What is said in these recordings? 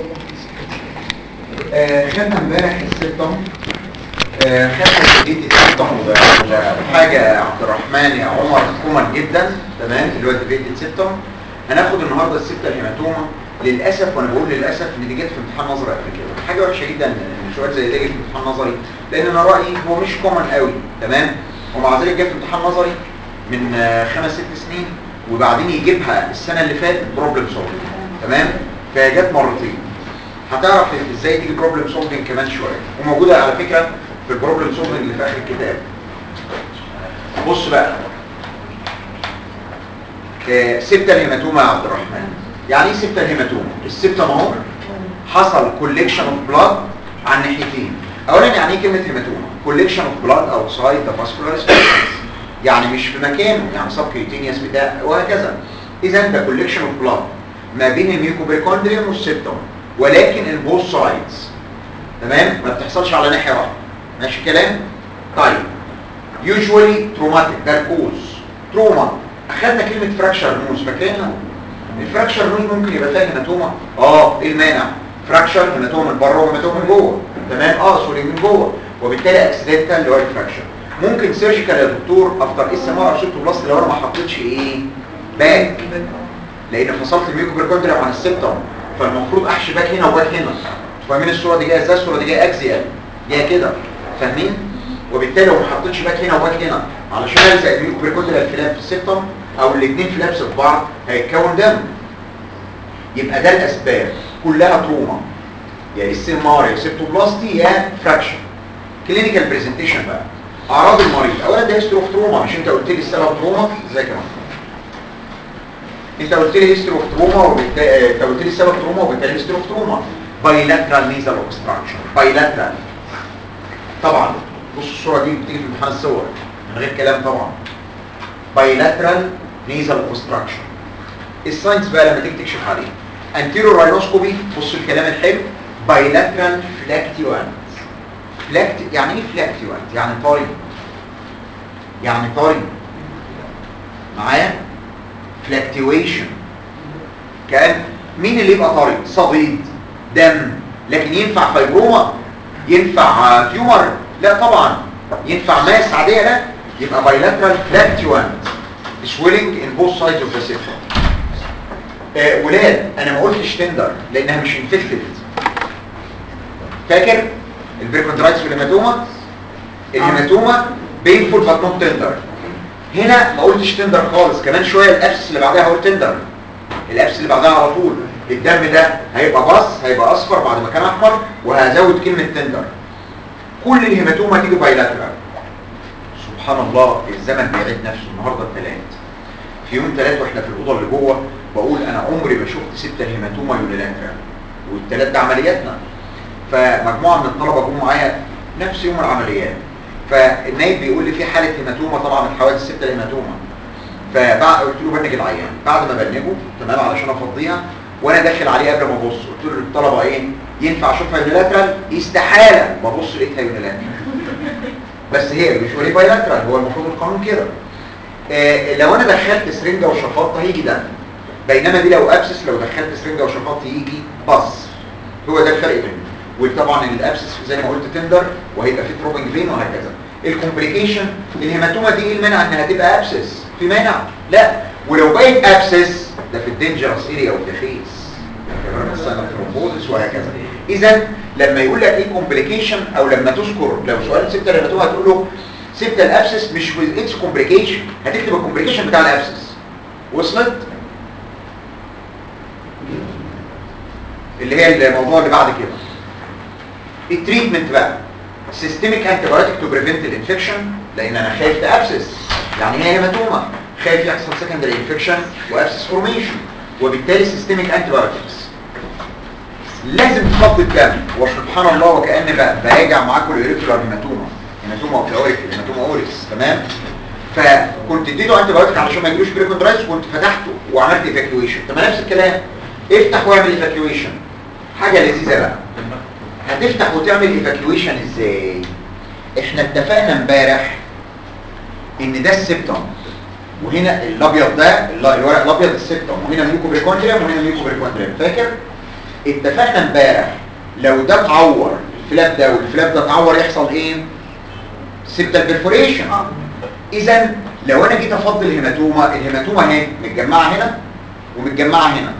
آه، خدنا امبارح السيبتم آه، خدنا جديد السيبتم حاجة يا عبد الرحمن يا عمر كومن جدا تمام اللي هو الديفيتد سيبتم هناخد النهارده السيبتا الهيماتوما للاسف وانا بقول للاسف ان دي جت في امتحان نظري قبل كده حاجه وحشه جدا ان سؤال زي ده يجي في امتحان نظري لان انا رايي هو مش كومن قوي تمام ومع ذلك جه في امتحان نظري من آه، خمس ست سنين وبعدين يجيبها السنه اللي فاتت بروبلم سولفنج تمام فجت مرتين هتعرف ازاي تيجي بروبلم سولفنج كمان شويه وموجوده على فكره في البروبلم سولفنج اللي في اخر الكتاب بص بقى آه، سبتة الهيماتوما يا عبد الرحمن يعني ايه سبتة الهيماتوما السبتة ما هو حصل كوليكشن اوف بلاد عن ناحيتين اولا يعني ايه كلمه هيماتوما كوليكشن اوف بلاد اوتسايد ذا فاسكولار يعني مش في مكانه يعني سب كيوتينيوس بتاع وهكذا اذا ده كوليكشن اوف بلاد ما بين الميوكوبريكوندريوم والسبتم ولكن البوث سايدز تمام ما بتحصلش على ناحيه واحده ماشي الكلام طيب يوجوالي تروماتيك ده الكوز تروما اخدنا كلمه فراكشر نوز فاكرينها الفراكشر نوز ممكن يبقى فيها هيماتوما اه ايه المانع فراكشر هيماتوما من بره وهيماتوما من جوه تمام اه سوري من جوه وبالتالي اكسيدنتال اللي هو الفراكشر ممكن سيرجيكال يا دكتور افتر اس ام ار ارسيتوبلاست لو انا ما حطيتش ايه باك لان فصلت الميوكوبريكوندريوم عن السبتم فالمفروض احشي باك هنا وباك هنا فاهمين الصوره دي جايه ازاي الصوره دي جايه اكزيال جايه كده فاهمين وبالتالي لو ما حطيتش باك هنا وباك هنا علشان الزق الميوكوبريكوندريال فلاب في السبتم او الاثنين فلابس في بعض هيتكون دم يبقى ده الاسباب كلها تروما يا اس ام ار يا سيبتوبلاستي يا فراكشن كلينيكال برزنتيشن بقى اعراض المريض اولا ده هيستري اوف تروما مش انت قلت لي السبب تروما ازاي كمان انت قلت لي هيستري اوف تروما وبالتالي انت قلت لي السبب تروما وبالتالي هيستري اوف تروما بايلاترال نيزال اوبستراكشن بايلاترال طبعا بص الصوره دي بتيجي في امتحان الصور من غير كلام طبعا بايلاترال نيزال اوبستراكشن الساينس بقى لما تيجي تكشف عليه انتيرو راينوسكوبي بص الكلام الحلو بايلاترال فلاكتيوانت فلاكت يعني ايه فلاكتيوانت يعني طري يعني طري معايا فلاكتيويشن كان مين اللي يبقى طري صديد دم لكن ينفع فايبروما ينفع تيومر لا طبعا ينفع ماس عاديه لا يبقى بايلاترال فلاكتيوانت swelling in both sides of the septum آه ولاد انا ما قلتش تندر لانها مش انفكتد فاكر البريكوندرايتس والهيماتوما الهيماتوما بينفول بات نوت تندر هنا ما قلتش تندر خالص كمان شويه الابسس اللي بعدها هقول تندر الابسس اللي بعدها على طول الدم ده هيبقى باص هيبقى اصفر بعد ما كان احمر وهزود كلمه تندر كل الهيماتوما تيجي بايلاترال سبحان الله الزمن بيعيد نفسه النهارده الثلاث في يوم ثلاث واحنا في الاوضه اللي جوه بقول انا عمري ما شفت ستة هيماتوما يونيلاترال والثلاث ده عملياتنا فمجموعه من الطلبه جم معايا نفس يوم العمليات فالنايب بيقول لي في حاله هيماتوما طبعا من حوالي ستة هيماتوما فبعد قلت له بنج العيان بعد ما بنجه تمام علشان افضيها وانا داخل عليه قبل ما ابص قلت له للطلبه ايه ينفع اشوفها يونيلاترال استحاله ببص لقيتها يونيلاترال بس هي مش ولي بايلاترال هو المفروض القانون كده آه لو انا دخلت سرنجه وشفطت هيجي دم بينما دي لو ابسس لو دخلت سرنجه وشفطت يجي باص هو ده الفرق بينهم وطبعا الابسس زي ما قلت تندر وهيبقى في تروبنج فين وهكذا الكومبليكيشن الهيماتوما دي ايه المانع انها تبقى ابسس في مانع لا ولو بقت ابسس ده في الدينجرس اريا اوف ذا فيس ثرومبوزس وهكذا اذا لما يقول لك ايه كومبليكيشن او لما تذكر لو سؤال سبت الهيماتوما هتقول له سبت الابسس مش with its كومبليكيشن هتكتب الكومبليكيشن بتاع الابسس وصلت اللي هي الموضوع اللي بعد كده التريتمنت بقى سيستميك انتيبيوتيك تو بريفنت الانفكشن لان انا خايف تابسس يعني هي هيماتوما خايف يحصل سكندري انفكشن وابسس فورميشن وبالتالي سيستميك انتيبيوتكس لازم تفضي الدم وسبحان الله وكأن بقى براجع معاكم الاوريكولار هيماتوما هيماتوما اوف هيماتوما اوريس تمام فكنت اديته انتي بايوتيك علشان ما يجيلوش بريكوندرايتس وكنت فتحته وعملت ايفاكيويشن طب نفس الكلام افتح واعمل ايفاكيويشن حاجه لذيذه بقى هتفتح وتعمل ايفاكيويشن ازاي احنا اتفقنا امبارح ان ده السبتم وهنا الابيض ده الورق الابيض السبتم وهنا ميوكوبريكوندريوم وهنا ميوكوبريكوندريوم فاكر اتفقنا امبارح لو ده اتعور الفلاب ده والفلاب ده اتعور يحصل ايه سيبتال بيرفوريشن اه اذا لو انا جيت افضل الهيماتوما الهيماتوما اهي متجمعه هنا ومتجمعه هنا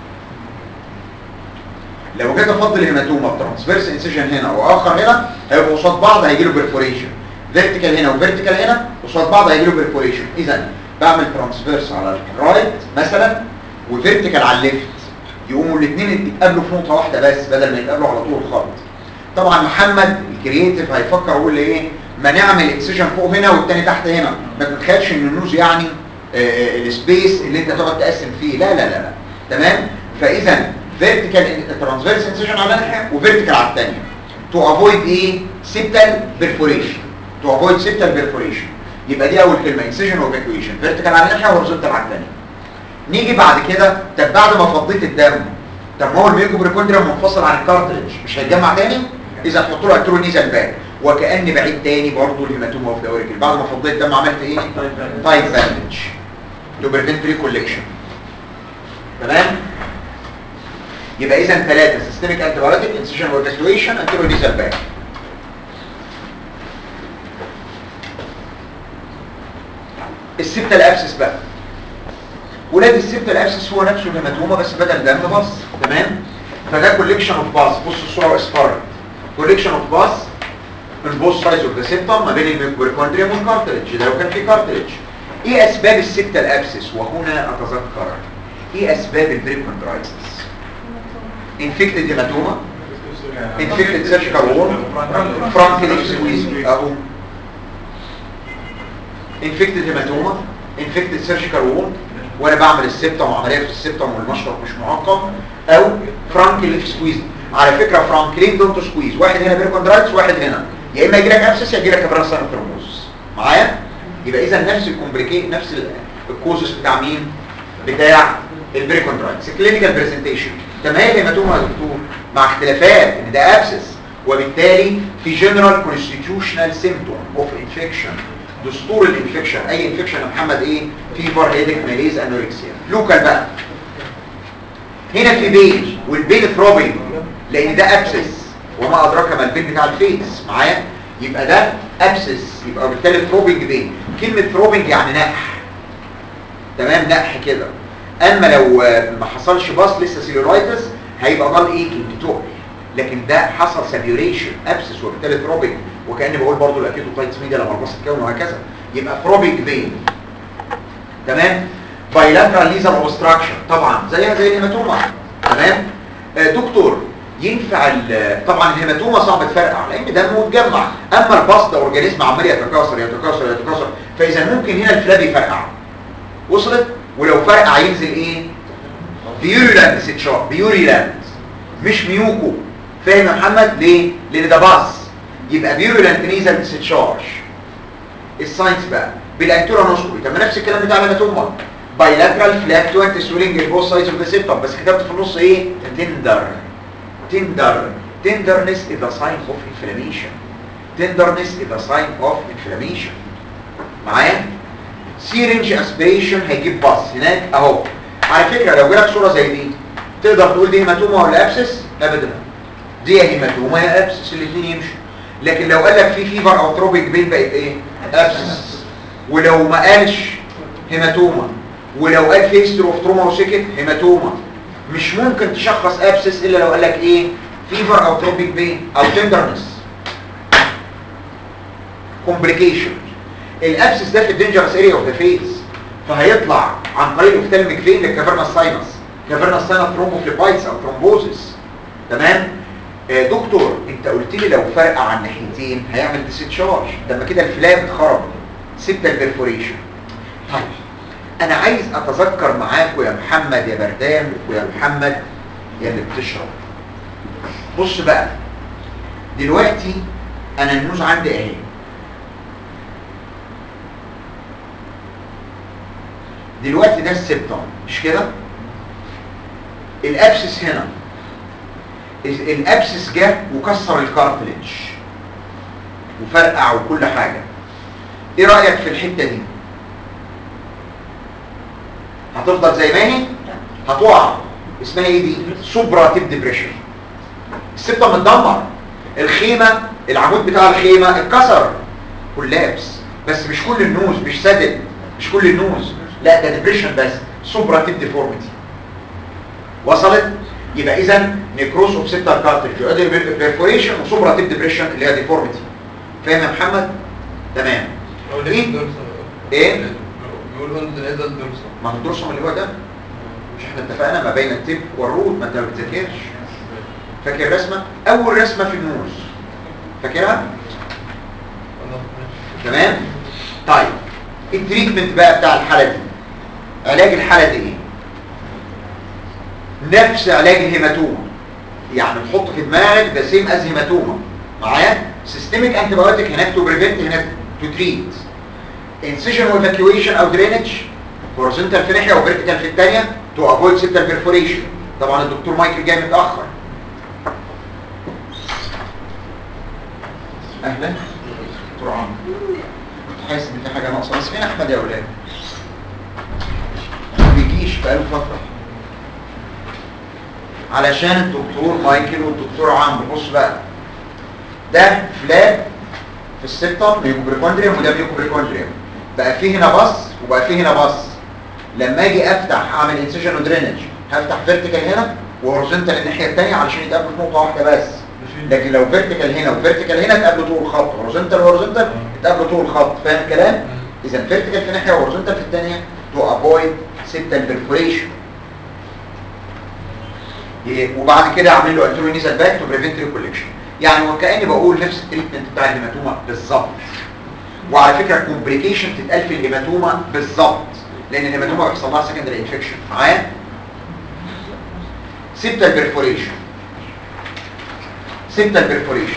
لو جيت افضل الهيماتوما بترانسفيرس انسيجن هنا واخر هنا هيبقوا قصاد بعض هيجي له بيرفوريشن فيرتيكال هنا وفيرتيكال هنا قصاد بعض هيجي له بيرفوريشن اذا بعمل ترانسفيرس على الرايت مثلا وفيرتيكال على الليفت يقوموا الاثنين يتقابلوا في نقطه واحده بس بدل ما يتقابلوا على طول الخط طبعا محمد الكرييتيف هيفكر يقول لي ايه ما نعمل اكسجن فوق هنا والتاني تحت هنا ما تتخيلش ان النوز يعني آه، آه، السبيس اللي انت تقعد تقسم فيه لا لا لا لا تمام فاذا فيرتيكال ترانسفيرس انسيجن على ناحيه وفيرتيكال على الثانيه تو افويد ايه سيبتال بيرفوريشن تو افويد سيبتال بيرفوريشن يبقى دي اول كلمه انسيجن وايفاكويشن فيرتيكال على ناحيه وهوريزونتال على الثانيه نيجي بعد كده طب بعد ما فضيت الدم طب ما هو الميوكوبريكوندريوم منفصل عن الكارتريج مش هيتجمع تاني اذا تحط له الكترونيزال باك وكاني بعيد تاني برضه الهيماتوما اوف ذا بعد ما فضيت الدم عملت ايه تايب باندج تو بريفنت ريكوليكشن تمام يبقى اذا ثلاثه سيستميك انتي بايوتيك انسيشن وايفاكويشن انتيرونيزال باك السبتال ابسس بقى ولاد السبتال ابسس هو نفسه الهيماتوما بس بدل دم بص تمام فده كوليكشن اوف باس بص الصوره اصفرت كوليكشن اوف باس من بوث سايز اوف ذا سيبتم ما بين الميكوبريكوندريوم والكارتريج ده لو كان في كارتريج ايه اسباب السبتال ابسس وهنا اتذكر ايه اسباب البريكوندرايتس انفكتد هيماتوما انفكتد سيرجيكال وول فرانكليك سكويز اهو انفكتد هيماتوما انفكتد سيرجيكال وول وانا بعمل السبتم وعمليه في السبتم والمشرط مش معقم او فرانكليك سكويز على فكره فرانكلين دونت سكويز واحد هنا بيركوندرايتس واحد هنا يا اما يجي لك ابسس يا يجي لك ابراسان ترومبوز معايا يبقى اذا نفس الكومبليكيت نفس الكوزس بتاع مين بتاع البريكوندرايتس الكلينيكال برزنتيشن طب ما هي الهيماتوما يا دكتور مع اختلافات ان ده ابسس وبالتالي في جنرال كونستيتيوشنال سيمبتوم اوف انفكشن دستور الانفكشن اي انفكشن يا محمد ايه فيفر هيدك ماليز انوركسيا لوكال بقى هنا في بين والبين ثروبنج لان ده ابسس وما ادراك ما البين بتاع الفيس معايا يبقى ده ابسس يبقى بالتالي ثروبنج بين كلمه ثروبنج يعني نقح تمام نقح كده اما لو آه، ما حصلش باص لسه سيلولايتس هيبقى ضل ايكينج تقل لكن ده حصل سابيوريشن ابسس وبالتالي ثروبنج وكاني بقول برضو الاكيتوتايتس ميديا لما الباص اتكون وهكذا يبقى ثروبنج بين تمام بايلاترال ليزر اوبستراكشن طبعا زيها زي الهيماتوما تمام آه دكتور ينفع ال- طبعا الهيماتوما صعب تفرقع لان دمه متجمع اما الباص ده اورجانيزم عمال يتكاثر يتكاثر يتكاثر فاذا ممكن هنا الفلاب يفرقع وصلت ولو فرقع ينزل ايه بيوريلاند ستشار بيوريلاند مش ميوكو فاهم يا محمد ليه لان ده باص يبقى بيوريلاند نيزل ستشارج الساينس بقى بالانتورا نوسكوبي طب ما نفس الكلام بتاع الهيماتوما بايلاترال فلاكتوانت سويلنج البوث سايدز اوف ذا سيبتم بس كتبت في النص ايه تندر تندر tenderness is a sign of inflammation tenderness is a sign of inflammation معايا سيرنج اسبريشن هيجيب باص هناك اهو على فكره لو جالك صوره زي دي تقدر تقول دي هيماتوما ولا ابسس ابدا دي يا هيماتوما يا ابسس الاثنين يمشوا لكن لو قال لك في فيفر او تروبيك بين بقت ايه ابسس ولو ما قالش هيماتوما ولو قال في هيستري اوف تروما وسكت هيماتوما مش ممكن تشخص ابسس الا لو قال لك ايه فيفر او تروبيك بين او تندرنس كومبليكيشن الابسس ده في الدينجرس اريا اوف ذا فيس فهيطلع عن طريق الاوفتالميك فين للكافيرنا ساينس كافيرنا ساينس ثرومبوفليبايتس او ثرومبوزس تمام آه دكتور انت قلت لي لو فرقع عن ناحيتين هيعمل ديستشارج ده ما كده الفلاب اتخرب سبت البرفوريشن طيب انا عايز اتذكر معاكم يا محمد يا بردان ويا محمد يا اللي بتشرب بص بقى دلوقتي انا النوز عندي اهي دلوقتي ده السبتم مش كده الابسس هنا ال- الابسس جه وكسر الكارتليج وفرقع وكل حاجه ايه رايك في الحته دي هتفضل زي ما هي هتقع اسمها ايه دي سوبرا تيب ديبريشن السبتم متدمر الخيمه العمود بتاع الخيمه اتكسر كولابس بس مش كل النوز مش سدد مش كل النوز لا ده ديبريشن بس سوبرا تيب ديفورميتي وصلت يبقى اذا نيكروس اوف سيبتال كارتريج ادي بيرفوريشن وسوبرا تيب ديبريشن اللي هي ديفورميتي فاهم يا محمد تمام ايه ايه بيقول هند نزل درسه ما هو الدرسم اللي هو ده مش احنا اتفقنا ما بين التيب والروت ما انت ما بتذاكرش فاكر الرسمه اول رسمه في النوز فاكرها تمام طيب التريتمنت بقى بتاع الحاله دي علاج الحاله دي ايه نفس علاج الهيماتوما يعني تحط في دماغك ده سيم از هيماتوما معايا سيستميك انتي بايوتيك هناك تو بريفنت هناك تو تريت انسيشن وايفاكيويشن او درينج هوريزونتال في ناحيه وفيرتيكال في الثانيه تو افويد سيبتال بيرفوريشن طبعا الدكتور مايكل جاي متاخر اهلا دكتور عمرو كنت حاسس ان في حاجه ناقصه بس فين احمد يا اولاد ما بيجيش بقاله فتره علشان الدكتور مايكل والدكتور عمرو بص بقى ده فلاج في السبتم ميوكوبريكوندريوم وده ميوكوبريكوندريوم بقى فيه هنا بص وبقى فيه هنا بص لما اجي افتح اعمل انسيشن ودرينج هفتح فيرتيكال هنا وهورزونتال الناحيه الثانيه علشان يتقابلوا في نقطه واحده بس لكن لو فيرتيكال هنا وفيرتيكال هنا اتقابلوا طول الخط هورزونتال وهورزونتال اتقابلوا طول الخط فاهم الكلام اذا فيرتيكال في ناحيه وهورزونتال في الثانيه تو افويد سيبتال بيرفوريشن وبعد كده اعمل له انترونيزال باك تو بريفنت ريكوليكشن يعني وكاني بقول نفس التريتمنت بتاع الهيماتوما بالظبط وعلى فكره الكومبليكيشن تتقال في الهيماتوما بالظبط لان الهيماتوما بيحصل لها سكندري انفكشن معايا سيبتال بيرفوريشن سيبتال بيرفوريشن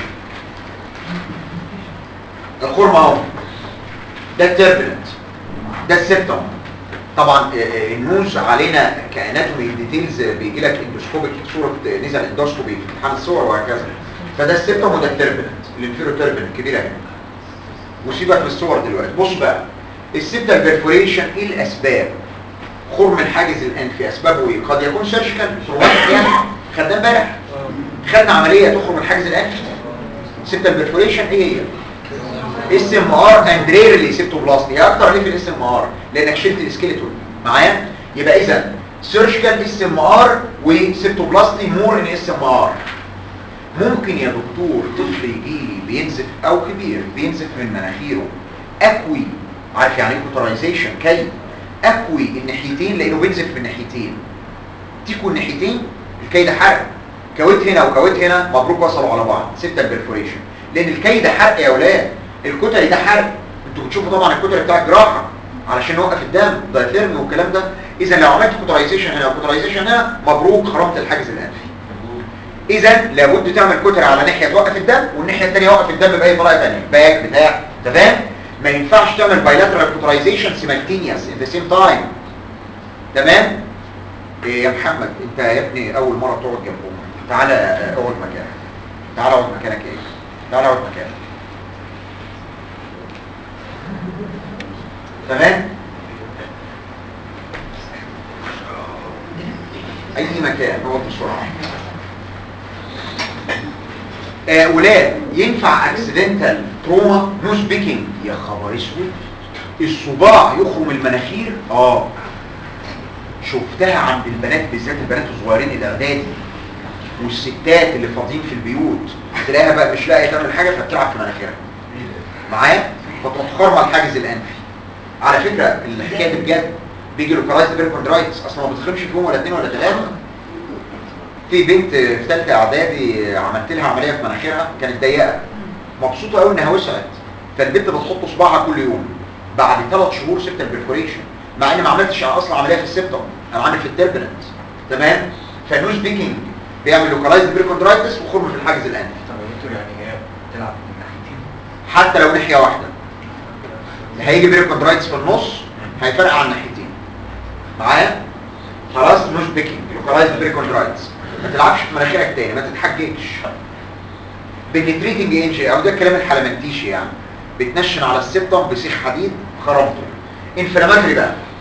الخرم اهو ده التربلنت ده السيبتم طبعا آه، آه، النوز علينا كاناتومي ديتيلز بيجي لك اندوسكوبيك صوره نزل اندوسكوبي في امتحان الصور وهكذا فده السيبتم وده التربلنت الانفيرو تربلنت كبيره هنا وسيبك من الصور دلوقتي بص بقى السيبتال بيرفوريشن ايه الاسباب خرم الحاجز الانفي اسبابه ايه قد يكون سيرجيكال تروماتيك يعني خدنا امبارح خدنا عمليه تخرم الحاجز الانفي سيبتال بيرفوريشن ايه هي اس ام ار اند ريرلي سيبتوبلاستي اكتر ليه في الاس ام ار لانك شلت السكيلتون معايا يبقى اذا سيرجيكال اس ام ار وسيبتوبلاستي مور ان اس ام ار ممكن يا دكتور طفل يجي بينزف او كبير بينزف من مناخيره اكوي عارف يعني ايه كوترايزيشن كي اكوي الناحيتين لانه بينزف من ناحيتين تيكوا الناحيتين الكي ده حرق كويت هنا وكويت هنا مبروك وصلوا على بعض ستة البرفوريشن لان الكي ده حرق يا اولاد الكتري ده حرق انتوا بتشوفوا طبعا الكتري بتاع الجراحه علشان يوقف الدم دايثيرمي والكلام ده اذا لو عملت كوترايزيشن هنا وكوترايزيشن هنا مبروك خرمت الحاجز الانفي اذا لابد تعمل كتر على ناحيه توقف الدم والناحيه الثانيه يوقف الدم باي طريقه ثانيه باك بتاع تمام ما ينفعش تعمل بايلاترال كوترايزيشن سيمالتينيوس ان ذا سيم تايم تمام إيه يا محمد انت يا ابني اول مره تقعد جنب امك تعالى اقعد مكانك تعالى اقعد مكانك ايه تعالى اقعد مكانك تمام اي مكان اقعد بسرعه آه، ولاد ينفع اكسيدنتال تروما نوز بيكينج يا خبر اسود الصباع يخرم المناخير اه شفتها عند البنات بالذات البنات الصغيرين الاعدادي والستات اللي فاضيين في البيوت تلاقيها بقى مش لاقيه تعمل حاجه فبتلعب في مناخيرها معايا فتروح خرمه الحاجز الانفي على فكره الحكايه دي بجد بيجي لوكالايز بيركوندرايتس اصلا ما بتخرمش فيهم ولا اثنين ولا ثلاثه في بنت في ثالثه اعدادي عملت لها عمليه في مناخيرها كانت ضيقه مبسوطه قوي انها وسعت فالبنت بتحط صباعها كل يوم بعد ثلاث شهور سبت البرفوريشن مع اني ما عملتش اصلا عمليه في السبتم انا عامل في التربنت تمام فالنوز بيكينج بيعمل لوكالايز بيركوندرايتس وخرم في الحاجز الانفي طب يا دكتور يعني هي بتلعب من ناحيتين حتى لو ناحيه واحده هيجي بيركوندرايتس في النص هيفرق عن ناحيتين معايا خلاص نوز بيكينج لوكالايز بيركوندرايتس ما تلعبش في مناخيرك تاني ما تتحججش بنتريتنج انجي او ده الكلام الحلمنتيشي يعني بتنشن على السبتم بسيخ حديد خرمته انفلاماتري بقى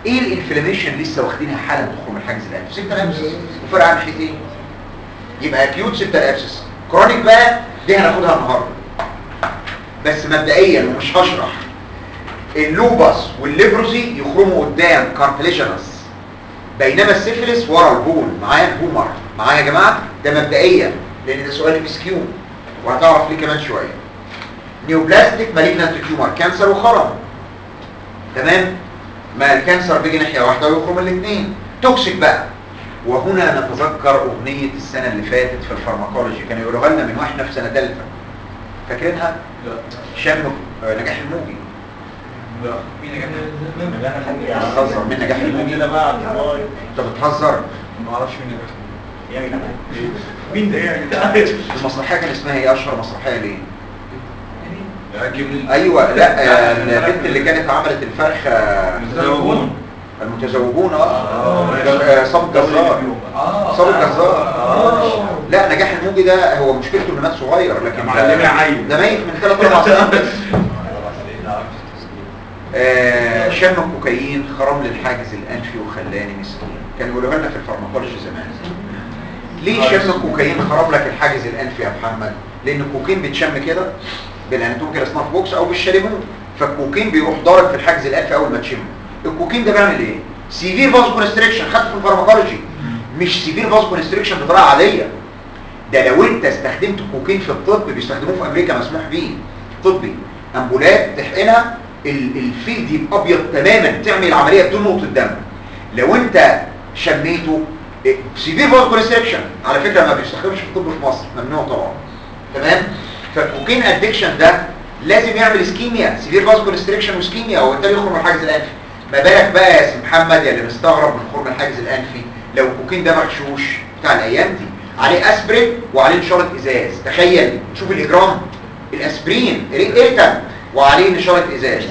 ايه الانفلاميشن لسه واخدينها حالا تخرج من الحاجز الانفي سبتال ابسس وفرق عن ناحيتين يبقى اكيوت سبتال ابسس كرونيك بقى دي هناخدها النهارده بس مبدئيا ومش هشرح اللوبس والليبروسي يخرموا قدام كارتليجنس بينما السيفيلس ورا البول معايا البومر معايا يا جماعه ده مبدئيا لان ده سؤال ام اس كيو وهتعرف ليه كمان شويه نيوبلاستيك مالجنانت تيومر كانسر وخرم تمام ما الكانسر بيجي ناحيه واحده ويخرم الاثنين توكسيك بقى وهنا نتذكر اغنيه السنه اللي فاتت في الفارماكولوجي كانوا يقولوها لنا من واحنا في سنه ثالثه فاكرينها لا شم آه، نجاح الموجي لا مين نجاح بتهزر من نجاح الموجي انت بتهزر ما اعرفش مين نجح مين ده يا جدعان المسرحيه كان اسمها ايه اشهر مسرحيه ليه يعجبني ايوه لا آه، البنت اللي كانت عملت الفرخه متزوجون المتزوجون اه آه، آه، صاب الجزار اه صاب الجزار آه. لا نجاح الموجي ده هو مشكلته انه مات صغير لكن معلمي عيل. ده ميت من 3 4 سنين بس آه، شم الكوكايين خرم لي الحاجز الانفي وخلاني مسكين كانوا يقولوها لنا في الفارماكولوجي زمان ليه شم الكوكايين خرب لك الحاجز الانفي يا محمد لان الكوكايين بيتشم كده بالاناتوميكال سناف بوكس او بالشاليمون فالكوكايين بيروح ضارب في الحاجز الانفي اول ما تشمه الكوكايين ده بيعمل ايه سيفير فاسو كونستريكشن خدت في الفارماكولوجي مش سيفير فاسو كونستريكشن بطريقه عاديه ده لو انت استخدمت الكوكايين في الطب بيستخدموه في امريكا مسموح بيه طبي امبولات تحقنها ال- الفيلد يبقى ابيض تماما تعمل العمليه بدون نقطه دم لو انت شميته سيفير فاسو كونستريكشن على فكره ما بيستخدمش في الطب في مصر ممنوع طبعا تمام فالكوكين ادكشن ده لازم يعمل اسكيميا سيفير فاسو كونستريكشن واسكيميا وبالتالي يخرج من الحاجز الانفي ما بالك بقى يا سي محمد يا اللي مستغرب من خروج الحاجز الانفي لو الكوكين ده مغشوش بتاع الايام دي عليه اسبرين وعليه نشاره ازاز تخيل شوف الاجرام الاسبرين اريتم وعليه نشاره ازاز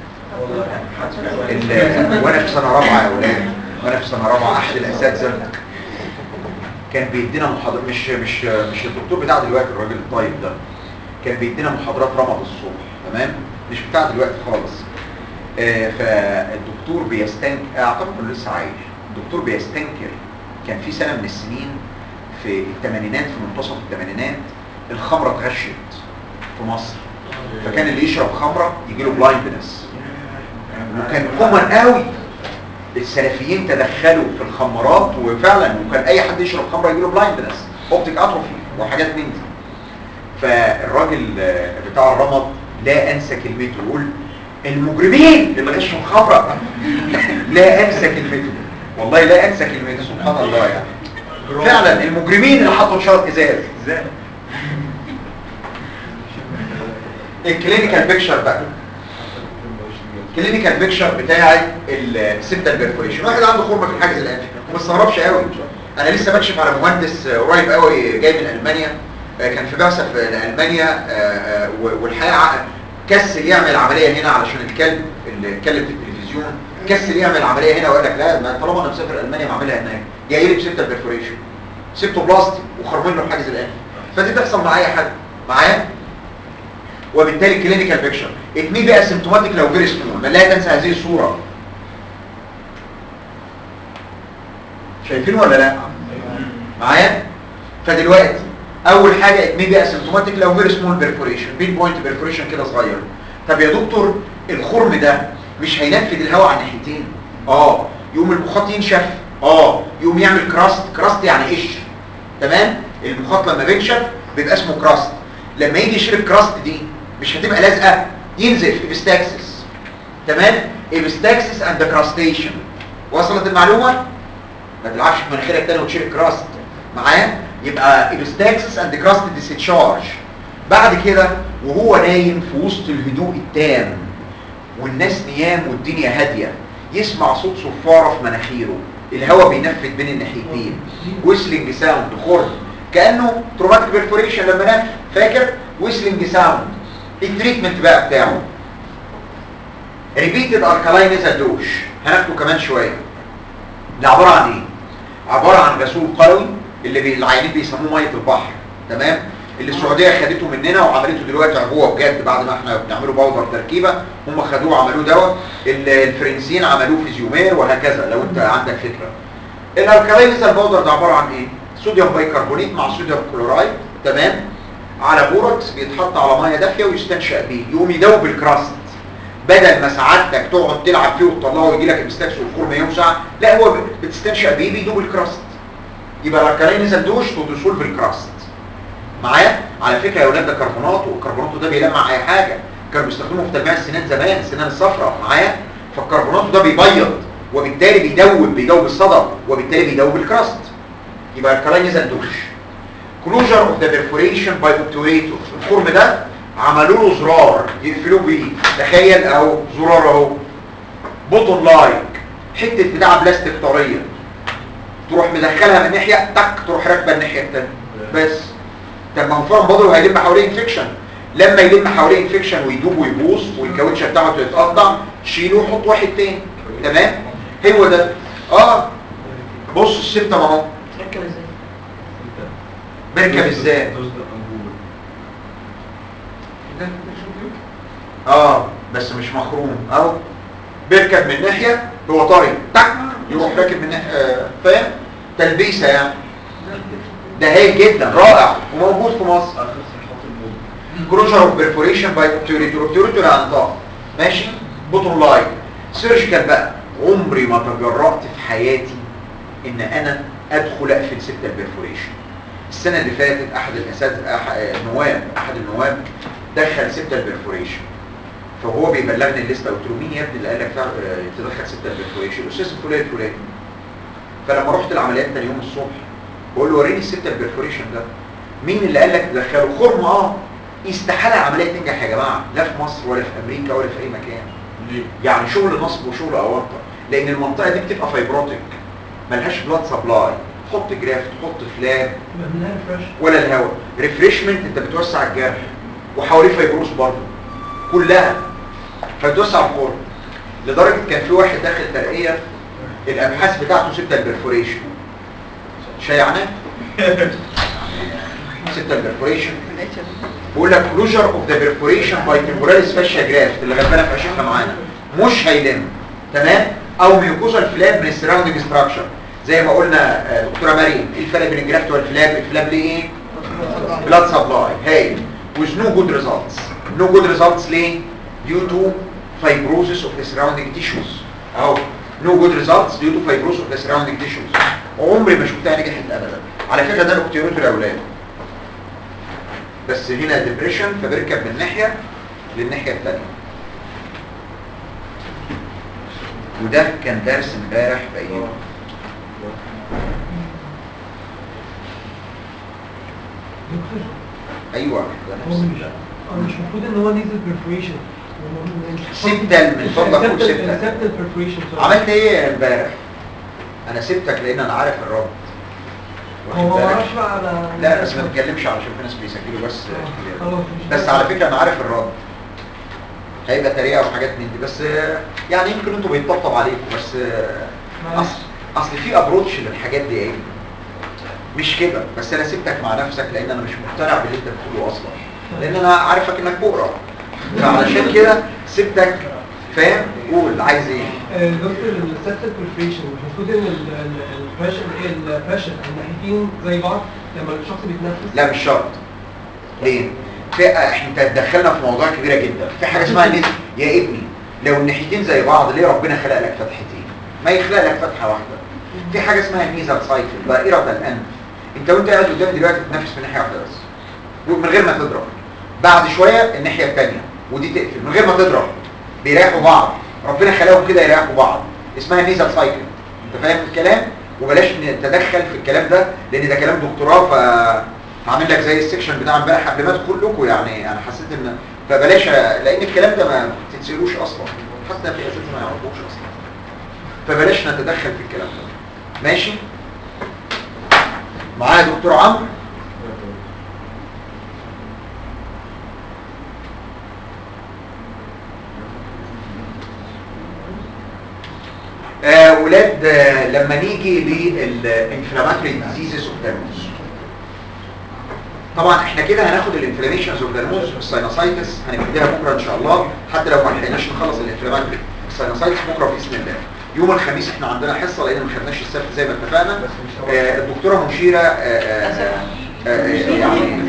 ال- وانا في سنه رابعه يا ولاد وانا في سنه رابعه احد الاساتذه كان بيدينا محاضرات مش مش مش الدكتور بتاع دلوقتي الراجل الطيب ده كان بيدينا محاضرات رمض الصبح تمام مش بتاع دلوقتي خالص آه فالدكتور بيستنكر اعتقد انه لسه عايش الدكتور بيستنكر كان في سنه من السنين في الثمانينات في منتصف الثمانينات الخمره اتغشت في مصر فكان اللي يشرب خمره يجي له بلايندنس وكان كومن قوي السلفيين تدخلوا في الخمرات وفعلا وكان اي حد يشرب خمره يجي له بلايندنس اوبتيك اتروفي وحاجات من دي فالراجل آه، بتاع الرمض لا انسى كلمته يقول المجرمين اللي غشوا الخمره لا انسى كلمته والله لا انسى كلمته سبحان الله يعني فعلا المجرمين اللي حطوا شرط ازاز ازاي الكلينيكال بيكشر بقى الكلينيكال بيكشر بتاعت السبتال بيرفوريشن واحد عنده خرم في الحاجز الانفي وما استغربش قوي انا لسه بكشف على مهندس آه، قريب قوي جاي من المانيا آه، كان في بعثه في المانيا آه، آه، و- والحقيقه ع- كسل يعمل عمليه هنا علشان الكلب اللي اتكلم في التلفزيون كسل يعمل عمليه هنا وقال لك لا ما طالما انا مسافر المانيا ما اعملها هناك جاي لي بسبتال بيرفوريشن سيبتوبلاستي وخرمين له الحاجز الانفي فدي تحصل مع اي حد معايا وبالتالي كلينيكال بيكشر اتنين بقى سيمتوماتيك لو فيري سمول ما لا تنسى هذه الصوره شايفين ولا لا معايا فدلوقتي اول حاجه اتنين بقى سيمتوماتيك لو فيري سمول بيرفوريشن بين بوينت بيرفوريشن كده صغير طب يا دكتور الخرم ده مش هينفذ الهواء على الناحيتين اه يقوم المخاط ينشف اه يقوم يعمل كراست كراست يعني قشر تمام المخاط لما بينشف بيبقى اسمه كراست لما يجي يشيل الكراست دي مش هتبقى لازقه ينزف ابستاكسس تمام ابستاكسس اند كراستيشن وصلت المعلومه ما تلعبش في مناخيرك تاني وتشيل الكراست معايا يبقى ابستاكسس اند كراست ديسشارج بعد كده وهو نايم في وسط الهدوء التام والناس نيام والدنيا هاديه يسمع صوت صفاره في مناخيره الهواء بينفذ بين الناحيتين ويسلنج ساوند خرم كانه تروماتيك بيرفوريشن لما نام فاكر ويسلنج ساوند التريتمنت بقى بتاعه ريبيتد الكالاين دوش هناخده كمان شويه ده عباره عن ايه عباره عن غسول قلوي اللي بي- العيانين بيسموه ميه البحر تمام اللي السعوديه خدته مننا وعملته دلوقتي عبوه بجد بعد ما احنا بنعمله باودر تركيبه هم خدوه وعملوه دواء ال- الفرنسيين عملوه فيزيومير وهكذا لو انت عندك فكره الالكالينيزال باودر ده عباره عن ايه صوديوم بايكربونات مع صوديوم كلورايد تمام على بوركس بيتحط على ميه دافيه ويستنشق بيه يقوم يدوب الكراست بدل ما سعادتك تقعد تلعب فيه وتطلعه ويجي لك المستكس والخرم يوسع لا هو بتستنشق بيه بيدوب الكراست يبقى الالكالينيزال دوش تدوسول في الكراست معايا على فكره يا اولاد ده كربونات والكربونات ده بيلمع اي حاجه كانوا بيستخدموه في تلميع السنان زمان السنان الصفراء معايا فالكربونات ده بيبيض وبالتالي بيدوب بيدوب الصدى وبالتالي بيدوب الكراست يبقى الكالينيزال دوش كلوجر اوف ذا بيرفوريشن باي اوبتوريتور الخرم ده عملوا له زرار يقفلوه بيه تخيل اهو زرار اهو بوتون لايك حته بتاع بلاستيك طريه تروح مدخلها من ناحيه تك تروح راكبه الناحيه الثانيه بس طب ما هو فورم بودل هيلم حواليه انفكشن لما يلم حواليه انفكشن ويدوب ويبوظ والكاوتشه بتاعته يتقطع شيله وحط واحد تاني تمام هو ده اه بص السبتة اهو ركب ازاي بيركب ازاي تصدق أنبوبة. اه بس مش مخروم اهو بيركب من ناحيه هو طري تك يروح راكب من ناحيه آه، فاهم تلبيسه يعني ده هايل جدا رائع وموجود في مصر أخذ نحط البوم كلوجر اوف بيرفوريشن باي اوبتوريتور اوبتوريتور يعني طاق ماشي بوتون لاين سيرجيكال بقى عمري ما تجرأت في حياتي ان انا ادخل اقفل سته البرفوريشن السنه اللي فاتت احد الاساتذه أح... نواب احد النواب دخل سته البرفوريشن فهو بيبلغني الليسته قلت له مين يا ابني اللي قال لك تع- آه، تدخل سته البرفوريشن الاستاذ الفلاني الفلاني فلما رحت العمليات تاني يوم الصبح بقول له وريني السته البرفوريشن ده مين اللي قال لك تدخله خرم اه استحاله العمليه تنجح يا جماعه لا في مصر ولا في امريكا ولا في اي مكان ليه؟ يعني شغل نصب وشغل اورطه لان المنطقه دي بتبقى فايبروتيك ملهاش بلاد سبلاي حط جرافت حط فلاب مبناها فريش ولا الهواء ريفريشمنت انت بتوسع الجرح وحواليه فيبروس برضه كلها فتوسع الخرم لدرجه كان في واحد داخل ترقيه الابحاث بتاعته سته البرفوريشن شيعناه سته البرفوريشن بقول لك كلوجر اوف ذا بيرفوريشن باي تمبوراليس فاشيا جرافت اللي غلبانه في عشقها معانا مش هيلم تمام او ميوكوزال فلاب من السراوندنج ستراكشر زي ما قلنا آه، دكتوره مريم ايه الفرق بين الجرافت والفلاب الفلاب ليه ايه blood supply هايل with no good results no good results ليه due to fibrosis of the surrounding tissues اهو no good results due to fibrosis of the surrounding tissues عمري ما شفتها نجحت ابدا على فكره ده الاوكتيروتور يا اولاد بس هنا ديبريشن فبيركب من ناحيه للناحيه الثانيه وده كان درس امبارح في ايام دكتور ايوه ده هو نفس مش ده. هو مش المفروض ان هو نيزل برفوريشن سبتل من فضلك قول سبتل سبتل برفوريشن عملت ايه امبارح انا سبتك لان انا عارف الرد واخد هو ما بالك؟ اعرفش بقى على لا بس ما تتكلمش علشان في ناس بيسجلوا بس آه، خلاص مش بس على فكره انا عارف الرد هيبقى تريقه وحاجات من دي بس آه، يعني يمكن انتوا بيتطبطب عليكم بس آه، معلش. اصل اصل في ابروتش للحاجات دي ايه مش كده بس انا سبتك مع نفسك لان انا مش مقتنع باللي انت بتقوله اصلا لان انا عارفك انك بقرا فعلشان كده سبتك فاهم قول عايز ايه آه، دكتور السبتل برفوريشن مش المفروض ان البريشر البريشر الناحيتين زي بعض لما الشخص بيتنفس لا مش شرط ليه في احنا انت دخلنا في مواضيع كبيره جدا في حاجه اسمها نسبة يا ابني لو الناحيتين زي بعض ليه ربنا خلق لك فتحتين ما يخلق لك فتحه واحده في حاجه اسمها النيزل سايكل دائره الانف انت وانت قاعد قدامي دلوقتي بتنفس من ناحيه واحده بس من غير ما تضرب بعد شويه الناحيه الثانيه ودي تقفل من غير ما تضرب بيريحوا بعض ربنا خلقهم كده يريحوا بعض اسمها النيزل سايكل انت فاهم الكلام وبلاش نتدخل في الكلام ده لان ده كلام دكتوراه ف هعمل لك زي السكشن بتاع امبارح قبل ما ادخل لكم يعني انا حسيت ان فبلاش لان الكلام ده ما تتسالوش اصلا حتى في اساس ما يعرفوش اصلا فبلاش نتدخل في الكلام ده ماشي معايا دكتور عمرو آه ولاد آه لما نيجي للانفلاماتوري ديزيزز اوف طبعا احنا كده هناخد الانفلاميشنز اوف ذا نوز والساينوسايتس هنبتديها بكره ان شاء الله حتى لو ما لحقناش نخلص الانفلاماتوري الساينوسايتس بكره باذن الله يوم الخميس احنا عندنا حصه لان ما خدناش السبت زي ما اتفقنا آه الدكتوره مشيره آه آه آه يعني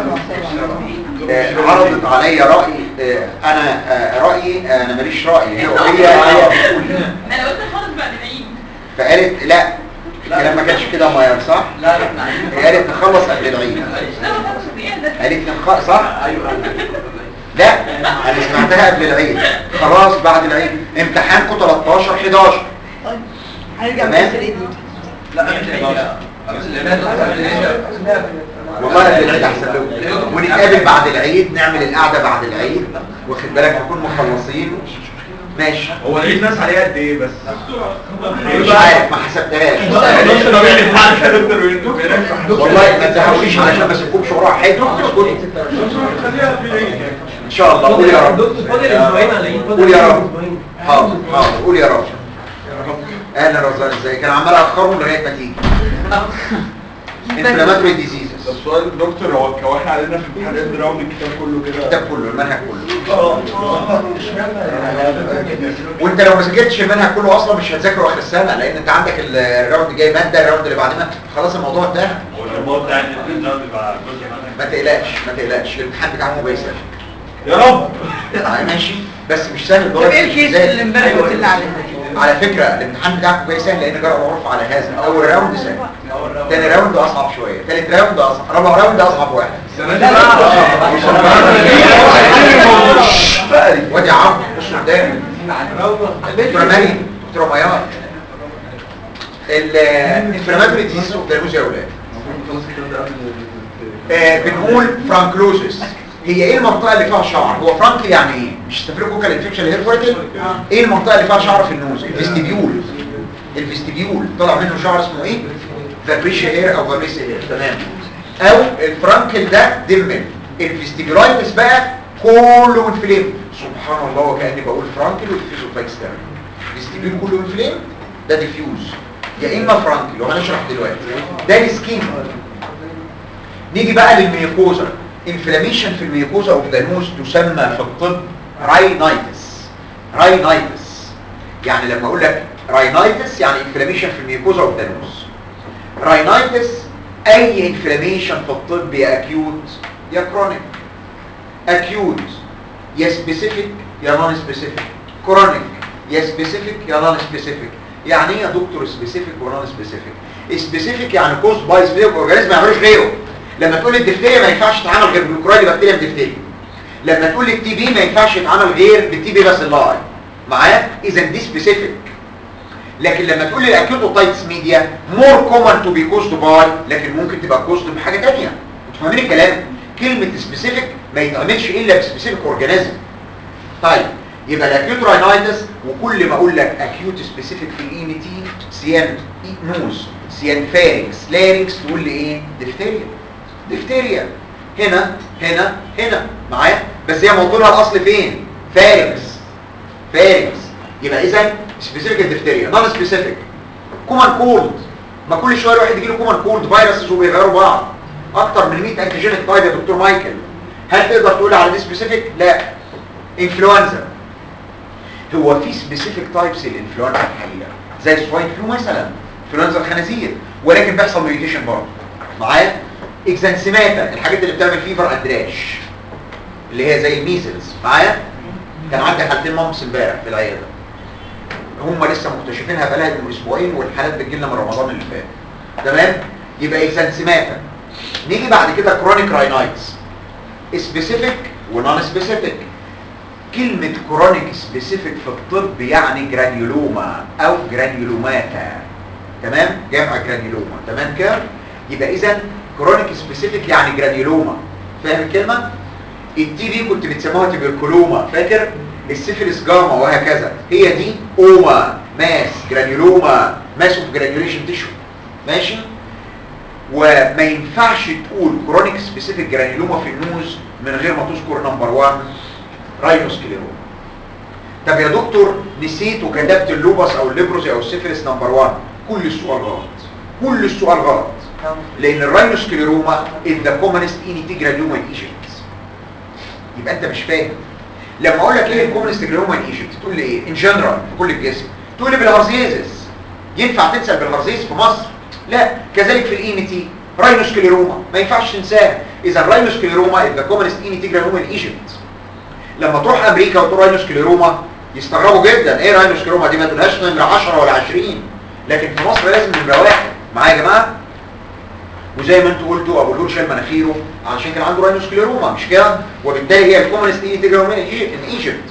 آه عرضت عليا راي آه انا آه رايي آه انا ماليش راي هي هي هي بتقول انا قلت خالص بعد العيد فقالت لا الكلام ما كانش كده يا ماير صح؟ لا لا احنا عايزين هي قالت نخلص قبل العيد لا ما كانش زياده قالت لي نخ- صح؟ ايوه لا انا سمعتها قبل العيد خلاص بعد العيد امتحانكم 13 11 طيب هنرجع تمام. للمسألة دي لا قبل العيد والله قبل العيد احسن لكم ونتقابل بعد العيد نعمل القعده بعد العيد واخد بالك نكون مخلصين ماشي هو العيد ناس عليه قد ايه بس؟ مش عارف ما حسبتهاش طب ايه اللي اتحرك يا دكتور وانتوا والله ما تزهقونيش علشان ما اسيبكمش وراها حته اسكتوا خليها في العيد ان شاء الله قول يا رب دكتور فاضل اسبوعين على العيد فاضل قول يا رب. اسبوعين حاضر حاضر قول يا رب اهلا رزان ازيك انا عمال اخرهم لغايه ما تيجي انفلاماتوري ديزيزز طب سؤال دكتور هو هو احنا علينا في امتحانات براوند الكتاب كله كده الكتاب كله المنهج كله اه وانت لو ما ذاكرتش المنهج كله اصلا مش هتذاكره اخر السنه لان انت عندك ال- الراوند جاي ماده الراوند اللي بعدها خلاص الموضوع انتهى هو الموضوع بتاع الراوند بقى جزء ما تقلقش ما تقلقش الامتحان بتاعه مباشر يا رب آه، ماشي بس مش سهل طب ايه الكيس اللي امبارح قلت لنا عليها دي؟ على فكره الامتحان بتاعكم جاي سهل لان جرى العرف على هذا اول راوند سهل تاني راوند اصعب شويه تالت راوند اصعب رابع راوند اصعب واحد وادي عمرو بص قدامي دكتوره مريم دكتوره ميار الانفلاماتوري ديزيز اوف ذا يا اولاد خلاص الكلام ده قبل آه، بنقول فرانكلوزس هي ايه المنطقه اللي فيها شعر هو فرانكل يعني ايه مش ستافيلوكوكال انفكشن هير فورتل ايه المنطقه اللي فيها شعر في النوز الفيستيبيول الفيستيبيول طلع منه شعر اسمه ايه فابريشيا هير او فابريسيا هير تمام او الفرانكل ده دمل الفيستيبيولايتس بقى كله انفليم سبحان الله وكاني بقول فرانكل والفيزوفاكس ده الفيستيبيول كله انفليم ده ديفيوز يا اما فرانكل وهنشرح دلوقتي ده السكين نيجي بقى للميوكوزا انفلاميشن في الميوكوزا اوف ذا نوز تسمى في الطب راينايتس راينايتس يعني لما اقول لك راينايتس يعني انفلاميشن في الميوكوزا اوف ذا نوز راينايتس اي انفلاميشن في الطب يا اكيوت يا كرونيك اكيوت يا سبيسيفيك يا نون سبيسيفيك كرونيك يا سبيسيفيك يا نون سبيسيفيك يعني ايه يا دكتور سبيسيفيك ونون سبيسيفيك سبيسيفيك يعني كوز باي سبيسيفيك اورجانيزم ما يعملوش غيره لما تقول الدفتيريا ما ينفعش تتعامل غير بالكرايد بكتيريا دفتيريا لما تقول التي بي ما ينفعش يتعامل غير بالتي بي بس اللاي معايا اذا دي سبيسيفيك لكن لما تقول لي الاكيوت اوتايتس ميديا مور كومن تو بي كوزد باي لكن ممكن تبقى كوزد بحاجه ثانيه انتوا فاهمين الكلام كلمه سبيسيفيك ما يتعملش الا بسبيسيفيك اورجانيزم طيب يبقى الاكيوت راينايتس وكل ما اقول لك اكيوت سبيسيفيك في الاي ام تي سيان نوز سيان فارنكس لارنكس تقول لي ايه دفتيريا دفتيريا هنا هنا هنا معايا بس هي موضوعها الاصل فين فارنكس فارنكس يبقى اذا سبيسيفيك الدفتيريا نون سبيسيفيك كومان كولد ما كل شويه الواحد يجي له كومان كولد فيروسز وبيغيروا بعض اكتر من 100 انتيجينيك تايب يا دكتور مايكل هل تقدر تقول على دي سبيسيفيك لا انفلونزا هو في سبيسيفيك تايبس الانفلونزا الحقيقه زي السواين فلو مثلا انفلونزا الخنازير ولكن بيحصل ميوتيشن برضه معايا اكزانسيماتا الحاجات اللي بتعمل فيفر ادراش اللي هي زي الميزلز معايا كان عندي حالتين مامس امبارح في العياده هم لسه مكتشفينها بقالها من اسبوعين والحالات بتجيلنا من رمضان اللي فات تمام يبقى اكزانسيماتا نيجي بعد كده كرونيك راينايتس سبيسيفيك ونون سبيسيفيك كلمة كرونيك سبيسيفيك في الطب يعني جرانيولوما او جرانيولوماتا تمام جمع جرانيولوما تمام كده يبقى اذا كرونيك سبيسيفيك يعني جرانيولوما فاهم الكلمة التي بي كنت بتسموها تبركلوما فاكر السيفيلس جاما وهكذا هي دي اوما ماس جرانيولوما ماس اوف جرانيوليشن تيشو ماشي وما ينفعش تقول كرونيك سبيسيفيك جرانيولوما في النوز من غير ما تذكر نمبر 1 راينوسكليروما طب يا دكتور نسيت وكتبت اللوبس او الليبروزي او السيفيلس نمبر 1 كل السؤال غلط كل السؤال غلط لان الراينوسكليروما is the commonest integral human in Egypt يبقى انت مش فاهم لما اقول لك ايه الكومونست جلوما ان ايجيبت تقول لي ايه ان جنرال في كل الجسم تقول لي بالهرزيزس ينفع تنسى بالهرزيز في مصر لا كذلك في الايميتي راينوسكليروما ما ينفعش تنساها اذا الراينوسكليروما is the commonest integral human in Egypt لما تروح امريكا وتقول راينوسكليروما يستغربوا جدا ايه راينوسكليروما دي ما تقولهاش نمره 10 ولا 20 لكن في مصر لازم نمره واحد معايا يا جماعه وزي ما انتوا قلتوا ابو الهول شال مناخيره علشان كان عنده راينوسكليروما مش كده وبالتالي هي الكومونست انتجرال ان ايجيبت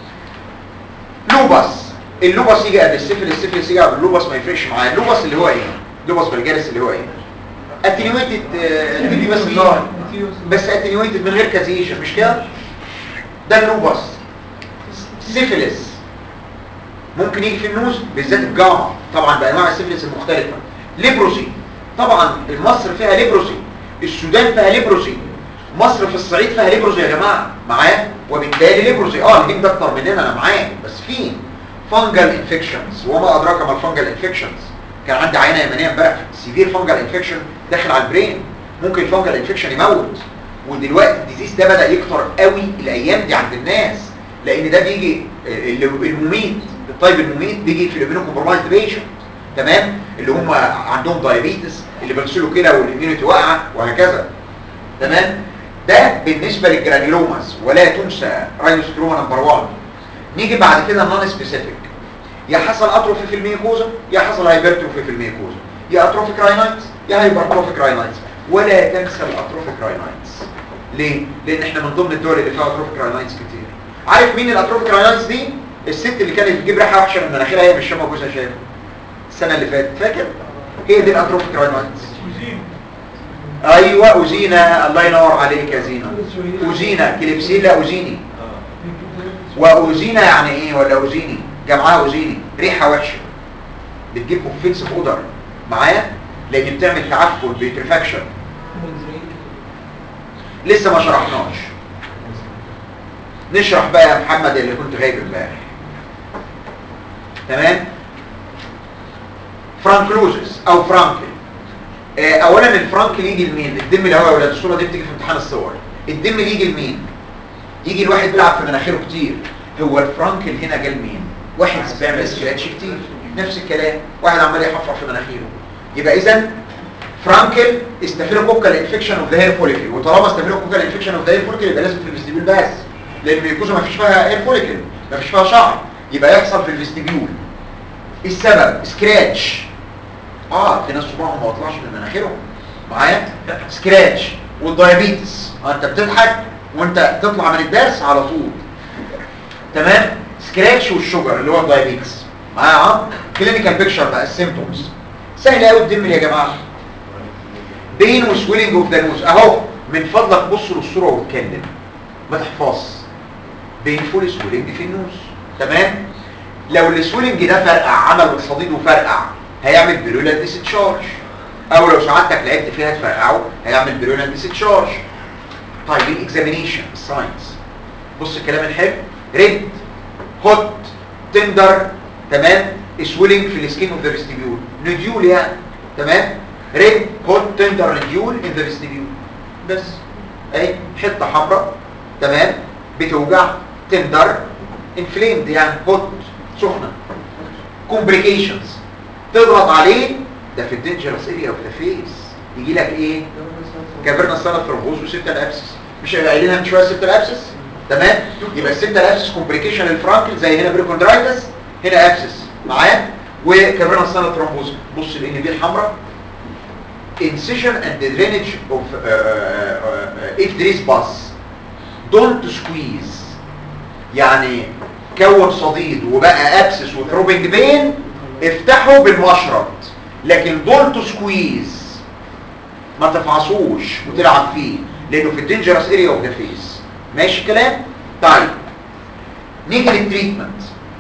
لوباس اللوباس يجي قبل السفل السفل يجي قبل اللوباس ما يفرقش معاه اللوباس اللي هو ايه لوباس بالجارس اللي هو ايه اتنيويتد دي بس النار بس اتنيويتد من غير كازيشن مش كده ده اللوباس سيفيلس ممكن يجي في النوز بالذات الجامعة طبعا بانواع السيفيلس المختلفه ليبروسي طبعا مصر فيها ليبروسي السودان فيها ليبروسي مصر في الصعيد فيها ليبروسي يا جماعه معايا وبالتالي ليبروسي اه الهيم ده اكتر مننا انا معاك بس في فانجل انفكشنز وما ادراك ما الفانجل انفكشنز كان عندي عينه يمنيه امبارح سيفير فانجل انفكشن داخل على البرين ممكن الفانجل انفكشن يموت ودلوقتي الديزيز ده بدا يكتر قوي الايام دي عند الناس لان ده بيجي اللي- المميت الطيب المميت بيجي في الامينو كومبرومايزد بيشنت تمام اللي هم عندهم دايابيتس اللي بيغسلوا كلى والاميونيتي واقعه وهكذا تمام ده بالنسبه للجرانيولوماس ولا تنسى راينوسكلوما نمبر 1 نيجي بعد كده النون سبيسيفيك يا حصل اتروفي في الميكوزا يا حصل هايبرتروفي في الميكوزا يا اتروفيك راينايتس يا هايبرتروفيك راينايتس ولا تنسى الاتروفيك راينايتس ليه لان احنا من ضمن الدول اللي فيها اتروفيك راينايتس كتير عارف مين الاتروفيك راينايتس دي الست اللي كانت بتجيب ريحه وحشه من مناخيرها هي مش شامه جوزها شايفه السنه اللي فاتت فاكر هي دي الاتروفيك راينايتس ايوه اوزينا الله ينور عليك يا زينه اوزينا كليبسيلا اوزيني واوزينا يعني ايه ولا اوزيني جمعها اوزيني ريحه وحشه بتجيب اوفنسيف اودر معايا لان بتعمل تعفن بيترفاكشن لسه ما شرحناش نشرح بقى يا محمد اللي كنت غايب امبارح تمام فرانكلوزس او فرانكل آه، اولا الفرانكل يجي لمين الدم الهواء ولا الصوره دي بتيجي في امتحان الصور الدم اللي يجي لمين يجي الواحد بيلعب في مناخيره كتير هو الفرانكل هنا جه لمين واحد بيعمل سكراتش كتير نفس الكلام واحد عمال يحفر في مناخيره يبقى اذا فرانكل استافيلوكوكال انفكشن اوف ذا هير فوليكل وطالما استافيلوكوكال انفكشن اوف ذا هير فوليكل يبقى لازم في الفيستيبيول بس لان الميكوزا ما فيش فيها هير فوليكل ما فيش فيها شعر يبقى يحصل في الفيستيبيول السبب سكراتش اه في ناس صباعهم ما بيطلعش من مناخيرهم معايا سكراتش والدايابيتس آه انت بتضحك وانت تطلع من الدرس على طول تمام سكراتش والشجر اللي هو الدايابيتس معايا اه كلينيكال بيكتشر بقى السيمبتومز سهل قوي الدم يا جماعه بين وسويلنج اوف ذا نوز اهو من فضلك بص للصوره واتكلم ما تحفظ بين فول سويلنج في النوز تمام لو السويلنج ده فرقع عمل صديد وفرقع هيعمل بيرولان ديستشارج او لو سعادتك لعبت فيها تفرقعه هيعمل بيرولان ديستشارج طيب الاكزامينيشن الساينس بص الكلام الحلو ريد هوت تندر تمام سويلنج في السكين اوف ذا فيستيبيول نديول يعني تمام ريد هوت تندر نديول ان ذا فيستيبيول بس اهي حته حمراء تمام بتوجع تندر انفليمد يعني هوت سخنه كومبليكيشنز تضغط عليه ده في الدينجرس اريا اوف ذا فيس يجي لك ايه كافيرنا سنة ثرومبوز وسبتال ابسس مش قايلينها من شويه سبتال ابسس تمام يبقى السبتال ابسس كومبليكيشن الفرانكل زي هنا بريكوندرايتس هنا ابسس معايا وكافيرنا سنة ثرومبوز بص الان بي الحمراء incision and the drainage of uh, uh, uh, if there is pus don't squeeze يعني كون صديد وبقى ابسس وثروبنج بين افتحه بالمشرط لكن دونت سكويز ما تفعصوش وتلعب فيه لانه في الدينجرس اريا اوف ذا فيس ماشي الكلام طيب نيجي للتريتمنت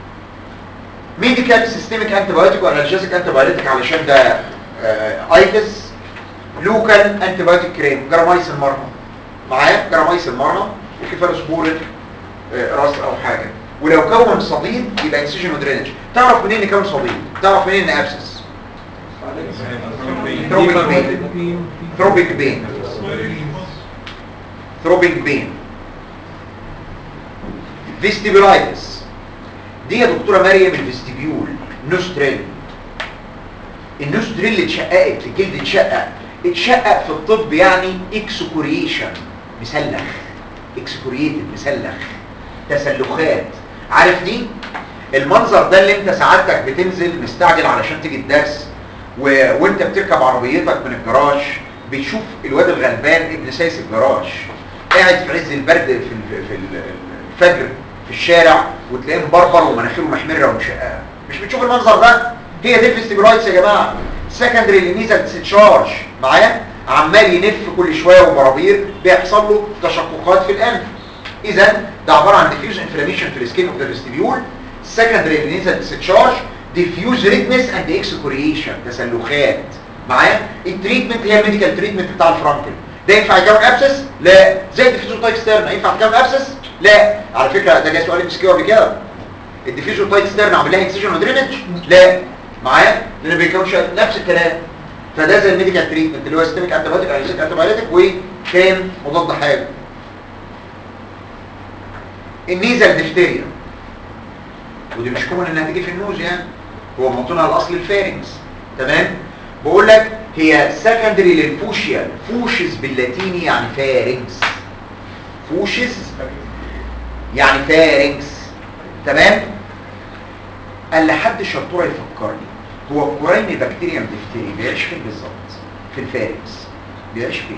ميديكال سيستميك انتي بايوتيك وانالجيزيك انتي بايوتيك علشان ده آه ايتس لوكال انتي بايوتيك كريم جرامايس المرهم معايا جرامايس المرهم وكيفالوسبورين آه راس او حاجه ولو كون صديد يبقى انسيجن ودرينج تعرف منين ان كون صديد تعرف منين ان ابسس ثروبيك بين ثروبيك بين ثروبيك بين فيستيبولايتس دي يا دكتوره مريم الفيستيبيول نوستريل النوستريل اللي اتشققت الجلد اتشقق اتشقق في الطب يعني اكسكوريشن مسلخ اكسكوريتد مسلخ تسلخات عارف دي المنظر ده اللي انت سعادتك بتنزل مستعجل علشان تيجي الدرس و... وانت بتركب عربيتك من الجراج بتشوف الواد الغلبان ابن سايس الجراج قاعد في عز البرد في ال- في ال- الفجر في الشارع وتلاقيه مبربر ومناخيره محمره ومشققه مش بتشوف المنظر ده هي دي الفيستيبولايتس يا جماعه سكندري لينيزال ديسشارج معايا عمال ينف كل شويه وبرابير بيحصل له تشققات في الانف اذا ده عباره عن ديفيوز انفلاميشن في السكين اوف ذا فيستيبيول سكندري لينيزال ديسشارج ديفيوز ريدنس اند اكسكوريشن تسلخات معايا التريتمنت هي الميديكال تريتمنت بتاع الفرونتال ده ينفع يكون ابسس لا زي الديفيوز تايك ستيرن ينفع يكون ابسس لا على فكره ده جاي سؤال ام اس كيو قبل كده الديفيوز تايك ستيرن عامل لها اكسجين ودرينج لا معايا لان بيكونش نفس الكلام فده زي الميديكال تريتمنت اللي هو سيستميك انتيبيوتيك ايزيك انتيبيوتيك وكان مضاد حيوي النيزل ديفتيريا ودي مش كومن انها تيجي في النوز يعني هو موطنها الاصلي الفارنكس تمام بقول لك هي سكندري للفوشيا فوشز باللاتيني يعني فارنكس فوشز يعني فارنكس تمام قال لحد شطوره يفكرني هو الكورين بكتيريا ديفتيري بيعيش فين بالظبط في الفارنكس بيعيش فين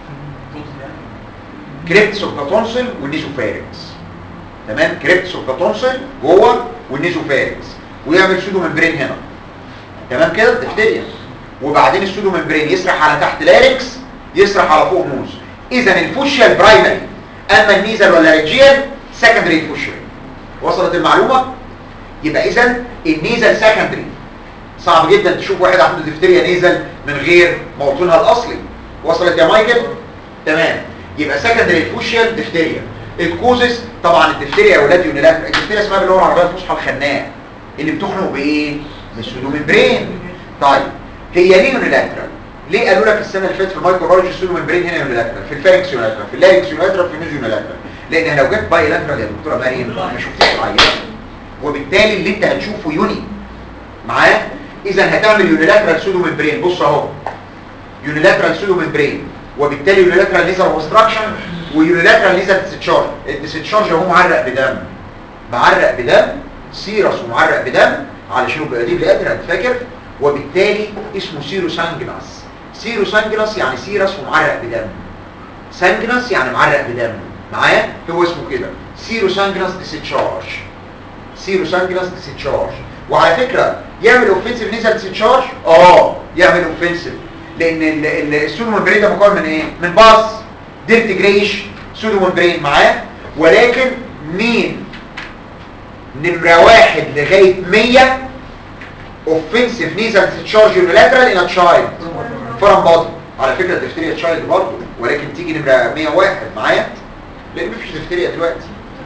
كريبتس اوف ذا تونسل والنيزوفارنكس تمام كريبتس اوف ذا تونسل جوه والنيزوفارنكس ويعمل سودو ممبرين هنا تمام كده ديفتيريا وبعدين السودو ممبرين يسرح على تحت لارنكس يسرح على فوق نوز اذا الفوشيال برايمري اما النيزل ولا ريجيال سكندري فوشيال وصلت المعلومه يبقى اذا النيزل سكندري صعب جدا تشوف واحد عنده ديفتيريا نيزل من غير موطنها الاصلي وصلت يا مايكل تمام يبقى سكندري فوشيال ديفتيريا الكوزس طبعا الديفتيريا يا اولاد يونيلاترال الديفتيريا اسمها باللغه العربيه الفصحى الخناق اللي بتخنق بايه بالسودو ممبرين طيب هي ليه يونيلاترال ليه قالوا لك السنه اللي فاتت في المايكروبيولوجي السودو ممبرين هنا يونيلاترال في الفارنكس يونيلاترال في اللارنكس يونيلاترال في النيوز يونيلاترال لان لو جت باي لاترال يا دكتوره مريم ما شفتيش العينه وبالتالي اللي انت هتشوفه يوني معاه اذا هتعمل يونيلاترال سودو ممبرين بص اهو يونيلاترال سودو ممبرين وبالتالي يونيلاترال ليزر اوبستراكشن ويونيلاترال ليزر ديسشارج الديسشارج هو معرق بدم معرق بدم سيرس ومعرق بدم علشان يبقى دي لاترال فاكر وبالتالي اسمه سيرو سانجناس سيرو سانجناس يعني سيرس ومعرق بدم سانجناس يعني معرق بدم معايا هو اسمه كده سيرو سانجناس ديسشارج سيرو سانجناس ديسشارج وعلى فكرة يعمل اوفنسيف نيزل ديسشارج اه يعمل اوفنسيف لان ال- ال- السودو ممبرين ده مكون من ايه من باص ديرت جريش سودو ممبرين معاه ولكن مين نمرة واحد لغاية 100 اوفنسيف نيزل ديسشارج يونيلاترال ان تشايلد فرم بادي على فكرة الدفتيريا تشايلد برضه ولكن تيجي نمرة 101 معايا لان مفيش دفتيريا دلوقتي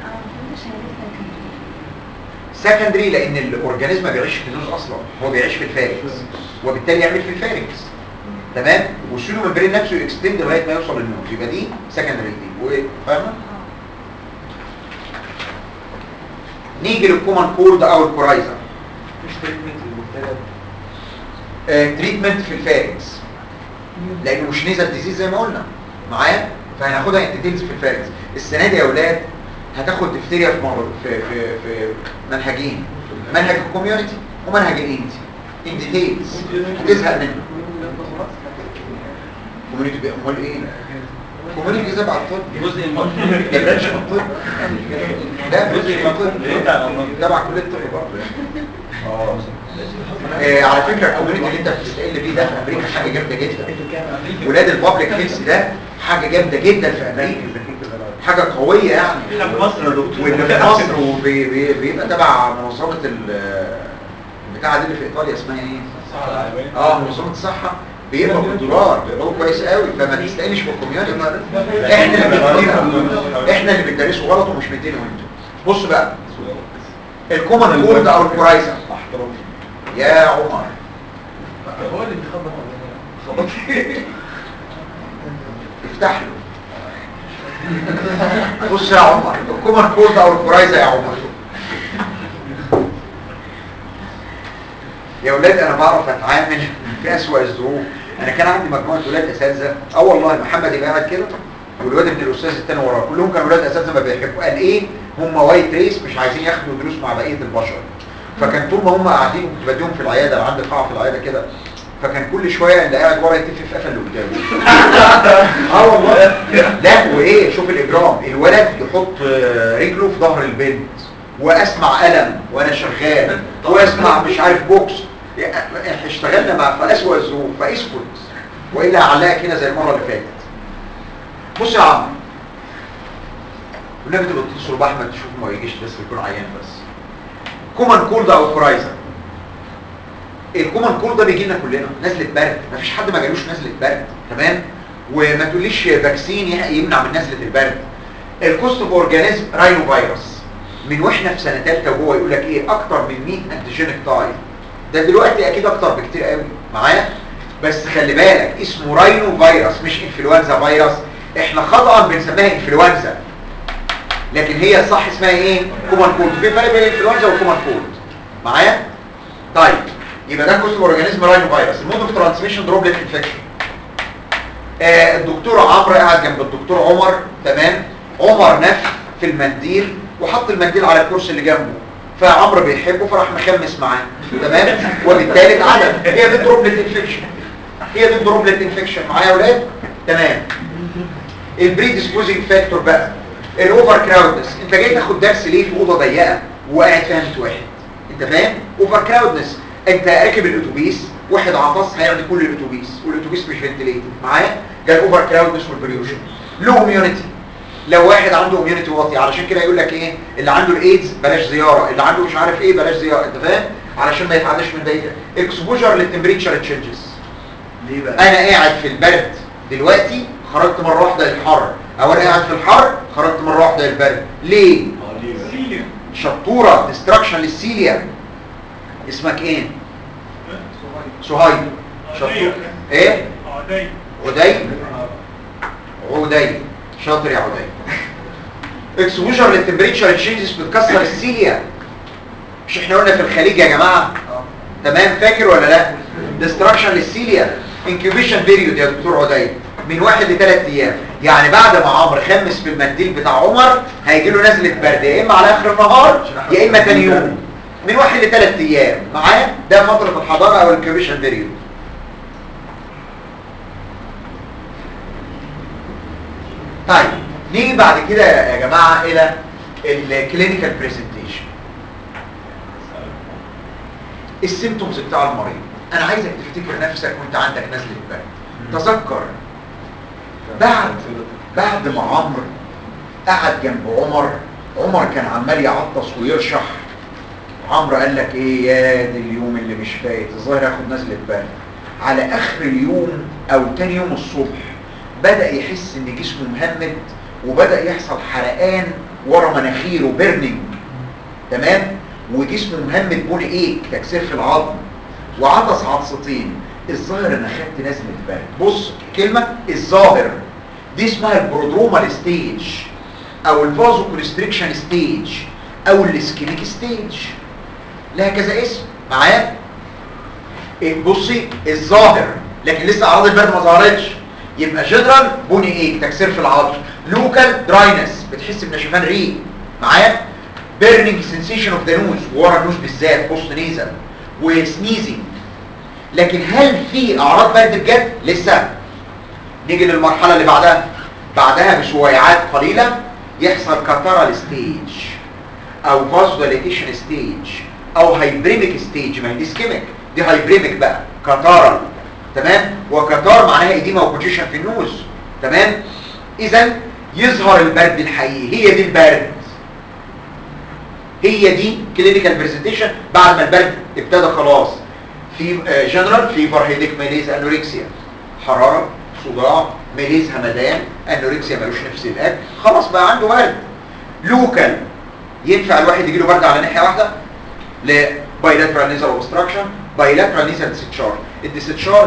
سكندري لان الاورجانيزم ما بيعيش في النوز اصلا هو بيعيش في الفارنكس وبالتالي يعمل في الفارنكس تمام والسودو ممبرين نفسه يكستند لغايه ما يوصل للنوز يبقى دي سكندري دي فاهمه نيجي للكومن كورد او الكورايزر مش تريتمنت للمبتلى تريتمنت في الفارنكس لانه مش نيزل ديزيز زي ما قلنا معايا فهناخدها ان ديتيلز في الفارنكس السنه دي يا اولاد هتاخد دفتيريا في مر- في في في منهجين منهج الكوميونتي ومنهج الانتي ان ديتيلز هتزهق منه كوميونتي بي- امال ايه كوميونتي زي بعد الطب جزء من ده برانش من الطب لا جزء من الطب تبع كليه الطب برضه اه آه، على فكره الكوميونتي اللي انت بتستقل بيه ده في امريكا حاجه جامده جدا ولاد البابليك هيلث ده حاجه جامده جدا في امريكا حاجه قويه يعني في مصر يا دكتور واللي في مصر وبيبقى تبع منظمه ال- البتاعه دي اللي في ايطاليا اسمها ايه اه منظمه الصحه بيقبض بالدولار بيقبضوا كويس قوي فما تستقلش بالكوميونتي احنا اللي بندينه احنا اللي بندرسه غلط ومش مدينه انتوا بص بقى الكومن كولد او الكورايزر يا عمر هو اللي بيخبط افتح له بص يا عمر الكومن كولد او الكورايزا يا عمر يا ولاد انا بعرف اتعامل في اسوأ الظروف انا كان عندي مجموعه ولاد اساتذه اه والله محمد يبقى قاعد كده والواد ابن الاستاذ التاني وراه كلهم كانوا ولاد اساتذه ما بيحبوا قال ايه هم وايت ريس مش عايزين ياخدوا دروس مع بقيه البشر فكان طول ما هم قاعدين كنت بديهم في العياده انا عندي قاعه في العياده كده فكان كل شويه اللي قاعد ورا يتف في قفل اللي قدامه اه والله لا وايه شوف الاجرام الولد يحط آه، رجله في ظهر البنت واسمع الم وانا شغال واسمع مش عارف بوكس يعني احنا اشتغلنا مع في اسوء الظروف فاسكت والا هعلقك هنا زي المره اللي فاتت بص يا عم والنبي تبقى تتصل باحمد تشوف ما يجيش بس يكون عيان بس كومان كولد او كورايزا الكومان كولد ده بيجي لنا كلنا نزله برد مفيش حد ما جالوش نزله برد تمام وما تقوليش فاكسين يح- يمنع من نزله البرد الكوست اوف اورجانيزم راينو فيروس من واحنا في سنه ثالثه وهو يقول لك ايه اكتر من 100 انتيجينيك تايب ده دلوقتي اكيد اكتر بكتير قوي معايا بس خلي بالك اسمه راينو فيروس مش انفلونزا فيروس احنا خطا بنسميها انفلونزا لكن هي صح اسمها ايه كومان كولد في فرق بين الانفلونزا والكومان كولد معايا طيب يبقى ده كوست اورجانيزم راينو فيروس المود اوف ترانسميشن دروبلت انفكشن آه الدكتور عمرو قاعد جنب الدكتور عمر تمام عمر نف في المنديل وحط المنديل على الكرسي اللي جنبه فعمرو بيحبه فراح مخمس معاه تمام وبالتالي اتعدم هي دي دروبلت انفكشن هي دي دروبلت انفكشن معايا يا اولاد تمام البريديسبوزنج فاكتور بقى الاوفر كراودنس انت جاي تاخد درس ليه في اوضه ضيقه وقاعد فيها 100 واحد انت فاهم اوفر كراودنس انت راكب الاتوبيس واحد عطس هيعدي كل الاتوبيس والاتوبيس مش فنتليتد معايا ده الاوفر كراودنس والبريوشن لو اميونيتي لو واحد عنده اميونيتي واطي علشان كده يقول لك ايه اللي عنده الايدز بلاش زياره اللي عنده مش عارف ايه بلاش زياره انت فاهم علشان ما يتعداش من بقيه اكسبوجر للتمبريتشر تشينجز ليه بقى؟ انا قاعد في البرد دلوقتي خرجت مره واحده للحر او انا قاعد في الحر خرجت مره واحده للبرد ليه شطوره ديستراكشن للسيليا اسمك ايه سهيل شطوره ايه عدي عدي شاطر يا عدي اكسبوجر للتمبريتشر تشينجز بتكسر السيليا مش احنا قلنا في الخليج يا جماعه تمام فاكر ولا لا ديستراكشن للسيليا انكيوبيشن بيريود يا دكتور عدي من واحد لثلاث ايام يعني بعد ما عمرو خمس في المنديل بتاع عمر هيجي له نزله برد يا اما على اخر النهار يا اما تاني يوم من واحد لثلاث ايام معايا ده فتره الحضانه او الانكيوبيشن بيريود طيب نيجي بعد كده يا جماعه الى الكلينيكال برزنتيشن السيمتومز بتاع المريض انا عايزك تفتكر نفسك وانت عندك نزله برد تذكر بعد بعد ما عمرو قعد جنب عمر عمر كان عمال يعطس ويرشح عمرو قال لك ايه يا دي اليوم اللي مش فايت الظاهر هاخد نزله برد على اخر اليوم او تاني يوم الصبح بدا يحس ان جسمه مهمد وبدا يحصل حرقان ورا مناخيره بيرنينج تمام وجسمه مهمد بني ايه تكسير في العظم وعطس عطستين الظاهر انا خدت نزله برد بص كلمه الظاهر دي اسمها البرودرومال ستيج او الفازو كونستريكشن ستيج او الاسكيميك ستيج لها كذا اسم معايا إيه، بصي الظاهر لكن لسه اعراض البرد ما ظهرتش يبقى جنرال بني ايه تكسير في العظم لوكال دراينس بتحس بنشفان ريق معايا بيرنينج سensation اوف ذا نوز ورا النوز بالذات بوست نيزل وسنيزنج لكن هل في اعراض برد بجد لسه نيجي للمرحله اللي بعدها بعدها بشويعات قليله يحصل كاتارال ستيج او فازوديليتيشن ستيج او هايبريميك ستيج ما هي دي سكيميك دي هايبريميك بقى كاتارال تمام وكاتار معناها ايديما وكونجيشن في النوز تمام اذا يظهر البرد الحقيقي هي دي البرد هي دي كلينيكال برزنتيشن بعد ما البرد ابتدى خلاص في جنرال فيفر هيديك ميليز انوركسيا حراره صداع ميليز همدان انوركسيا ملوش نفس الاكل خلاص بقى عنده برد لوكال ينفع الواحد يجي له برد على ناحيه واحده ل bilateral nasal obstruction bilateral nasal discharge الديستشارج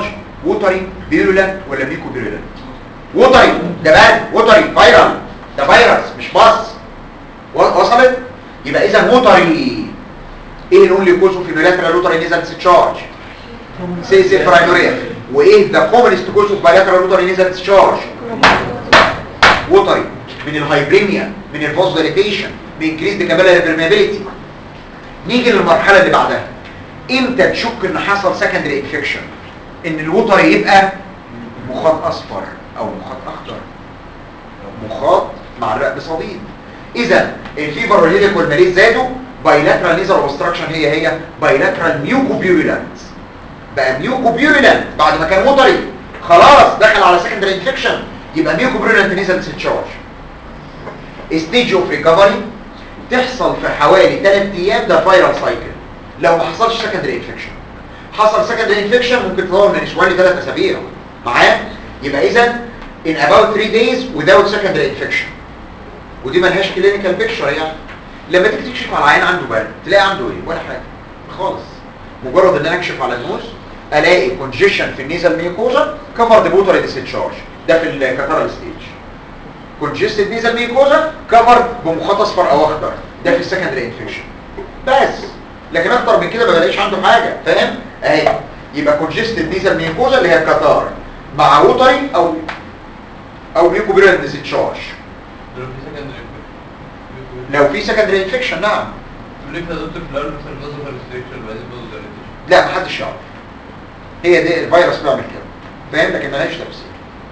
ووتري بيرولنت ولا ميكو بيرولنت ووتري ده برد ووتري فايرال ده فيروس مش باص و- وصلت يبقى اذا ووتري ايه الاونلي كوز اوف يونيلاترال ووتري نيزل ديسشارج سي سي برايموريا وايه ذا كومنست كوز اوف بايلاترال ووتري نيزل ديسشارج ووتري من الهايبريميا من الفوز ديليتيشن من انكريز دي كابيلاري بيرميابيليتي نيجي للمرحله اللي بعدها امتى تشك ان حصل سكندري انفكشن ان الوتر يبقى مخاط اصفر او مخاط اخضر مخاط مع الرق صديد اذا الفيفر والهيليك والماليز زادوا بايلاترال نيزل اوبستراكشن هي هي بايلاترال ميوكوبيوريلانت بقى ميوكوبيوريلانت بعد ما كان وتري خلاص دخل على سكندري انفكشن يبقى ميوكوبيوريلانت نيزل ديسشارج ستيج اوف ريكفري تحصل في حوالي 3 ايام ده فايرال سايكل لو ما حصلش سكندري انفكشن حصل سكندري انفكشن ممكن تطول من اسبوعين لثلاث اسابيع معايا يبقى اذا in about 3 days without secondary infection ودي ملهاش كلينيكال بيكتشر يعني لما تيجي تكشف على عين عنده برد تلاقي عنده ايه ولا حاجه خالص مجرد ان انا اكشف على النوز الاقي كونجيشن في النيزل ميوكوزا كفر بوتر ديسشارج ده في الكاترال ستيج كونجستد نيزل ميوكوزا كفر بمخاط اصفر او اخضر ده في السكندري انفكشن بس لكن اكتر من كده ما بلاقيش عنده حاجه فاهم اهي يبقى كونجستد نيزل ميوكوزا اللي هي الكاتار مع ووتري او او ميوكوبيرال ديسشارج دول في سكندري لو في سكندري انفكشن نعم تقول لك يا دكتور في الاول مثلا نظر ريستريكشن وبعدين نظر ريستريكشن لا محدش يعرف هي دي الفيروس بيعمل كده فاهم لكن ملهاش تفسير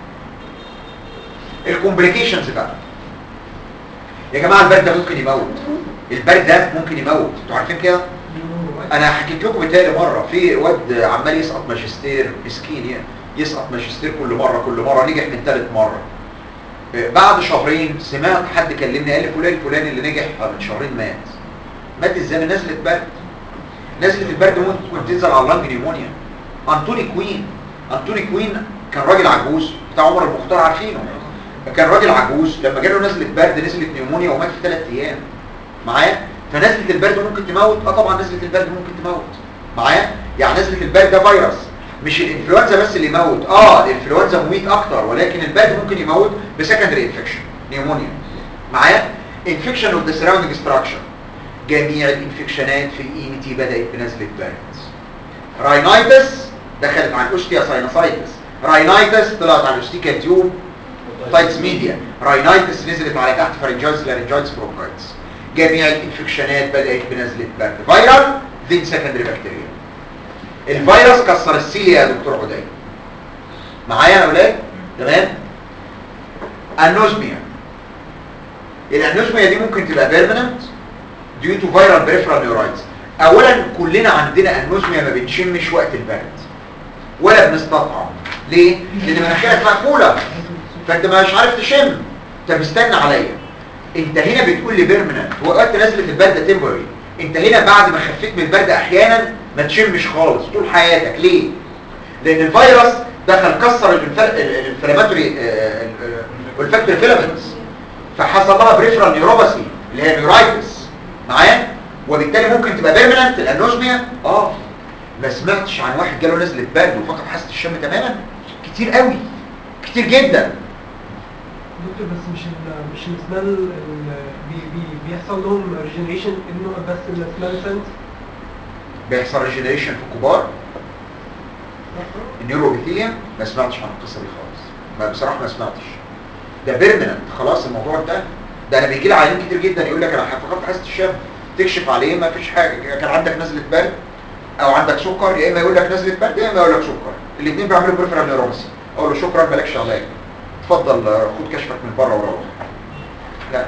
الكومبليكيشنز بقى يا جماعه البرد ده ممكن يموت البرد ده ممكن يموت انتوا عارفين كده انا حكيت لكم بتهيألي مره في واد عمال يسقط ماجستير مسكين يعني يسقط ماجستير كل مره كل مره نجح من ثالث مره بعد شهرين سمعت حد كلمني قال لي فلان الفلاني اللي نجح من شهرين مات مات ازاي من نزله برد نزله البرد ممكن تنزل على اللنج نيمونيا انتوني كوين انتوني كوين كان راجل عجوز بتاع عمر المختار عارفينه كان راجل عجوز لما جاله نزله برد نزلت نيمونيا ومات في ثلاث ايام معايا فنزله البرد ممكن تموت اه طبعا نزله البرد ممكن تموت معايا يعني نزله البرد ده فيروس مش الانفلونزا بس اللي يموت اه الانفلونزا مميت اكتر ولكن البرد ممكن يموت بسكندري انفكشن نيمونيا معايا انفكشن اوف ذا سراوندينج ستراكشر جميع الانفكشنات في الاي ان تي بدات بنزله برد راينايتس دخلت على الاوستيا ساينوسايتس راينايتس طلعت على الاوستيكا تيوب تايتس ميديا راينايتس نزلت على تحت فارنجايتس لارنجايتس برونكايتس جميع الانفكشنات بدات بنزله برد فيرال ذين سكندري بكتيريا الفيروس كسر السيليا يا دكتور عدي معايا يا اولاد تمام النوزميا الانوزميا دي ممكن تبقى بيرمننت ديو تو فيرال بريفرال نيورايتس اولا كلنا عندنا انوزميا ما بنشمش وقت البرد ولا بنستطعم ليه لان مناخيرك مقفوله فانت مش عارف تشم طب استنى عليا انت هنا بتقول لي بيرمننت وقت نزله البرد تمبري انت هنا بعد ما خفيت من البرد احيانا ما تشمش خالص طول حياتك ليه لان الفيروس دخل كسر الانفلاماتوري والفاكتوري فيلامنتس فحصل لها بريفرال نيوروباثي اللي هي نيورايتس معايا وبالتالي ممكن تبقى بيرمننت الانوزميا اه ما سمعتش عن واحد جاله نزله برد وفقد حاسه الشم تماما كتير قوي كتير جدا دكتور بس مش ال مش السمال ال- بي بي بيحصل لهم ريجنريشن انه بس السمال سنس بيحصل ريجنريشن في الكبار النيوروبيثيليوم ما سمعتش عن القصه دي خالص ما بصراحه ما سمعتش ده بيرمننت خلاص الموضوع ده ده انا بيجي لي عيانين كتير جدا يقول لك انا فقدت حاسه الشم تكشف عليه ما فيش حاجه كان عندك نزله برد او عندك سكر يا اما يقول لك نزله برد يا اما يقول لك سكر الاثنين بيعملوا بريفرال نيوروباثي اقول له شكرا مالكش علاج اتفضل آه، خد كشفك من بره وروح لا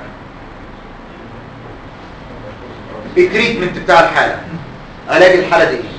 التريتمنت بتاع الحاله علاج الحاله دي ايه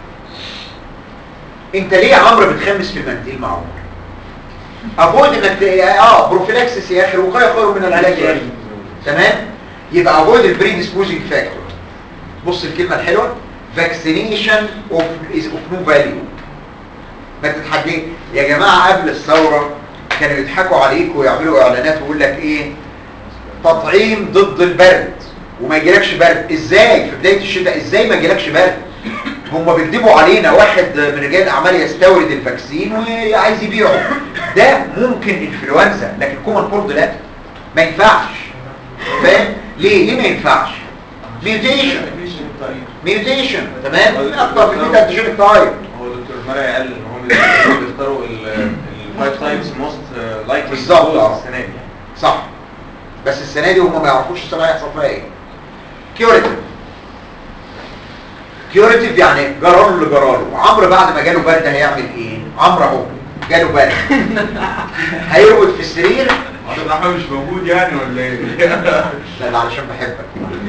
انت ليه يا عمرو بتخمس في المنديل مع عمر افويد انك ت- اه بروفيلاكسس يا اخي الوقايه خير من العلاج يا اخي تمام يبقى افويد البري ديسبوزنج فاكتور بص الكلمه الحلوه فاكسينيشن اوف از اوف نو فاليو ما تضحكي يا جماعه قبل الثوره كانوا يضحكوا عليك ويعملوا اعلانات ويقول لك ايه تطعيم ضد البرد وما يجيلكش برد ازاي في بدايه الشتاء ازاي ما يجيلكش برد هم بيكذبوا علينا واحد من رجال الاعمال يستورد الفاكسين وعايز يبيعه ده ممكن انفلونزا لكن كومن كولد لا ما ينفعش فاهم ليه ليه ما ينفعش ميوتيشن ميوتيشن تمام اكتر من كده انتيجينيك تايب هو دكتور مرعي قال ان هم بيختاروا- بيختاروا الفايف تايبس موست لايكلي بالظبط، آه. السنه دي صح بس السنه دي هم ما يعرفوش السنه هيحصل فيها ايه كيوريتيف كيوريتيف يعني جراله اللي جراله عمرو بعد ما جاله برد هيعمل ايه عمرو اهو جاله برد هيرقد في السرير عشان احمد مش موجود يعني ولا ايه؟ لا ده علشان بحبك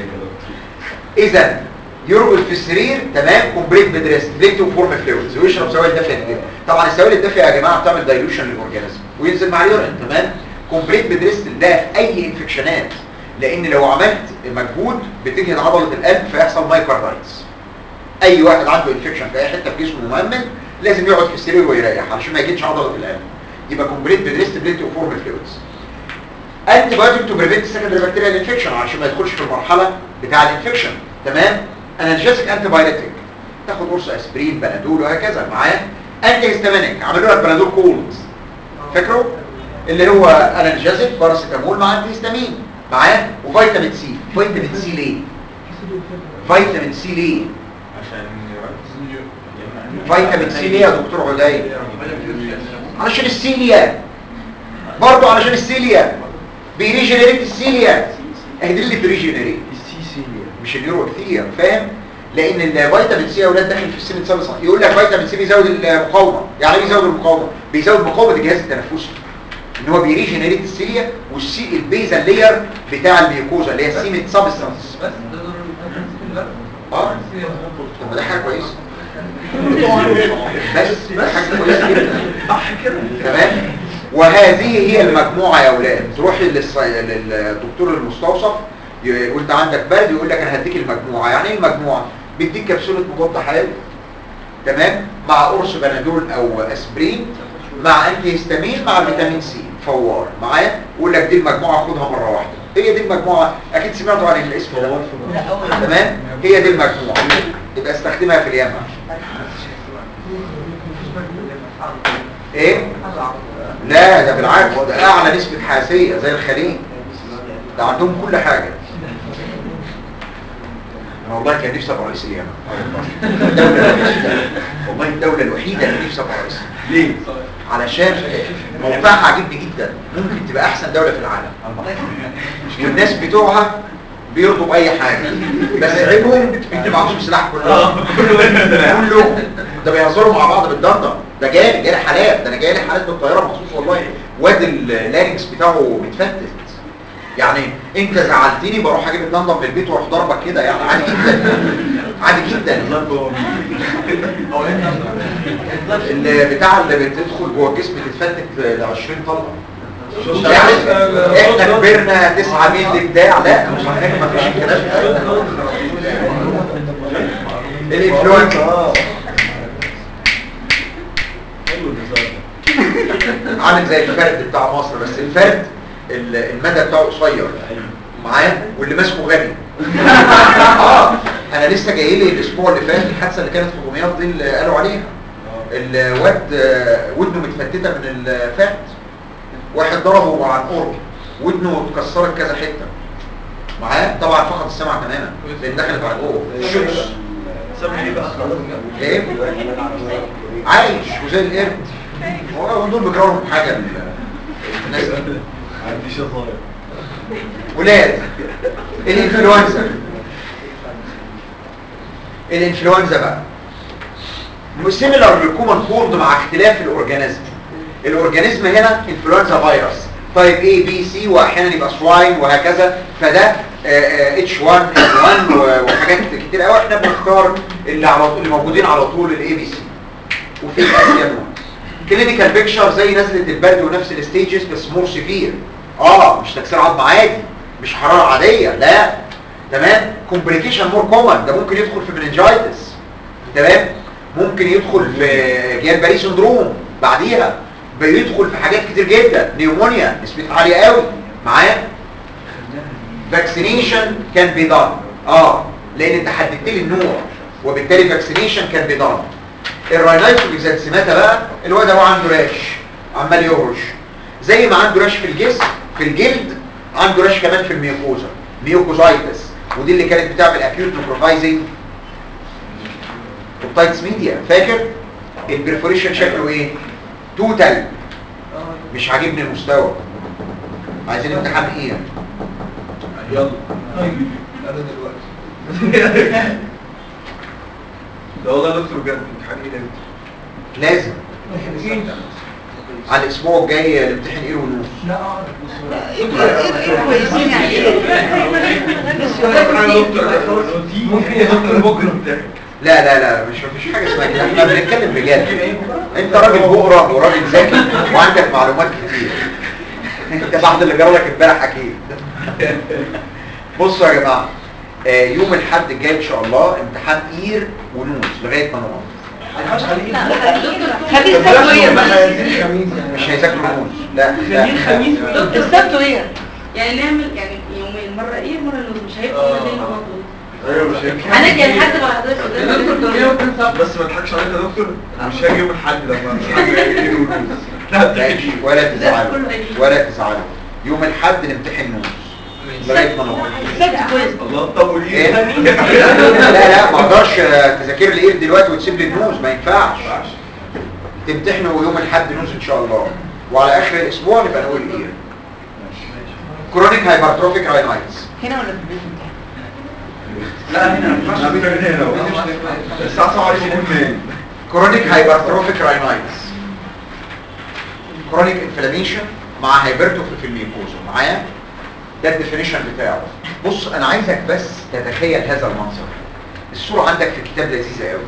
اذا يرقد في السرير تمام كومبليت بدريست بليت وفورم فلويدز ويشرب سوائل دافيه كتير طبعا السوائل الدافيه يا جماعه بتعمل دايلوشن للاورجانيزم وينزل مع اليورين تمام كومبليت بدريست ده في اي انفكشنات لان لو عملت مجهود بتجهد عضله القلب فيحصل مايكاردايتس اي واحد عنده انفكشن في اي حته في جسمه مؤمن لازم يقعد في السرير ويريح علشان ما يجيش عضله القلب يبقى كومبليت بدريست بليت وفورم فلويدز انتي بايوتيك تو بريفنت سكندري بكتيريال انفكشن عشان ما يدخلش في المرحله بتاع الانفكشن تمام انالجيسيك انتي بايوتيك تاخد قرص اسبرين بنادول وهكذا معايا انتي هيستامينيك عملوا لك بنادول كولد فاكره اللي هو انالجيسيك باراسيتامول مع انتي هيستامين معاه وفيتامين سي فيتامين سي ليه فيتامين سي ليه عشان فيتامين سي ليه يا دكتور عدي علشان السيليا برضو علشان السيليا بيريجنريت السيليا اهي دي اللي بيريجنريت مش النيورو كتير فاهم لان الفيتامين سي يا اولاد داخل في السن السابع صح يقول لك فيتامين سي بيزود المقاومه يعني ايه بيزود المقاومه بيزود مقاومه الجهاز التنفسي ان هو بيريجنريت السيليا والسي البيزا لاير بتاع الميوكوزا اللي هي السيمنت سبستانس بس ده دور الفيتامين اه طب ما ده حاجه كويسه بس ده حاجه كويسه جدا صح كده تمام وهذه هي المجموعة يا اولاد تروح للص- للدكتور المستوصف يقول انت عندك برد يقول لك انا هديك المجموعة يعني ايه المجموعة بيديك كبسولة مضاد حيوي تمام مع قرص بنادول او اسبرين مع انتي هيستامين مع فيتامين سي فوار معايا يقول لك دي المجموعة خدها مرة واحدة هي دي المجموعة اكيد سمعتوا عن الاسم ده تمام هي دي المجموعة يبقى استخدمها في اليمن ايه لا ده بالعكس ده اعلى نسبة حاسية زي الخليج ده عندهم كل حاجة انا والله كان نفسي ابقى رئيس اليمن الدولة الوحيدة والله الدولة الوحيدة اللي نفسي ابقى رئيسها ليه؟ علشان موقعها عاجبني جدا ممكن تبقى احسن دولة في العالم والناس بتوعها بيرضوا باي حاجة بس عيبهم ان معهمش سلاح كلهم كلهم ده بيهزروا مع بعض بالدندر ده جالي جالي حالات ده انا جالي حالات بالطياره مخصوص والله واد اللارنكس بتاعه متفتت يعني انت زعلتني بروح اجيب الدندر من البيت واروح ضربك كده يعني عادي جدا عادي جدا اللي بتاع اللي بتدخل جوه الجسم تتفتت ل 20 طلقه يعني احنا كبرنا 9 مللي بتاع لا مش هناك ما فيش الكلام ده الانفلونزا عامل زي الفرد بتاع مصر بس الفرد ال- المدى بتاعه قصير معايا واللي ماسكه غني اه انا لسه جاي لي الاسبوع اللي فات الحادثه اللي كانت في دمياط دي اللي قالوا عليها الواد آه، ودنه متفتته من الفرد واحد ضربه عن قرب ودنه اتكسرت كذا حته معاه طبعا فقد السمع تماما لان دخلت على جوه الشمس ايه عايش وزي القرد هو دول بيكرهوا لهم حاجه ال- الناس دي عندي شطاير ولاد الانفلونزا الانفلونزا بقى سيميلر للكومن كولد مع اختلاف الاورجانيزم الاورجانيزم هنا انفلونزا فيروس طيب اي بي سي واحيانا يبقى سواين وهكذا فده اتش 1 ان 1 وحاجات كتير قوي احنا بنختار اللي على طول اللي موجودين على طول الاي بي سي وفي اسيا كلينيكال بيكشر زي نزله البرد ونفس الستيجز بس مور سيفير اه مش تكسير عظم عادي مش حراره عاديه لا تمام كومبليكيشن مور كومن ده ممكن يدخل في مننجايتس تمام ممكن يدخل في جيان باري سندروم بعديها بيدخل في حاجات كتير جدا نيومونيا نسبتها عاليه قوي معايا فاكسينيشن كان بي دان اه لان انت حددت لي النوع وبالتالي فاكسينيشن كان بيضان الراينايتس وبيزانسيماتا بقى الواد هو عنده راش عمال يهرش زي ما عنده راش في الجسم في الجلد عنده راش كمان في الميوكوزا ميوكوزايتس ودي اللي كانت بتعمل اكيوت نيكروفايزنج اوبتايتس ميديا فاكر البرفوريشن شكله ايه توتال مش عاجبني المستوى عايزين امتحان ايه يلا طيب انا دلوقتي لا والله يا دكتور بجد امتحان ايه ده لازم على الاسبوع الجاي نمتحن ايه ونص لا اعرف كويسين يعني ممكن يا دكتور بكره لا لا لا مش مفيش حاجه اسمها كده احنا بنتكلم بجد انت راجل بقرا وراجل ذكي وعندك معلومات كتير انت بعد اللي جرى لك امبارح اكيد بصوا يا جماعه آه، يوم الاحد الجاي ان شاء الله امتحان اير ونوز لغايه ما نقف خليه السبت بقى مش هيذاكروا نوز لا لا الخميس السبت وهي يعني نعمل يعني يومين مرة ايه مرة نوز مش هيبقوا الاثنين مع بعض ايوه مش هينفع انا جاي لحد ما حضرتك قدام بس ما تضحكش عليك يا دكتور أنا مش هاجي يوم الاحد لما ايه ونوز لا ماشي ولا تزعلوا ولا تزعلوا يوم الاحد نمتحن نوز لغايه ما نقف السبت كويس الله طب ايه؟ وليه لا لا ما اقدرش آه، تذاكر لي ايه دلوقتي وتسيب لي النوز ما ينفعش تمتحنوا يوم الاحد نوز ان شاء الله وعلى اخر الاسبوع نبقى نقول ايه كرونيك هايبرتروفيك راينايتس هنا ولا في البيت امتحان لا هنا ما بين هنا الساعه 7 يكون نايم كرونيك هايبرتروفيك راينايتس كرونيك انفلاميشن مع هايبرتروفي في الميوكوزا معايا ده الديفينيشن بتاعه بص انا عايزك بس تتخيل هذا المنظر الصوره عندك في الكتاب لذيذه قوي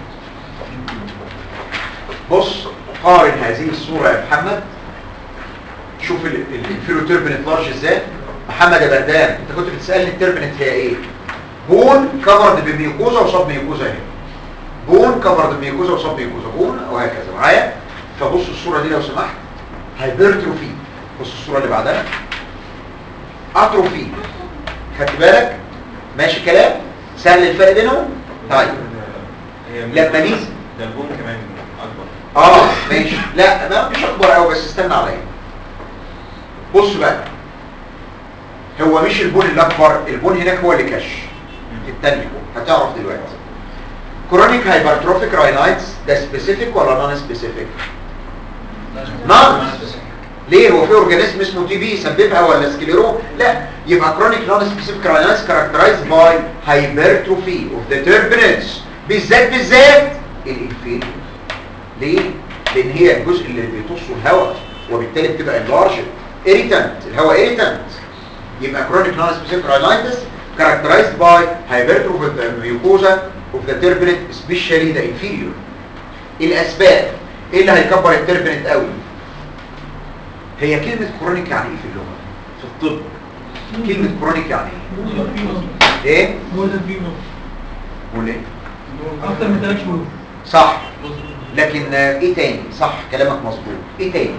بص قارن هذه الصوره يا محمد شوف الانفيرو تيربنت لارج ازاي محمد يا بردان انت كنت بتسالني التيربنت هي ايه بون كفرد بميوكوزا وصاب ميوكوزا هنا بون كفرد بميوكوزا وصاب ميوكوزا بون وهكذا معايا فبص الصوره دي لو سمحت هايبرتروفي بص الصوره اللي بعدها اتروفي خدت بالك ماشي كلام سهل الفرق بينهم طيب لما نيجي ده البوم كمان اكبر اه ماشي لا ما مش اكبر قوي بس استنى عليا بص بقى هو مش البون الاكبر البون هناك هو اللي كش الثانيه هتعرف دلوقتي كرونيك هايبرتروفيك راينايتس ده سبيسيفيك ولا نون سبيسيفيك نون ليه هو في اورجانيزم اسمه تي بي يسببها ولا سكليرو لا يبقى كرونيك نون سبيسيفيك راينايتس كاركترايزد باي هايبرتروفي اوف ذا تيربنتس بالذات بالذات الانفيريور ليه لان هي الجزء اللي بيطصه الهواء وبالتالي بتبقى انلارجد irritant الهواء irritant يبقى chronic non-specific rhinitis characterized by hypertrophy of the mucosa of the turbinate especially the inferior الاسباب ايه اللي هيكبر التربنت قوي هي كلمة كرونيك يعني ايه في اللغة في الطب كلمة كرونيك يعني ايه ايه مودن فينو قول ايه اكتر من ثلاث شهور صح لكن آه، ايه تاني صح كلامك مظبوط ايه تاني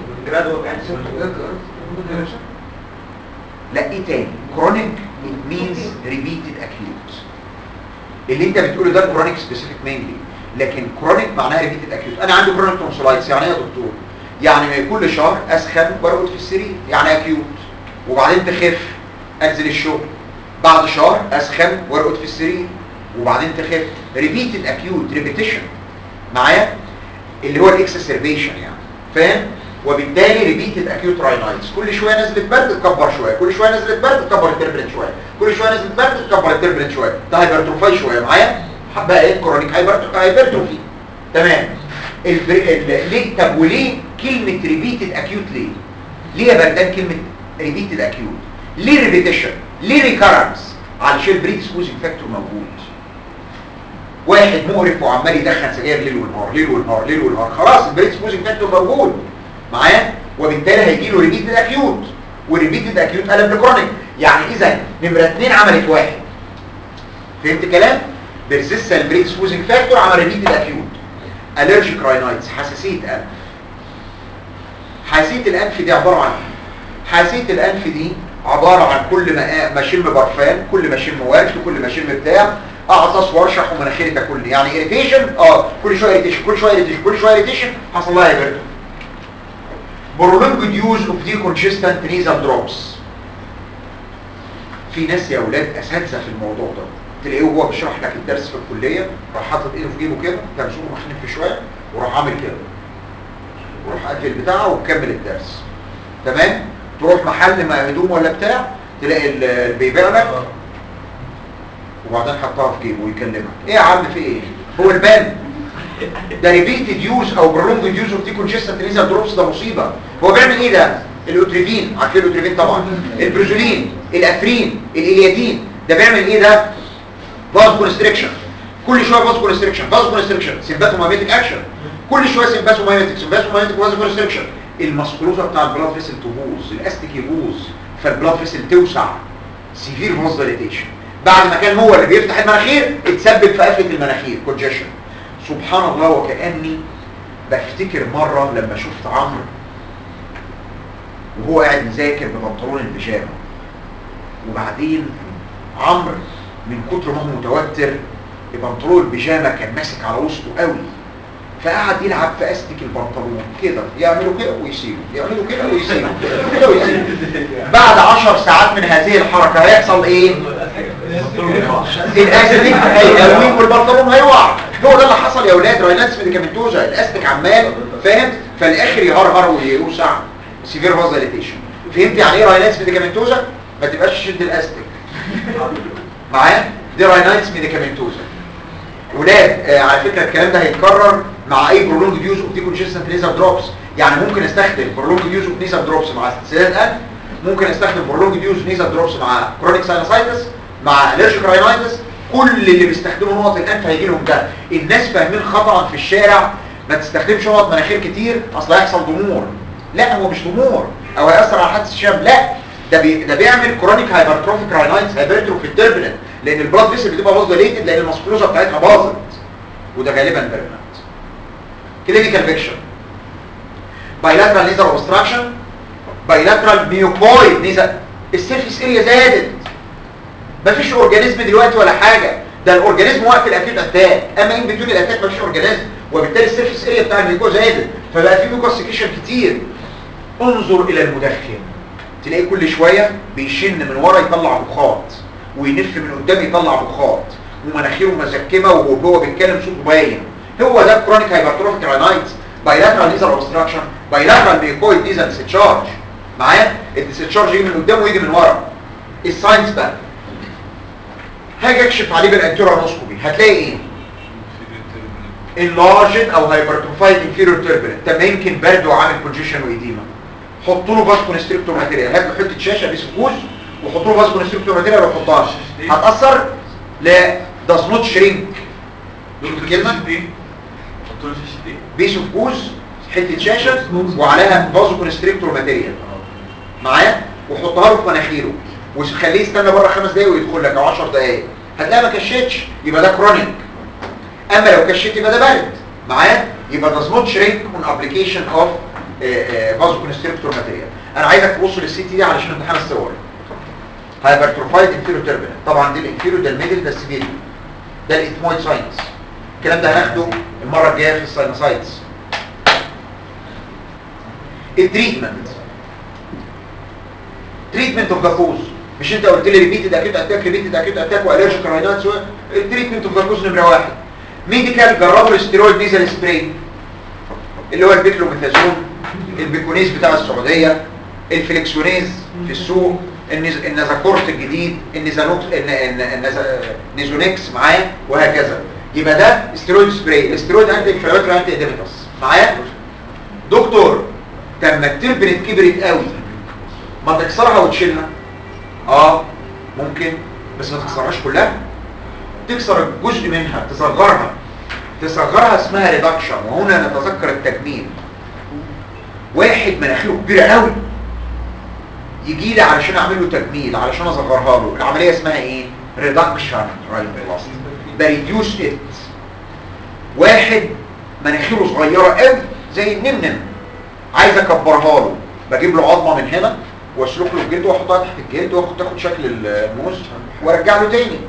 لا ايه تاني كرونيك it means repeated acute اللي انت بتقوله ده كرونيك سبيسيفيك مينلي لكن كرونيك معناها ريبيتد اكيوت انا عندي كرونيك تونسولايتس يعني ايه يا دكتور يعني كل شهر اسخن وارقد في السرير يعني اكيوت وبعدين تخف انزل الشغل بعد شهر اسخن وارقد في السرير وبعدين تخف ريبيتد اكيوت ريبيتيشن معايا اللي هو الاكسسربيشن يعني فاهم وبالتالي ريبيتد اكيوت راينايتس كل شويه نزلت برد تكبر شويه كل شويه نزلت برد تكبر التربلنت شويه كل شويه نزلت برد تكبر التربلنت شويه ده هايبرتروفاي شويه معايا بقى ايه كرونيك هايبرتروفي هايبرتروفي تمام الب... ال... ليه طب وليه كلمه ريبيتد اكيوت ليه ليه يا بردان كلمه ريبيتد اكيوت ليه ريبيتيشن ليه ريكارنس علشان البريد سكوزنج فاكتور موجود واحد مقرف وعمال يدخن سجاير ليل ونهار ليل ونهار ليل ونهار خلاص البريد سكوزنج فاكتور موجود معايا وبالتالي هيجي له ريبيتد اكيوت وريبيتد اكيوت قلب لكرونيك يعني اذا نمره 2 عملت واحد فهمت كلام بيرسيستنت بريد سكوزنج فاكتور عمل ريبيتد اكيوت الرجيك راينايتس حساسيه انف حساسيه الانف دي عباره عن ايه حساسيه الانف دي عباره عن كل ما ما اشم برفان كل ما اشم ورد كل ما اشم بتاع اعطس وارشح ومناخيري تاكل لي يعني اريتيشن اه كل شويه اريتيشن كل شويه اريتيشن كل شويه اريتيشن حصل لها هيبرتون prolonged use of deconsistent nasal drops في ناس يا اولاد اساتذه في الموضوع ده تلاقيه وهو بيشرح لك الدرس في الكليه راح حاطط ايده في جيبه كده كان صوته محنف شويه وراح عامل كده وراح قافل بتاعه ومكمل الدرس تمام تروح محل ما هدوم ولا بتاع تلاقي ال- اللي بيبيع لك وبعدين حطها في جيبه ويكلمك ايه يا عم في ايه هو البان ده ريبيتد يوز او برولونج يوز اوف ديكونجستنت نيزل دروبس ده مصيبه هو بيعمل ايه ده الاوتريفين عارفين الاوتريفين طبعا البريزولين الافرين الاليادين ده بيعمل ايه ده فاز كونستريكشن كل شويه فاز كونستريكشن فاز كونستريكشن سيمباثومايميتيك اكشن كل شويه سيمباثومايميتيك سيمباثومايميتيك فاز كونستريكشن المسكروزه بتاع البلاد فيسل تبوظ الاستيك يبوظ فالبلاد فيسل توسع سيفير فاز دايليتيشن بعد ما كان هو اللي بيفتح المناخير اتسبب في قفله المناخير كونجيشن سبحان الله وكاني بفتكر مره لما شفت عمرو وهو قاعد مذاكر ببنطلون البيجامه وبعدين عمرو من كتر ما هو متوتر بنطلون البيجامه كان ماسك على وسطه قوي فقعد يلعب في استك البنطلون كده يعملوا كده ويسيبوا يعملوا كده ويسيبوا كده ويسيبوا بعد عشر ساعات من هذه الحركه هيحصل ايه الاستك هيقوي والبنطلون هيقع هو ده اللي حصل يا اولاد رايناتس ميديكامنتوزا الاستك عمال فاهم فالاخر يهرهر ويوسع سيفير فازاليتيشن فهمت يعني ايه رايناتس ميديكامنتوزا ما تبقاش تشد الاستك معايا دي رايناتس ميديكامنتوزا ولاد آه على فكره الكلام ده هيتكرر مع اي برولونج يوز اوف ديكونجستنت نيزل دروبس يعني ممكن استخدم برولونج يوز اوف نيزل دروبس مع استسلال قلب ممكن استخدم برولونج يوز نيزل دروبس مع كرونيك ساينوسايتس مع الرجيك راينايتس كل اللي بيستخدموا نقط الانف هيجي لهم ده الناس فاهمين خطا في الشارع ما تستخدمش نقط مناخير كتير اصل هيحصل ضمور لا هو مش ضمور او هيأثر على حدث الشام لا ده بي ده بيعمل كرونيك هايبرتروفيك راينايتس هايبرتروفي التربنت لان البلاد فيسل بتبقى باظ ديليتد لان المسكروزه بتاعتها باظت وده غالبا بيرمنت كلينيكال فيكشن بايلاترال نيزل اوبستراكشن بايلاترال ميوكويد نيزل السيرفيس اريا زادت مفيش اورجانيزم دلوقتي ولا حاجه ده الاورجانيزم وقت الاكيد اتاك اما ان بدون الاتاك مفيش اورجانيزم وبالتالي السيرفيس اريا بتاع الميوكو زادت فبقى في ميوكوسيكيشن كتير انظر الى المدخن تلاقيه كل شويه بيشن من ورا يطلع بخاط وينف من قدام يطلع بخاط ومناخيره مزكمه وهو جوه بيتكلم صوته باين هو ده كرونيك هايبرتروفيك راينايتس بايلاترال نيزل اوبستراكشن بايلاترال ميوكويد نيزل ديسشارج معايا الديسشارج يجي من قدام ويجي من ورا الساينس بقى هاجي اكشف عليه بالانتيرونوسكوبي هتلاقي ايه enlarged او hypertrophied inferior turbinate طب ما يمكن برد وعامل كونجيشن وايديما حط له باس كونستريكتور ماتيريال هات له حته شاشه بيسفوز وحط له باس كونستريكتور ماتيريال وحطها هتاثر لا does not shrink شوف الكلمه حطوا له شاشه ايه؟ بيس اوف جوز حته شاشه وعليها بازو كونستريكتور ماتيريال معايا وحطها له في مناخيره وخليه يستنى بره خمس دقايق ويدخل لك او 10 دقايق هتلاقي ما كشتش يبقى ده كرونيك اما لو كشت يبقى ده بارد معايا يبقى does not shrink on application of بازو كونستريكتور ماتيريال انا عايزك تبص للسي تي دي علشان امتحان الصور هايبرتروفايد انفيرو تيربينال طبعا دي الانفيرو ده الميدل ده السبيريو ده الاثمويد ساينس الكلام ده هناخده المره الجايه في الساينوسايتس التريتمنت تريتمنت اوف ذا كوز مش انت قلت لي ريبيتد اكيد اتاك ريبيتد اكيد اتاك والرجيك راينايتس التريتمنت اوف ذا كوز نمره واحد ميديكال جربوا الاستيرويد نيزل سبراي اللي هو البيكلوميثازون البيكونيز بتاع السعوديه الفليكسونيز في السوق النيز- النازاكورت الجديد النيزانوكس الن- الن- النازا- نيزونكس معاه وهكذا يبقى ده استيرويد سبراي الاستيرويد انتي انفلاماتوري انتي اديمتس معايا دكتور طب ما التربنت كبرت قوي ما تكسرها وتشيلها اه ممكن بس ما تكسرهاش كلها تكسر جزء منها تصغرها تصغرها اسمها ريدكشن وهنا نتذكر التجميل واحد مناخيره كبيره قوي يجي لي علشان اعمل له تجميل علشان اصغرها له العمليه اسمها ايه ريدكشن راينوبلاستي بريديوس ات واحد مناخيره صغيره قوي زي النمنم عايز اكبرها له بجيب له عظمه من هنا واسلك له الجلد واحطها تحت الجلد واخد تاخد شكل الموز وارجع له تاني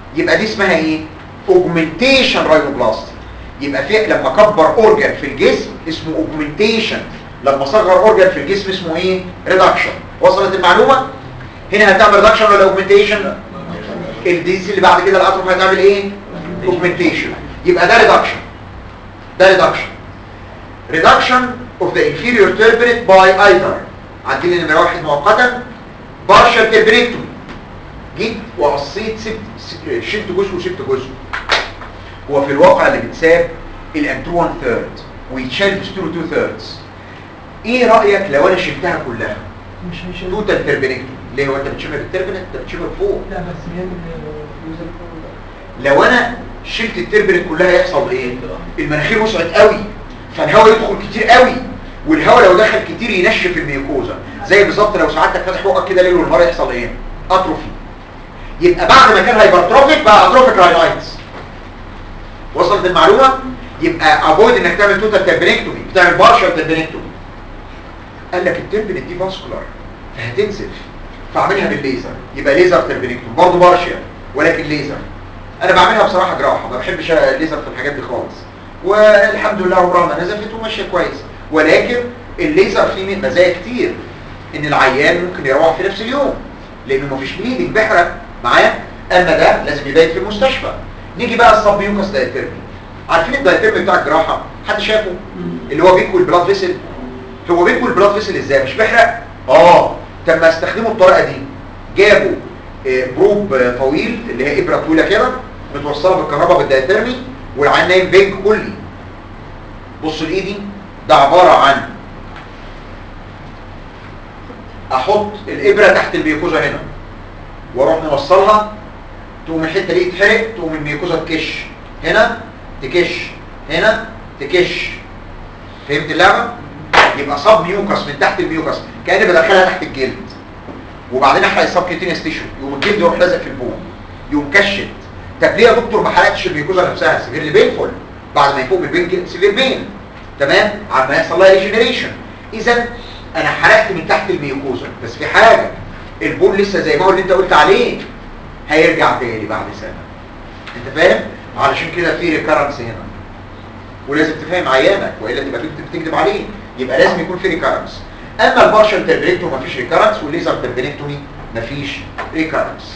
يبقى دي اسمها ايه اوجمنتيشن راينوبلاستي يبقى في لما كبر اورجان في الجسم اسمه اوجمنتيشن لما صغر اورجان في الجسم اسمه ايه ريدكشن وصلت المعلومه هنا هتعمل ريدكشن ولا اوجمنتيشن الديز اللي بعد كده الاتروف هتعمل ايه اوجمنتيشن يبقى ده ريدكشن ده ريدكشن reduction of the inferior turbinate by either عندنا نمرة واحد مؤقتا partial turbinectomy جيت وقصيت سبت س- شلت جزء وسبت جزء هو في الواقع اللي بتساب الانترو 1 ثيرد ويتشال بسترو 2 ثيردز ايه رأيك لو انا شلتها كلها مش هيشيل توتال تربينكتومي ليه هو انت بتشمل التربينت انت بتشمل فوق لا بس بيعمل يوزر لو انا شلت التربينت كلها يحصل ايه المناخير وسعت قوي فالهواء يدخل كتير قوي والهواء لو دخل كتير ينشف الميوكوزا زي بالظبط لو سعادتك فاتح بقك كده ليل ونهار يحصل ايه اتروفي يبقى بعد ما كان هايبرتروفيك بقى اتروفيك راينايتس وصلت المعلومه يبقى افويد انك تعمل توتال تربينكتومي بتعمل بارشال تربينكتومي قال لك التربينت دي فاسكولار فهتنزف فاعملها بالليزر يبقى ليزر تربينكتومي برضه بارشال ولكن ليزر انا بعملها بصراحه جراحه ما بحبش الليزر في الحاجات دي خالص والحمد لله عمرها ما نزفت وماشيه كويس ولكن الليزر فيه مزايا كتير ان العيان ممكن يروح في نفس اليوم لانه مفيش بليدنج بيحرق معايا اما ده لازم يبيت في المستشفى نيجي بقى السبيوكس دايتيرمي عارفين الدايتيرمي بتاع الجراحه حد شافه اللي هو بيكوي البلاد فيسل هو بيكوي البلاد فيسل ازاي مش بيحرق اه طب ما استخدموا الطريقه دي جابوا آه، بروب آه، طويل اللي هي ابره طويله كده متوصله بالكهرباء بالدايتيرمي والعين نايم بينج كلي بص لايدي ده عباره عن احط الابره تحت الميوكوزا هنا واروح موصلها تقوم الحته دي تتحرق تقوم الميوكوزا تكش هنا تكش هنا تكش فهمت اللعبه يبقى صاب ميوكس من تحت الميوكس كاني بدخلها تحت الجلد وبعدين احرق الصاب كيتينيس تيشو يقوم الجلد يروح لازق في البون يقوم كشت طب ليه يا دكتور ما حرقتش الميوكوزا نفسها سيفيرلي بينفول بعد ما يفوق من البين سيفير بين تمام عما يحصل لها ريجنريشن اذا انا حرقت من تحت الميوكوزا بس في حاجه البون لسه زي ما هو اللي انت قلت عليه هيرجع تاني بعد سنه انت فاهم علشان كده في ريكارنس هنا ولازم تفهم عيانك والا تبقى بتكتب بتكذب عليه يبقى لازم يكون في ريكارنس اما البارشال تربينكتومي مفيش ريكارنس والليزر تربينكتومي مفيش ريكارنس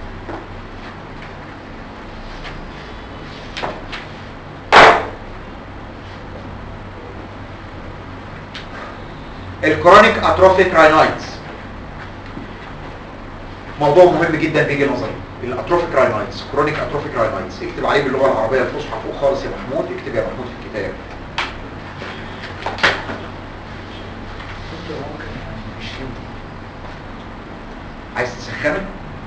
الكرونيك اتروفيك راينايتس موضوع مهم جدا بيجي نظري الاتروفيك راينايتس كرونيك اتروفيك راينايتس اكتب عليه باللغه العربيه الفصحى فوق خالص يا محمود اكتب يا محمود في الكتاب عايز تسخنك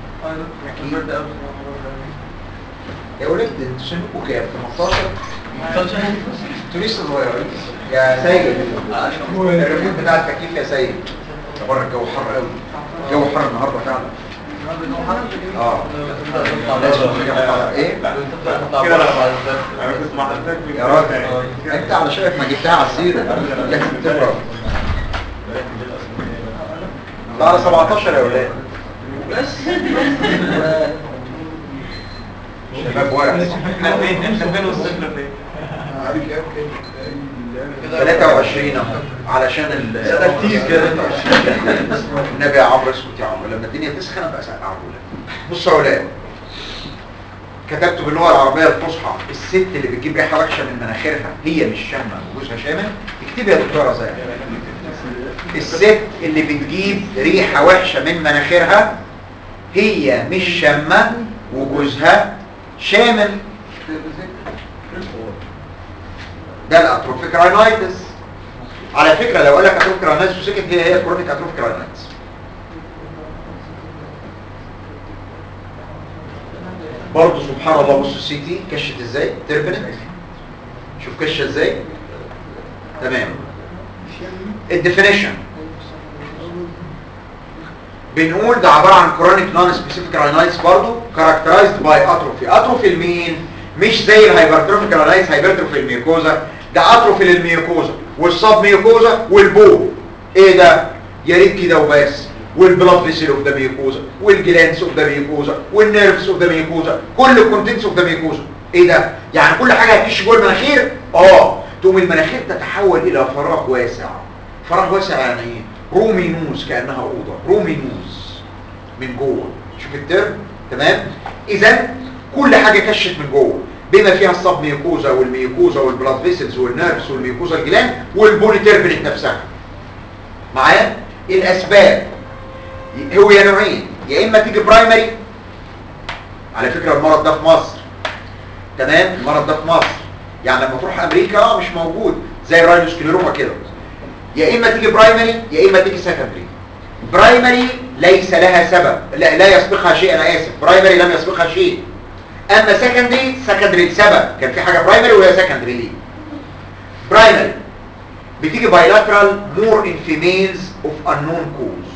يا ولد انتوا سنكوا كام 18 انتوا لسه صغيرين يا سيد الريموت بتاع التكييف يا سيد ده بره الجو حر قوي الجو حر النهارده فعلا اه لازم الجو حر. ايه كده انا كنت مع حضرتك يا راجل انت على شايف ما جبتها على السيره لازم تبرد ده على 17 يا ولاد شباب ورق احنا فين احنا فين والصفر فين 23 اهو علشان ال ده كتير كده. النبي يا عمرو اسكت يا عمرو لما الدنيا تسخن ابقى اسقعه لك بصوا يا ولاد كتبت باللغه العربيه الفصحى الست اللي بتجيب ريحه وحشه من مناخيرها هي مش شامه وجوزها شامل اكتبي يا دكتوره زي الست اللي بتجيب ريحه وحشه من مناخيرها هي مش شامه وجوزها شامل ده الاتروفيك راينايتس على فكرة لو قال لك اتروفيك راينايتس وسكت هي هي كرونيك اتروفيك راينايتس برضه سبحان الله بص السي تي كشت ازاي تربنت شوف كشه ازاي تمام الديفينيشن بنقول ده عبارة عن كرونيك نون سبيسيفيك راينايتس برضه كاركترايزد باي اتروفي اتروفي لمين مش زي الهايبرتروفيك راينايتس هايبرتروفي الميوكوزا ده اتروفي للميوكوزا والسب ميوكوزا والبول ايه ده يا ريت كده وبس والبلاد فيسل اوف ذا ميوكوزا والجلانس اوف ذا ميوكوزا والنيرفز اوف ذا ميوكوزا كل الكونتنتس اوف ذا ميوكوزا ايه ده يعني كل حاجه هتخش جوه المناخير اه تقوم المناخير تتحول الى فراغ واسع فراغ واسع يعني ايه رومينوس كانها اوضه رومينوس من جوه شوف الترم تمام اذا كل حاجه كشت من جوه بما فيها الصب ميوكوزا والميوكوزا والبلاد فيسلز والنيرفز والميوكوزا الجلاند والبوني تيربنت نفسها معايا الاسباب هو يا نوعين يا اما تيجي برايمري على فكره المرض ده في مصر تمام المرض ده في مصر يعني لما تروح امريكا اه مش موجود زي الراينوسكليروما كده يا اما تيجي برايمري يا اما تيجي سكندري برايمري ليس لها سبب لا, لا يسبقها شيء انا اسف برايمري لم يسبقها شيء اما سكندري سكندري لسبب كان في حاجه برايمري وهي سكندري ليه برايمري بتيجي بايلاترال مور ان فيميلز اوف unknown cause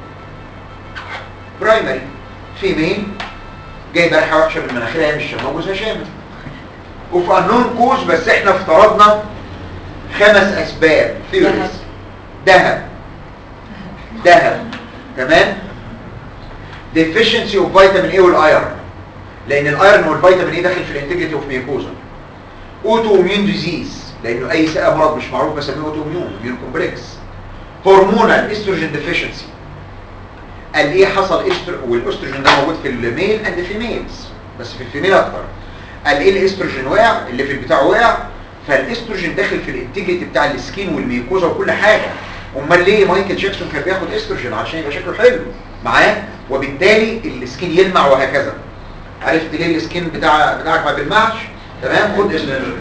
برايمري فيميل جايبه ريحه وحشه من مناخيرها هي مش شامه وجوزها شامل وفي unknown cause بس احنا افترضنا خمس اسباب ثيوريز دهب دهب تمام deficiency of vitamin A والايرن لان الايرن والفيتامين A داخل في الانتجريتي اوف ميوكوزا اوتو اميون ديزيز لانه اي سقى مرض مش معروف بسميه اوتو اميون اميون كومبلكس هرمونال استروجين ديفيشنسي قال ايه حصل استر والاستروجين ده موجود في الميل اند فيميلز بس في الفيميل اكتر قال ايه الاستروجين وقع اللي في البتاع وقع فالاستروجين داخل في الانتجريتي بتاع السكين والميوكوزا وكل حاجه امال ليه مايكل جاكسون كان بياخد استروجين عشان يبقى شكله حلو معاه وبالتالي السكين يلمع وهكذا عرفت ليه السكين بتاع بتاعك ما بيلمعش تمام خد استروجين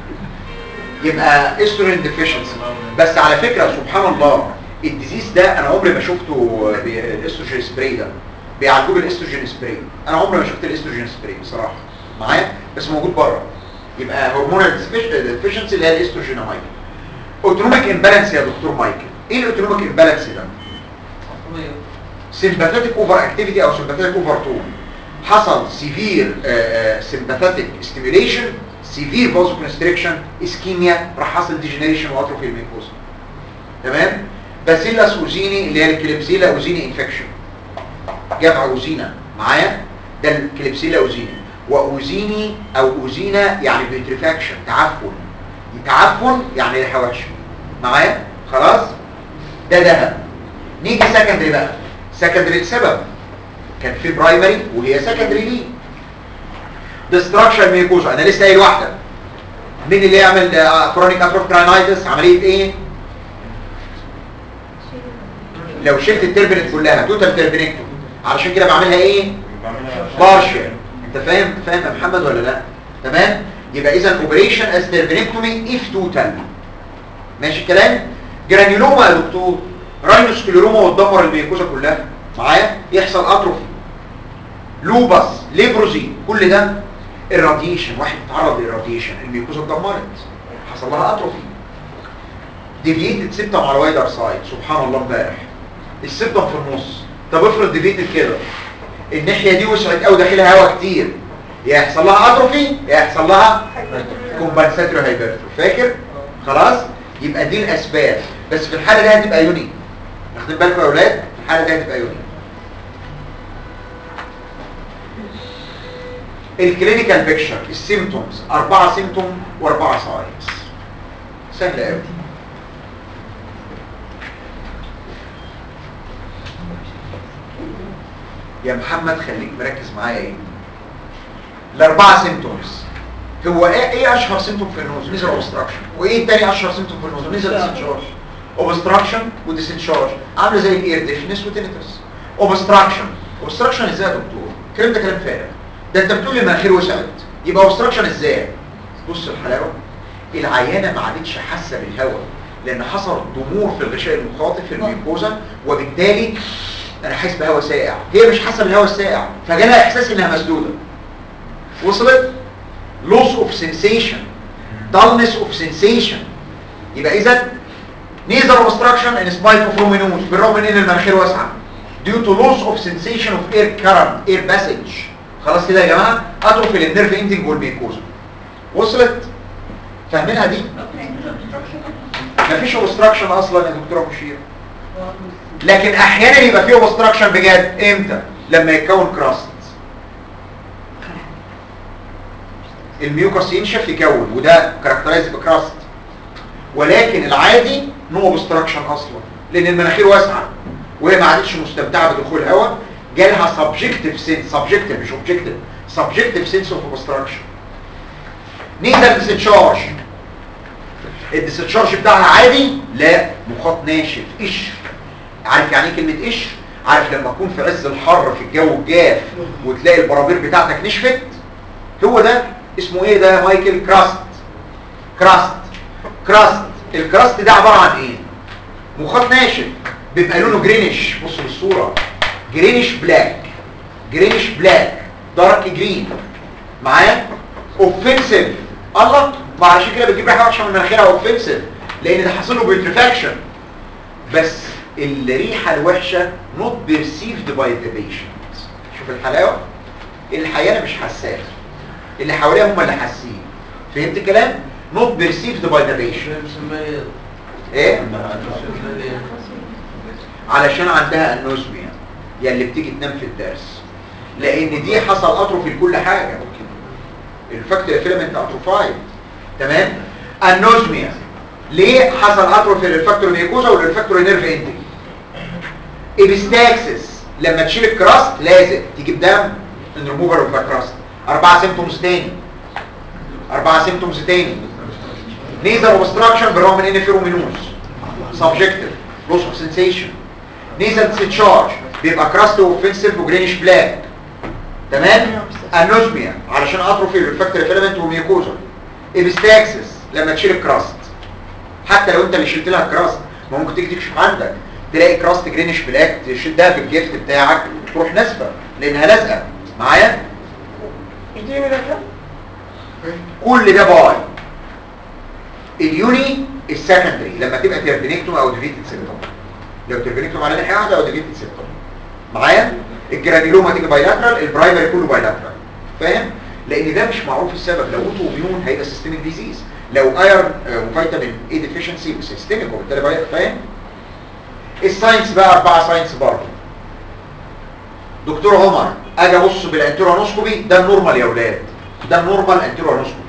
يبقى استروجين ديفيشنسي بس على فكره سبحان الله الديزيز ده انا عمري ما شفته بالاستروجين سبراي ده بيعالجوه بالاستروجين سبراي انا عمري ما شفت الاستروجين سبراي بصراحه معايا بس موجود بره يبقى هرمونال ديفيشنسي اللي هي الاستروجينامايد اوتونوميك امبالانس يا دكتور مايكل ايه الاوتونوميك امبالانس ده سيمباثيك اوفر اكتيفيتي او سيمباثيك اوفر تون حصل سيفير سيمباثيك ستيميوليشن سيفير فازو كونستريكشن اسكيميا راح حصل ديجنريشن واتروفي الميكوزا تمام باسيلاس اوزيني اللي هي الكليبسيلا اوزيني انفكشن جمع اوزينا معايا ده الكليبسيلا اوزيني واوزيني او اوزينا يعني بيتريفاكشن تعفن تعفن يعني ريحه وحشه معايا خلاص ده دهب نيجي سكندري بقى سكندري لسبب كان في برايمري وهي سكندري ليه ديستراكشن ميكوزا انا لسه قايل واحده مين اللي يعمل كرونيك اتروفيك عمليه ايه لو شلت التربنت كلها توتال تربنكتوم علشان كده بعملها ايه بارشل انت فاهم فاهم يا محمد ولا لا تمام يبقى اذا اوبريشن از تربنكتومي اف توتال ماشي الكلام جرانيولوما يا دكتور راينوسكليروما وتدمر الميكوزا كلها معايا يحصل اتروفي لوبس ليبروزي كل ده الراديشن واحد اتعرض للراديشن الميكوزا اتدمرت حصل لها اتروفي ديفييتد سيبتم على وايدر سايد سبحان الله امبارح السيبتم في النص طب افرض ديفييتد كده الناحيه دي وسعت قوي داخلها هواء كتير يا يحصل لها اتروفي يا يحصل لها كومبنساتوري هايبرتروفي فاكر خلاص يبقى دي الاسباب بس في الحاله دي هتبقى يوني واخدين بالكم يا اولاد في الحاله دي هتبقى يوني الكلينيكال بيكتشر السيمتومز اربعه سيمتوم واربعه ساينز سهله قوي يا محمد خليك مركز معايا ايه الاربعه سيمتومز هو ايه ايه اشهر سيمتوم في النوز نزل اوبستراكشن وايه تاني اشهر سيمتوم في النوز نزل ديسنشارج اوبستراكشن وديسنشارج عامله زي الاير ديفنس وتينيتس اوبستراكشن اوبستراكشن ازاي يا دكتور الكلام ده كلام فارغ ده انت بتقول لي المناخير وسعت يبقى اوبستراكشن ازاي بص الحلاوه العيانه ما عادتش حاسه بالهواء لان حصل ضمور في الغشاء المخاطي في الميوكوزا وبالتالي انا حاسس بهواء ساقع هي مش حاسه بالهواء الساقع فجالها احساس انها مسدوده وصلت loss of sensation dullness of sensation يبقى اذا neither obstruction in spite of ruminous بالرغم من ان المناخير واسعه due to loss of sensation of air current air passage خلاص كده يا جماعه اتروفي للنيرف اندنج والميكوزا وصلت فاهمينها دي مفيش obstruction اصلا يا دكتوره مشير لكن احيانا يبقى فيه اوبستراكشن بجد امتى لما يتكون كراست الميوكس ينشف يكون وده كاركترايز بكراست ولكن العادي نو اوبستراكشن اصلا لان المناخير واسعه وهي ما عادتش مستمتعه بدخول الهواء جالها سبجكتيف سينس سبجكتيف مش اوبجكتيف سبجكتيف سينس اوف اوبستراكشن نيزل ديسشارج الديسشارج بتاعها عادي لا مخاط ناشف قشر عارف يعني ايه كلمه قشر عارف لما تكون في عز الحر في الجو الجاف وتلاقي البرابير بتاعتك نشفت هو ده اسمه ايه ده يا مايكل كراست كراست كراست الكراست ده عباره عن ايه مخاط ناشف بيبقى لونه جرينش بصوا للصوره جرينش بلاك جرينش بلاك دارك جرين معايا اوفنسيف الله ما علشان كده بتجيب ريحه وحشه من مناخيرها اوفنسيف لان ده حاصل له بيوتريفاكشن بس الريحه الوحشه not perceived by the patient شوف الحلاوه الحقيقه انا مش حساس اللي حواليها هم اللي حاسين فهمت الكلام not perceived by the patient ايه علشان عندها انوزميا يا اللي بتيجي تنام في الدرس لان دي حصل اتروفي لكل حاجه الفاكتور فيلمنت اتروفايد تمام انوزميا ليه حصل اتروفي للفاكتور ميكوزا وللفاكتور نيرف اندنج ابستاكسس لما تشيل الكراست لازم تجيب دم من ريموفر اوف كراست اربعه سيمبتومز تاني اربعه سيمبتومز تاني نيزل اوبستراكشن بالرغم من ان فيرومينوز سبجكتيف لوس اوف سنسيشن نيزل ديسشارج بيبقى كراست اوفنسيف وجرينش بلاك تمام انوزميا علشان اتروفي الريفاكتوري فيلمنت وميوكوزا ابستاكسس لما تشيل الكراست حتى لو انت اللي شلت لها الكراست ما ممكن تيجي تكشف عندك تلاقي كراست جرينش بلاك تشدها بالجفت بتاعك تروح ناسفه لانها لازقه معايا كل ده باي اليوني السكندري لما تبقى تربينيكتوم او ديفيتد سيبتوم لو تربينيكتوم على ناحيه واحده او ديفيتد سيبتوم معايا الجرانيلوما تيجي بايلاترال البرايمري كله بايلاترال فاهم لان ده مش معروف السبب لو اوتو اميون هيبقى سيستميك ديزيز لو ايرن وفيتامين اي ديفيشنسي سيستميك وبالتالي بايلاترال فاهم الساينس بقى اربعه ساينس برضه دكتور عمر اجي ابص بالانتيرونوسكوبي ده النورمال يا اولاد ده النورمال انتيرونوسكوبي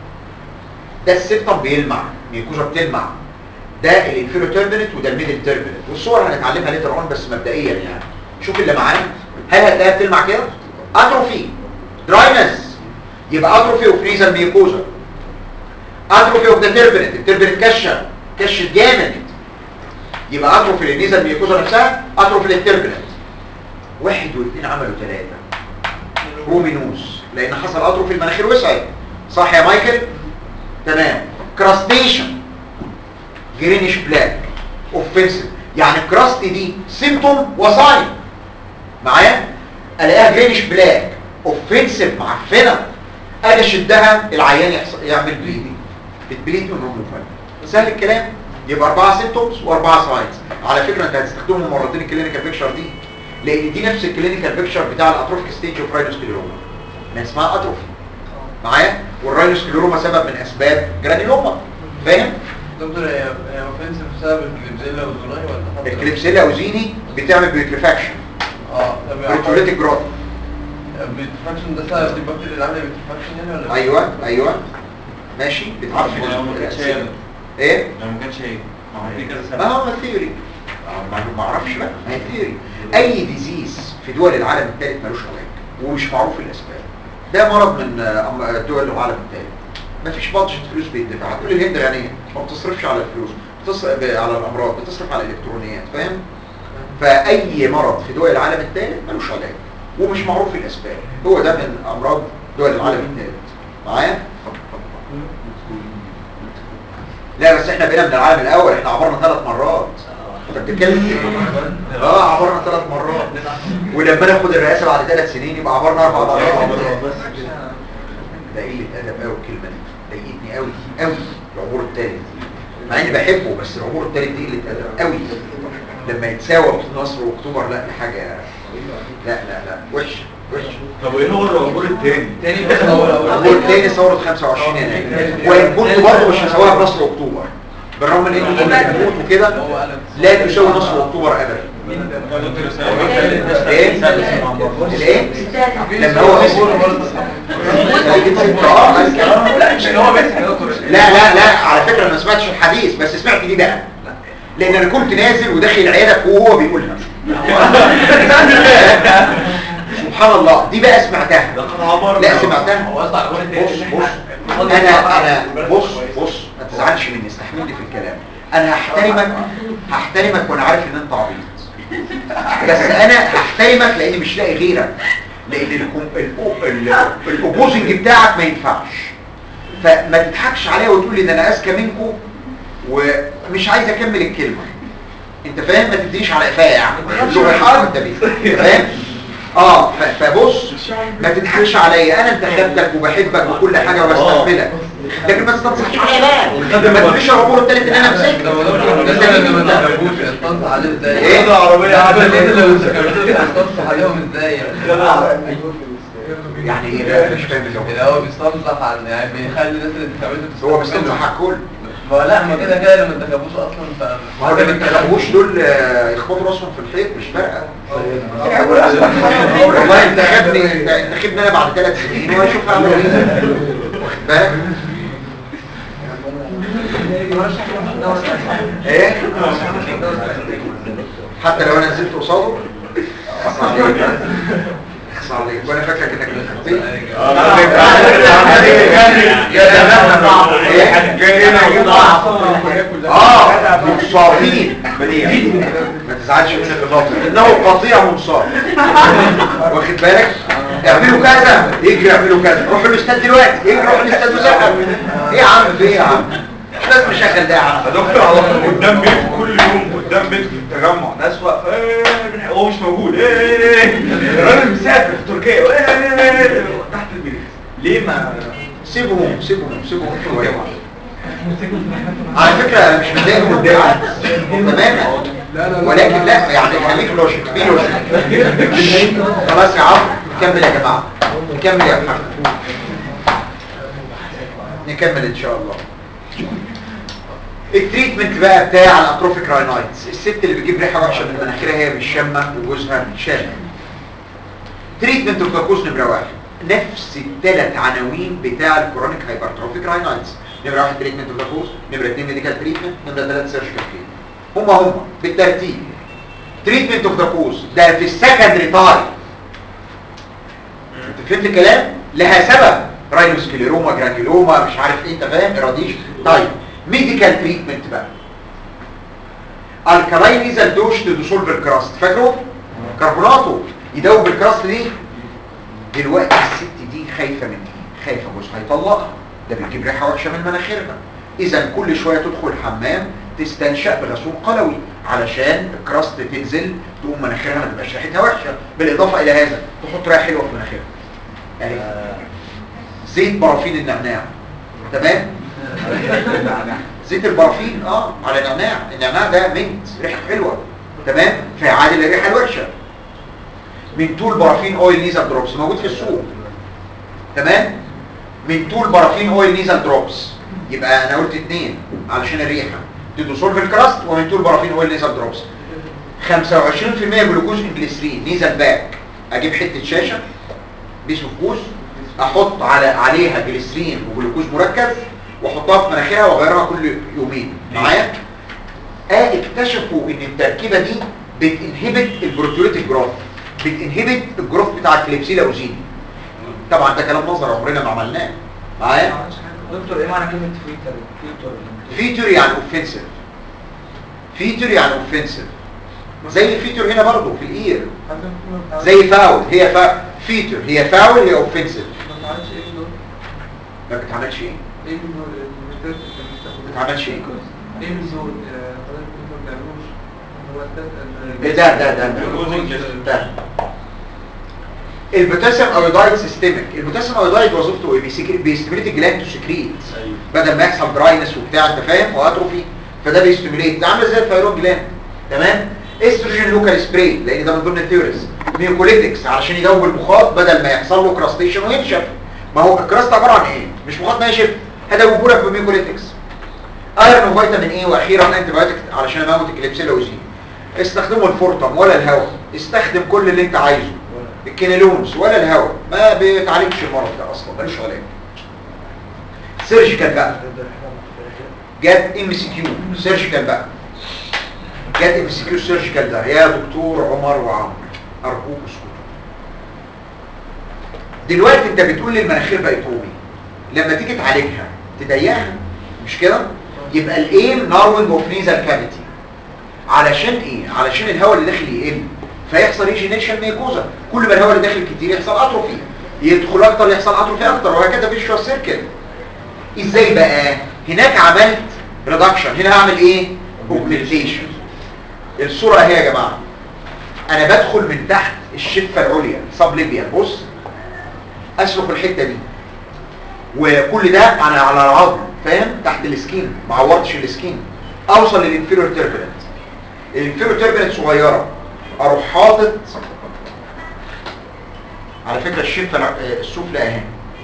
ده السيبتم بيلمع ميكوزا بتلمع ده الانفيرو تيربنت وده الميدل تيربنت والصور هنتعلمها ليتر اون بس مبدئيا يعني شوف اللي معانا هل هتلاقيها بتلمع كده اتروفي دراينس يبقى اتروفي اوف نيزل ميكوزا اتروفي اوف ذا تيربنت التيربنت كشه كشت جامد يبقى اتروفي للنيزل ميكوزا نفسها اتروفي للتيربنت واحد واثنين عملوا ثلاثة رومينوس لان حصل اتروفي المناخير وسعت صح يا مايكل تمام كراستيشن جرينش بلاك اوفنسيف يعني الكراست دي سيمتوم وساين معايا الاقيها جرينش بلاك اوفنسيف معفنه اجي اشدها العيان يحصل يعمل بليدنج بتبليد من ريموفال سهل الكلام يبقى اربعه سيمتومز واربعه ساينز على فكره انت هتستخدمهم مرتين الكلينيكال بيكشر دي لان دي نفس الكلينيكال بيكشر بتاع الاتروفيك ستيج اوف راينوسكليروما ما اسمها اتروفي معايا والراينوسكليروما سبب من اسباب جرانيلوما فاهم دكتور هي هي اوفنسيف بسبب الكليبزيلا والزوناي ولا خطر؟ الكليبسيلا اوزيني بتعمل بيوتريفاكشن اه طب يعني بيوتريتيك جروث البيتفاكشن ده سبب دي البكتيريا اللي عامله بيتفاكشن يعني ولا ايوه ايوه ماشي بتعرف لو ما كانش هي ايه لو ما كانش هي ما هو في كذا سبب ما هو ثيوري ما ما اعرفش بقى ما هي ثيوري اي ديزيز في دول العالم الثالث ملوش علاج ومش معروف الاسباب ده مرض من آه، أم- دول العالم الثالث ما فيش بادجت فلوس بيدفع هتقول الهند غنيه ما بتصرفش على الفلوس بتصرف على الامراض بتصرف على الالكترونيات فاهم فاي مرض في دول العالم الثالث ملوش علاج ومش معروف الاسباب هو ده من امراض دول العالم الثالث معايا لا بس احنا بقينا من العالم الاول احنا عبرنا ثلاث مرات انت بتتكلم في ايه؟ اه عبرنا ثلاث مرات ولما ناخد الرئاسه بعد ثلاث سنين يبقى عبرنا اربع مرات ده قله ادب قوي الكلمه دي ضايقتني قوي قوي العبور الثالث مع اني بحبه بس العبور الثالث دي قله ادب قوي لما يتساوى بين مصر واكتوبر لا دي حاجه لا لا لا وحش وحش طب وايه هو العبور التاني؟ تاني بس هو العبور الثاني ثوره 25 يناير وان كنت برضه مش هسواها بنصر اكتوبر بالرغم ان الانسولين بتموت وكده لا تساوي نصف اكتوبر ابدا ايه الايه لما هو مسك اه مسك. لا مش ان هو ماسك يا دكتور لا لا لا على فكرة أنا ما سمعتش الحديث بس سمعت دي بقى لان انا كنت نازل وداخل العيادة وهو بيقولها سبحان الله دي بقى سمعتها لا سمعتها هو قصده على الأمور التانية بص إن بص إحنا انا انا بص بص ما تزعلش مني استحملني في الكلام انا هحترمك هحترمك وانا عارف ان انت عبيط بس انا هحترمك لاني مش لاقي غيرك لان الاوبوزنج بتاعك ما ينفعش فما تضحكش عليا وتقول لي ده انا اذكى منكم ومش عايز اكمل الكلمه انت فاهم ما تدينيش على قفايا يعني اللغه الحرب انت فاهم اه ف- فبص ما تضحكش عليا انا انتخبتك وبحبك وكل حاجه وبستحملك لكن ما تستنصحش عليا بقى ما تقوليش الرجل التالت ان انا مسكت لو دكتور ده مثلا مين لما ده؟ تخافوش استنصح عليه ازاي؟ ايه ده عربية عارف عادية. الناس اللي مستكبرين استنصح عليهم ازاي؟ يعني ايه لا مش فاهم اللغه اللي هو بيستنصح عن يعني بيخلي الناس اللي انتخبته هو بيستنصح على الكل ما لا ما كده كده اللي ما انتخبوش اصلا ف ما هو اللي ما انتخبوش دول آه، يخبطوا راسهم في الحيط مش فارقه والله انتخبني انت انتخبني انا بعد ثلاث سنين واشوف اعمل ايه واخد بالك ايه حتى لو انا نزلت قصاده اخص عليك اخص عليك وانا فاكرك انك بتخطيط اه منصافين ما تزعلش مني في اللفظ انه قطيع منصاف واخد بالك اعملوا كذا يجري اعملوا كذا روحوا الاستاد دلوقتي يجري روحوا الاستاد وسقف ايه يا عم في ايه يا عم مش لازم نشغل ده يا عم يا دكتور على طول قدام بيت كل يوم قدام بيت في التجمع ناس واقفه إيه، بنح- هو مش موجود ايه الراجل مسافر في تركيا إيه، تحت البيت ليه ما سيبهم سيبهم سيبهم شويه على فكره انا مش متضايق من قدام تماما ولكن لا يعني خليك لوجيك في لوجيك خلاص يا عم نكمل يا جماعه نكمل يا محمد نكمل ان شاء الله التريتمنت بقى بتاع الاتروفيك راينايتس الست اللي بتجيب ريحه وحشه من مناخيرها هي مش شامه وجوزها شامه تريتمنت اوف جلوكوز نمره واحد نفس الثلاث عناوين بتاع الكرونيك هايبرتروفيك راينايتس نمره واحد تريتمنت اوف جلوكوز نمره اثنين ميديكال تريتمنت نمره ثلاثه سيرجيكال تريتمنت هما هما بالترتيب تريتمنت اوف جلوكوز ده في السكندري تايب انت فهمت الكلام لها سبب راينوسكليروما جرانيولوما مش عارف ايه انت فاهم اراديش طيب ميديكال تريتمنت بقى الكلاين ايزال دوش تديسولف الكراست فاكره كربوناتو يدوب الكراست دي دلوقتي الست دي خايفه من ايه خايفه جوزها هيطلقها ده بيجيب ريحه وحشه من مناخيرها اذا كل شويه تدخل الحمام تستنشق بغسول قلوي علشان الكراست تنزل تقوم مناخيرها ما تبقاش ريحتها وحشه بالاضافه الى هذا تحط ريحه حلوه في مناخيرها اهي زيت برافين النعناع تمام زيت البرافين اه على نعناع النعناع ده منت ريحه حلوه تمام فيعادل الريحه الوحشه من طول برافين اويل نيزل دروبس موجود في السوق تمام من طول برافين اويل نيزل دروبس يبقى انا قلت اتنين علشان الريحه تدوسولف الكراست ومن طول برافين اويل نيزل دروبس 25% جلوكوز انجليسرين نيزل باك اجيب حته شاشه بيس اوف جوز احط على عليها جليسرين وجلوكوز مركز واحطها في مناخيرها واغيرها كل يومين معايا اه اكتشفوا ان التركيبه دي بتنهبت البروتيوليتيك جروث بتنهبت الجروث بتاع الكليبسيلا اوزيني طبعا ده كلام نظر عمرنا ما عملناه معايا دكتور ايه معنى كلمة فيتر فيتر فيتور يعني اوفنسيف فيتور يعني اوفنسيف زي فيتور هنا برضو في الاير زي فاول هي فا... فيتور هي فاول هي اوفنسيف ما تعرفش ايه دول ما بتعملش ايه ايه دول الريسيرش اللي بتاخده ما بتعملش ايه ايه الزول حضرتك كنت ما بتعملوش هو التات- ايه ده ده ده ده البوتاسيوم ايودايد سيستمك البوتاسيوم ايودايد وظيفته ايه بيسكريت بيستمريت الجلاند تو سكريت بدل ما يحصل دراينس وبتاع انت فاهم واتروفي فده بيستمريت ده عامل زي الثايرويد جلاند تمام استروجين لوكال سبراي لان ده من ضمن الثيوريز ميوكوليتكس علشان يدوب المخاط بدل ما يحصل له كراستيشن وينشف ما هو الكراست عباره عن ايه مش مخاط ناشف هدوبه لك بميوكوليتكس ايرون وفيتامين ايه واخيرا انتي بايوتيك علشان اموت الكليبسيلا اوزين استخدموا الفورتم ولا الهواء استخدم كل اللي انت عايزه الكينيلونز ولا الهواء ما بتعالجش المرض ده اصلا ملوش علاج سيرجيكال بقى جت ام سي كيو سيرجيكال بقى جت ام سي كيو سيرجيكال ده يا دكتور عمر وعمرو ارجوك اسكتوا دلوقتي انت بتقول لي المناخير بقت رومي لما تيجي تعالجها تضيقها مش كده يبقى الايم ناروينج اوف نيزال كافيتي علشان ايه علشان الهواء اللي داخل يقل فيحصل ريجينيشن ميكوزا كل ما الهواء اللي داخل كتير يحصل اتروفي يدخل اكتر يحصل اتروفي اكتر وهكذا في شويه سيركل ازاي بقى هناك عملت ريدكشن هنا هعمل ايه اوجمنتيشن الصوره اهي يا جماعه انا بدخل من تحت الشفه العليا سبليبيا بص اسلخ الحته دي وكل ده انا على العظم فاهم تحت السكين ما عورتش السكين اوصل للانفيرور تيربلنت الانفيرور تيربلنت صغيره اروح حاطط على فكره الشفه الع- آه، السفلى اهي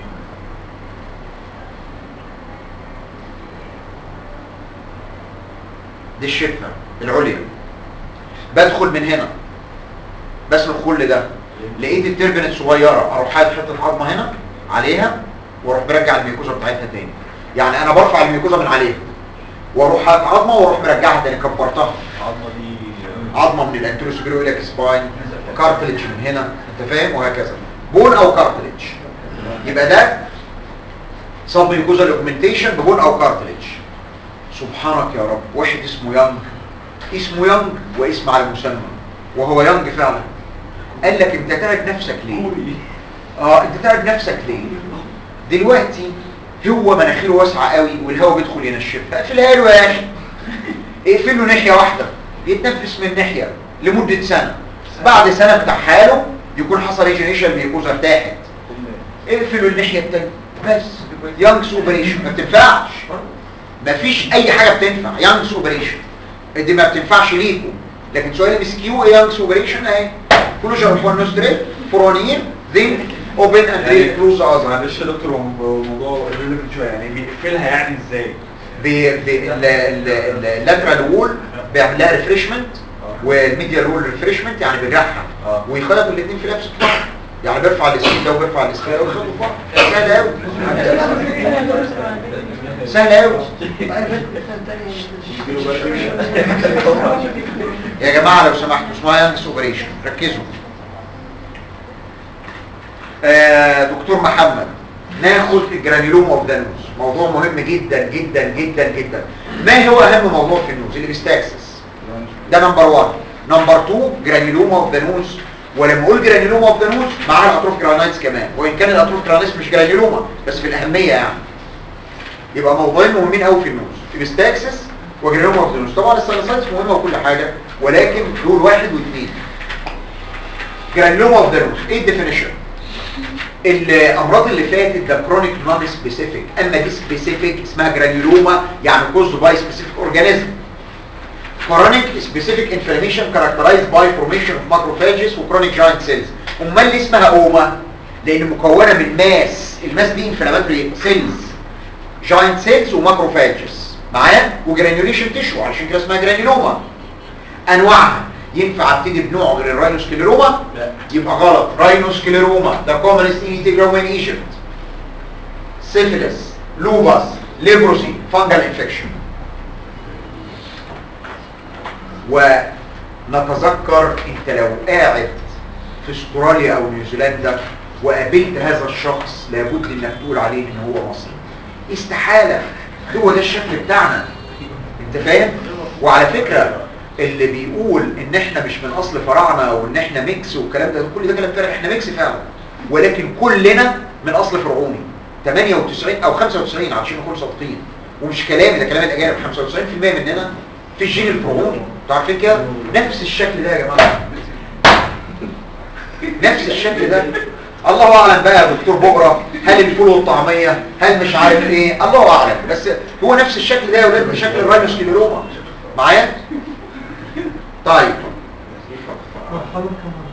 دي الشفه العليا بدخل من هنا بسلك كل ده لقيت التربنت صغيره اروح حاطط حته عظمه هنا عليها واروح برجع الميكوزا بتاعتها تاني يعني انا برفع الميكوزا من عليها واروح حاطط عظمه واروح مرجعها تاني كبرتها العظمه دي عظمه من الانتيرو سوبيريور اليك سباين كارتلج من هنا انت فاهم وهكذا بون او كارتلج يبقى ده سب ميكوزا اوجمنتيشن ببون او كارتلج سبحانك يا رب واحد اسمه يانج اسمه يانج واسم على مسمى وهو يانج فعلا قال لك انت تعب نفسك ليه اه انت تعب نفسك ليه دلوقتي هو مناخيره واسعه قوي والهواء بيدخل ينشفها اقفلها له يا اخي اقفل له ناحيه واحده يتنفس من ناحيه لمده سنه بعد سنه بتاع حاله يكون حصل ريجنيشن ميكوزا ارتاحت اقفلوا الناحيه الثانيه بس يانجز اوبريشن ما بتنفعش مفيش اي حاجه بتنفع يانجز اوبريشن دي ما بتنفعش ليكم لكن سؤال ام اس كيو ايه يانجز اوبريشن اهي كلوجر اوف نوستريت فورونير ذين اوبن اند ريد كلوز اذر معلش يا دكتور هو الموضوع ريليفنت شويه يعني بيقفلها يعني ازاي؟ اللاترال وول بيعمل لها ريفريشمنت والميديال وول ريفريشمنت يعني بيريحها اه. ويخلط الاثنين في نفس بعض يعني بيرفع السكين ده وبيرفع السكين ده ويخلطوا في بعض سهل قوي سهل قوي يا جماعه لو سمحتوا اسمها يانجس اوبريشن ركزوا آه دكتور محمد ناخد الجرانيلوم اوف ذا نوز موضوع مهم جدا جدا جدا جدا ما هو اهم موضوع في النوز اللي بيستاكسس ده نمبر 1 نمبر 2 جرانيلوم اوف ذا نوز ولما اقول جرانيلوم اوف ذا نوز معاه الاتروف جرانايتس كمان وان كان الاتروف جرانايتس مش جرانيلوما بس في الاهميه يعني يبقى موضوعين مهمين قوي في النوز الاستاكسس وجرانيلوم اوف ذا نوز طبعا الساينسايتس مهمه وكل حاجه ولكن دول واحد واثنين جرانيلوم اوف ذا نوز ايه الديفينيشن الامراض اللي فاتت ده كرونيك نون سبيسيفيك اما دي سبيسيفيك اسمها جرانيولوما يعني كوز باي سبيسيفيك اورجانيزم chronic specific inflammation characterized by formation of macrophages و chronic giant cells امال ليه اسمها اوما لان مكونه من ماس الماس دي inflammatory cells giant cells وماكروفاجز معايا وجرانيوليشن تيشو علشان كده اسمها جرانيولوما انواعها ينفع ابتدي بنوع غير الراينوسكليروما لا. يبقى غلط راينوسكليروما ده commonest in Ethiopian in Egypt syphilis lupus leprosy fungal infection ونتذكر انت لو قاعد في استراليا او نيوزيلندا وقابلت هذا الشخص لابد انك تقول عليه ان هو مصري استحالة هو ده الشكل بتاعنا انت فاهم وعلى فكرة اللي بيقول ان احنا مش من اصل فراعنة وان احنا ميكس والكلام ده كل ده كلام فارغ احنا ميكس فعلا ولكن كلنا من اصل فرعوني 98 او 95 علشان نكون صادقين ومش كلامي ده كلام الاجانب 95% مننا في الجين الفرعوني انتوا عارفين كده نفس الشكل ده يا جماعه نفس الشكل ده الله اعلم بقى يا دكتور بكره هل الفول والطعميه هل مش عارف ايه الله اعلم بس هو نفس الشكل ده يا ولاد بشكل الراينوسكليروما معايا طيب مرحبا كمان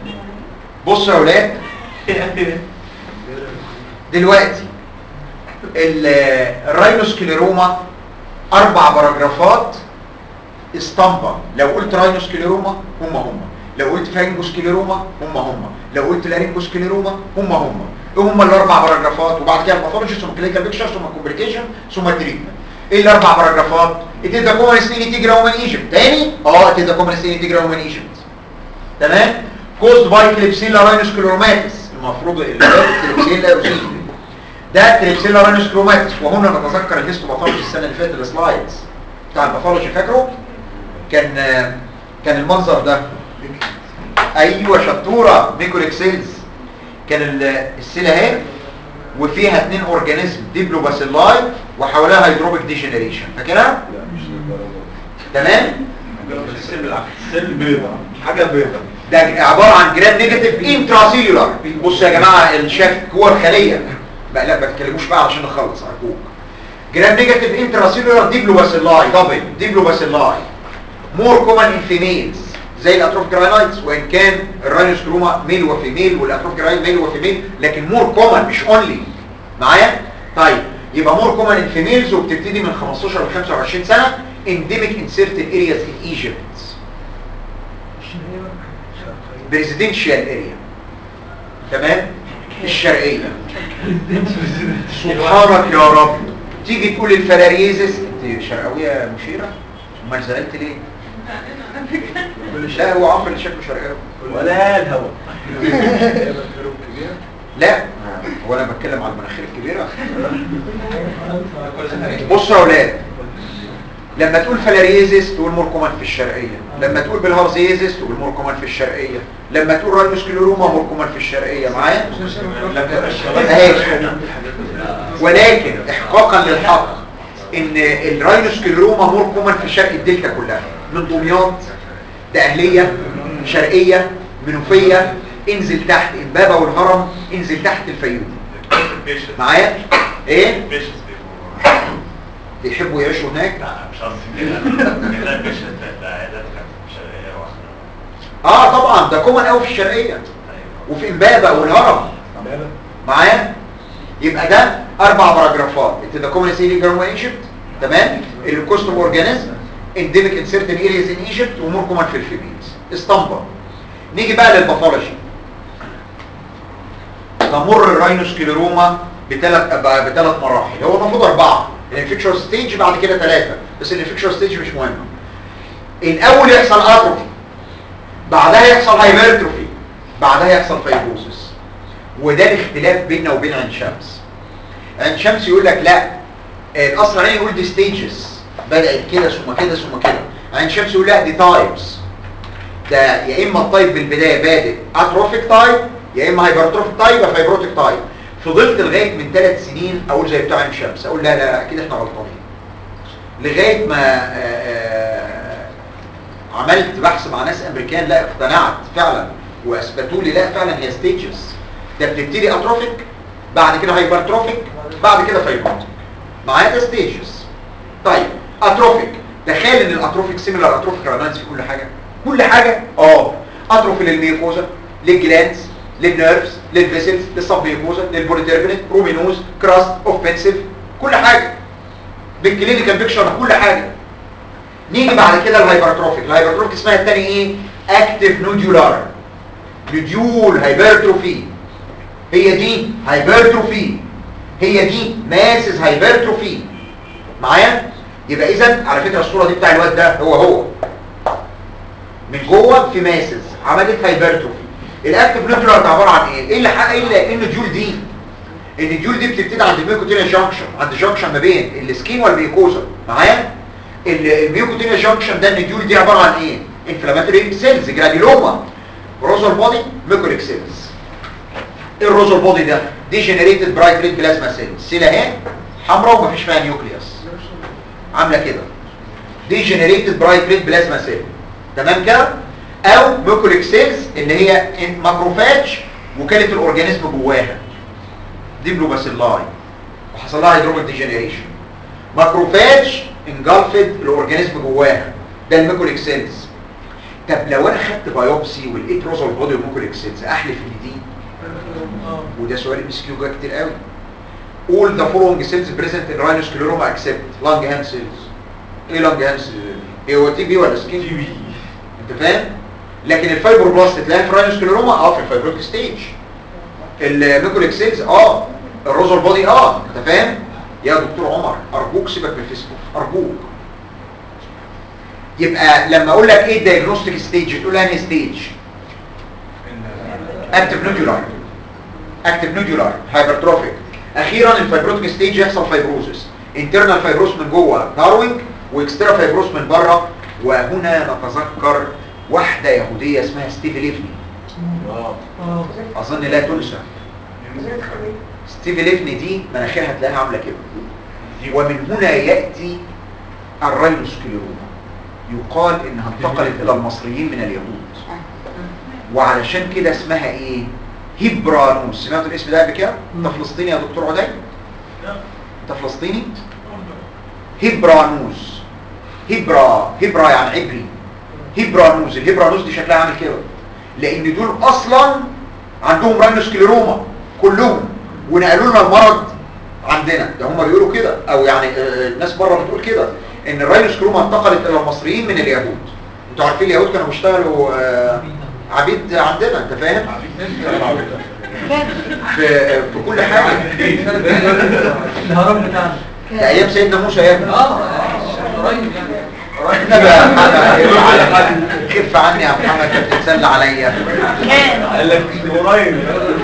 بصوا يا ولاد دلوقتي ال- الراينوسكليروما اربع باراجرافات اسطمبة لو قلت راينوسكليروما هم هم لو قلت فانجوسكليروما هم هم لو قلت لارينجوسكليروما هم هم ايه هم الاربع باراجرافات وبعد كده الباثولوجي ثم كلينيكال بيكشر ثم كومبليكيشن ثم تريتمنت ايه الاربع باراجرافات it is the commonest in integral human Egypt تاني اه it is the commonest in integral human Egypt تمام caused by Klebsiella rhinoscleromatis المفروض اللي ده Klebsiella rosin ده Klebsiella rhinoscleromatis وهنا نتذكر الهيستوباثولوجي السنه اللي فاتت السلايدز بتاع الباثولوجي فاكره كان كان المنظر ده ايوه شطوره ميكوريكسيلز كان ال- السيله اهي وفيها اتنين اورجانيزم ديبلوباسيلاي وحواليها هيدروبيك ديجنريشن فاكرها تمام سيل بيضة حاجة بيضة ده عباره عن جرام نيجاتيف انتراسيلولار بصوا يا جماعه الشك جوه الخليه بقى لا ما تتكلموش بقى علشان نخلص ارجوك جرام نيجاتيف انتراسيلولار ديبلوباسيلاي دبل ديبلوباسيلاي مور كومن ان فيميلز زي الاتروف جراينايتس وان كان الراينوسكروما ميل وفيميل والاتروف جراين ميل وفيميل لكن مور كومن مش اونلي معايا طيب يبقى مور كومن ان فيميلز وبتبتدي من 15 ل 25 سنه انديميك ان سيرتن ارياز ان ايجيبت بريزيدنشال اريا تمام الشرقيه سبحانك يا رب تيجي تقول الفلاريزس انت شرقاويه مشيره امال زعلت ليه لا هو عمرو اللي شكله شرقاوي ولا الهوا لا هو انا بتكلم على المناخير الكبيره بصوا يا اولاد لما تقول فلاريزس تقول موركومان في الشرقيه لما تقول بالهارزيزس تقول موركومان في الشرقيه لما تقول راينوسكليروما موركومان في الشرقيه معايا اهي ولكن احقاقا للحق ان الراينوسكليروما مور كومن في شرق الدلتا كلها من دمياط دقهليه شرقيه منوفيه انزل تحت امبابه والهرم انزل تحت الفيوم معايا ايه بيحبوا يعيشوا هناك اه طبعا ده كومن قوي في الشرقيه وفي امبابه والهرم معايا يبقى ده اربع باراجرافات انت ده كومن سيلي جرام ايجيبت تمام الكوستوم اورجانيزم انديميك ان سيرتن ارياز ان ايجيبت ومور كومن في الفيميلز اسطمبة نيجي بقى للباثولوجي تمر الراينوسكليروما بثلاث بثلاث مراحل هو المفروض اربعه الانفكشوال ستيج بعد كده ثلاثه بس الانفكشوال ستيج مش مهم الاول يحصل اتروفي بعدها يحصل هايبرتروفي بعدها يحصل فايبروسس وده الاختلاف بيننا وبين عين شمس عين شمس يقول لك لا الاصل العين يقول دي ستيجز بدات كده ثم كده ثم كده عين شمس يقول لا دي تايبس ده يا اما التايب بالبدايه بادئ اتروفيك تايب يا اما هايبرتروفيك تايب يا فايبروتيك تايب فضلت لغايه من ثلاث سنين اقول زي بتوع عين شمس اقول لا لا لا اكيد احنا غلطانين لغايه ما آآ آآ عملت بحث مع ناس امريكان لا اقتنعت فعلا واثبتوا لي لا فعلا هي ستيجز ده بتبتدي اتروفيك بعد كده هايبرتروفيك بعد كده فايبروتيك معايا ده ستيجز طيب اتروفيك تخيل ان الاتروفيك سيميلار اتروفيك رانايتس في كل حاجه كل حاجه اه اتروفي للميوكوزا للجلانس للنيرفز للفيسلز للسبميوكوزا للبوليتيربينت رومينوز كراست اوفنسيف كل حاجه بالكلينيكال بيكشر كل حاجه نيجي بعد كده الهايبرتروفيك الهايبرتروفيك اسمها الثاني ايه اكتيف نوديولار نوديول هايبرتروفي هي دي هايبرتروفي هي دي ماسز هايبرتروفي معايا يبقى اذا على فكره الصوره دي بتاع الواد ده هو هو من جوه في ماسز عملت هايبرتروفي الاكتيف نوديولار ده عباره عن ايه ايه اللي حق ايه اللي ايه النوديول دي النوديول دي بتبتدي عند الميوكوتينيا جانكشن عند جانكشن ما بين السكين والميوكوزا معايا الميوكوتينيا جانكشن ده النوديول دي عباره عن ايه انفلاماتوري سيلز جرانيولوما روزال بودي ميكوليك سيلز الروزال بودي ده ديجنريتد برايت ريد بلازما سيل سيل اهي حمراء ومفيش فيها نيوكليوس عامله كده ديجنريتد برايت ريد بلازما سيل تمام كده او ميكوليك سيلز اللي هي ماكروفاج وكاله الاورجانيزم جواها ديبلوباسيلاي وحصل لها هيدروبيك ديجنريشن ماكروفاج انجلفد الاورجانيزم جواها ده الميكوليك سيلز طب لو انا خدت بايوبسي ولقيت روزال بودي وميكوليك سيلز احلف ان دي وده سؤال ام اس كيو جاي كتير قوي all the following cells present in rhinoscleroma except lung hand cells ايه lung hand cells ايه هو تي بي ولا سكين تي بي انت فاهم لكن الفايبروبلاست تلاقيها في الرينوسكليروما اه في الفايبروك ستيج الميكوليك سيلز اه الروزر بودي اه انت فاهم يا دكتور عمر ارجوك سيبك من الفيسبوك ارجوك يبقى لما اقول لك ايه الدايجنوستيك ستيج تقول انهي ستيج اكتف نودولار اكتف نودولار هايبرتروفيك اخيرا الفايبروتيك ستيج يحصل فايبروزس انترنال فايبروس من جوه ناروينج واكسترا فايبروس من بره وهنا نتذكر واحده يهوديه اسمها ستيفي ليفني اه اه اظن لا تنسى ستيفي ليفني دي مناخيرها تلاقيها عامله كده ومن هنا ياتي الرينوسكليروما يقال انها انتقلت الى المصريين من اليهود وعلشان كده اسمها ايه هيبرانوس سمعتوا الاسم ده قبل كده انت فلسطيني يا دكتور عدي انت فلسطيني هيبرانوس هيبرا هيبرا يعني عبري هيبرانوس الهيبرانوس دي شكلها عامل كده لان دول اصلا عندهم راينوسكليروما كلهم ونقلوا لنا المرض عندنا ده هم بيقولوا كده او يعني آه، الناس بره بتقول كده ان الراينوسكليروما انتقلت الى المصريين من اليهود انتوا عارفين اليهود كانوا بيشتغلوا آه، عبيد عندنا انت فاهم في في كل حاجه الهرم بتاعنا ده ايام سيدنا موسى يا ابني اه قريب يعني انا بقى محمد خف عني يا محمد انت بتتسلى عليا قال لك قريب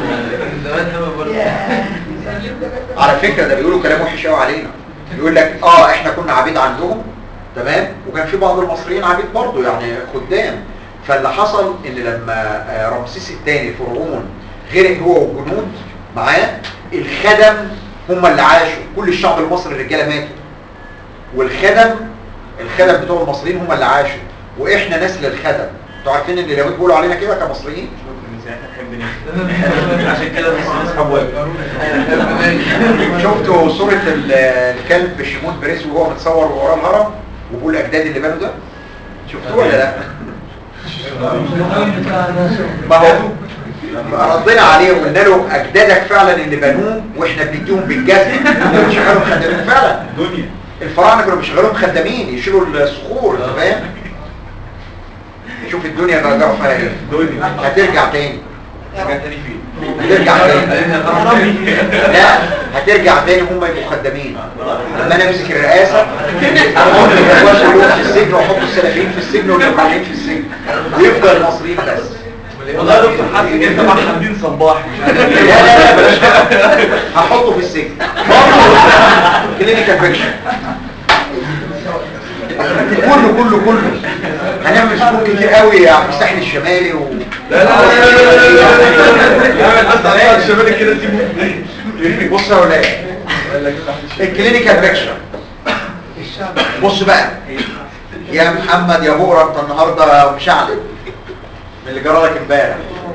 على فكره ده بيقولوا كلام وحش قوي علينا يقول لك اه احنا كنا عبيد عندهم تمام وكان في بعض المصريين عبيد برضه يعني خدام فاللي حصل ان لما آه، رمسيس الثاني فرعون غرق هو والجنود معاه الخدم هم اللي عاشوا كل الشعب المصري الرجاله ماتوا والخدم الخدم بتوع المصريين هم اللي عاشوا واحنا نسل الخدم انتوا عارفين ان اليهود بيقولوا علينا كده كمصريين عشان كده بس الناس حوالي شفتوا صورة ال- الكلب شيمون بريس وهو متصور وراه الهرم وبيقول اجداد اللي بنوا ده شفتوه ولا لا الهرم بتاعنا ما هو ما ردينا عليه وقلنا له اجدادك فعلا اللي بنوه واحنا بنديهم بالجزمه كنا بنشغلهم خدامين فعلا دنيا الفراعنه كانوا بيشغلوهم خدامين يشيلوا الصخور انت فاهم شوف الدنيا بقى جرى فيها ايه دنيا هترجع تاني رجعت تاني فين؟ هترجع تاني لا هترجع تاني هم يبقوا خدامين لما انا امسك الرئاسه احط الجواش كلهم في السجن واحط السلفيين في السجن والابراهيميين في السجن ويفضل المصريين بس والله يا دكتور حاسس انت مع حمدين صباح مش لا عارف لا لا بلاش كده. هحطه في السجن كلينيكال فيكشن كله كله كله هنعمل سكون كتير قوي على الساحل الشمالي و لا لا لا لا لا لا بس على الشمال كده سيبوه بص يا ولاد الكلينيكال فيكشن بص بقى يا محمد يا بقرة انت النهارده مشعلب من اللي جرى لك امبارح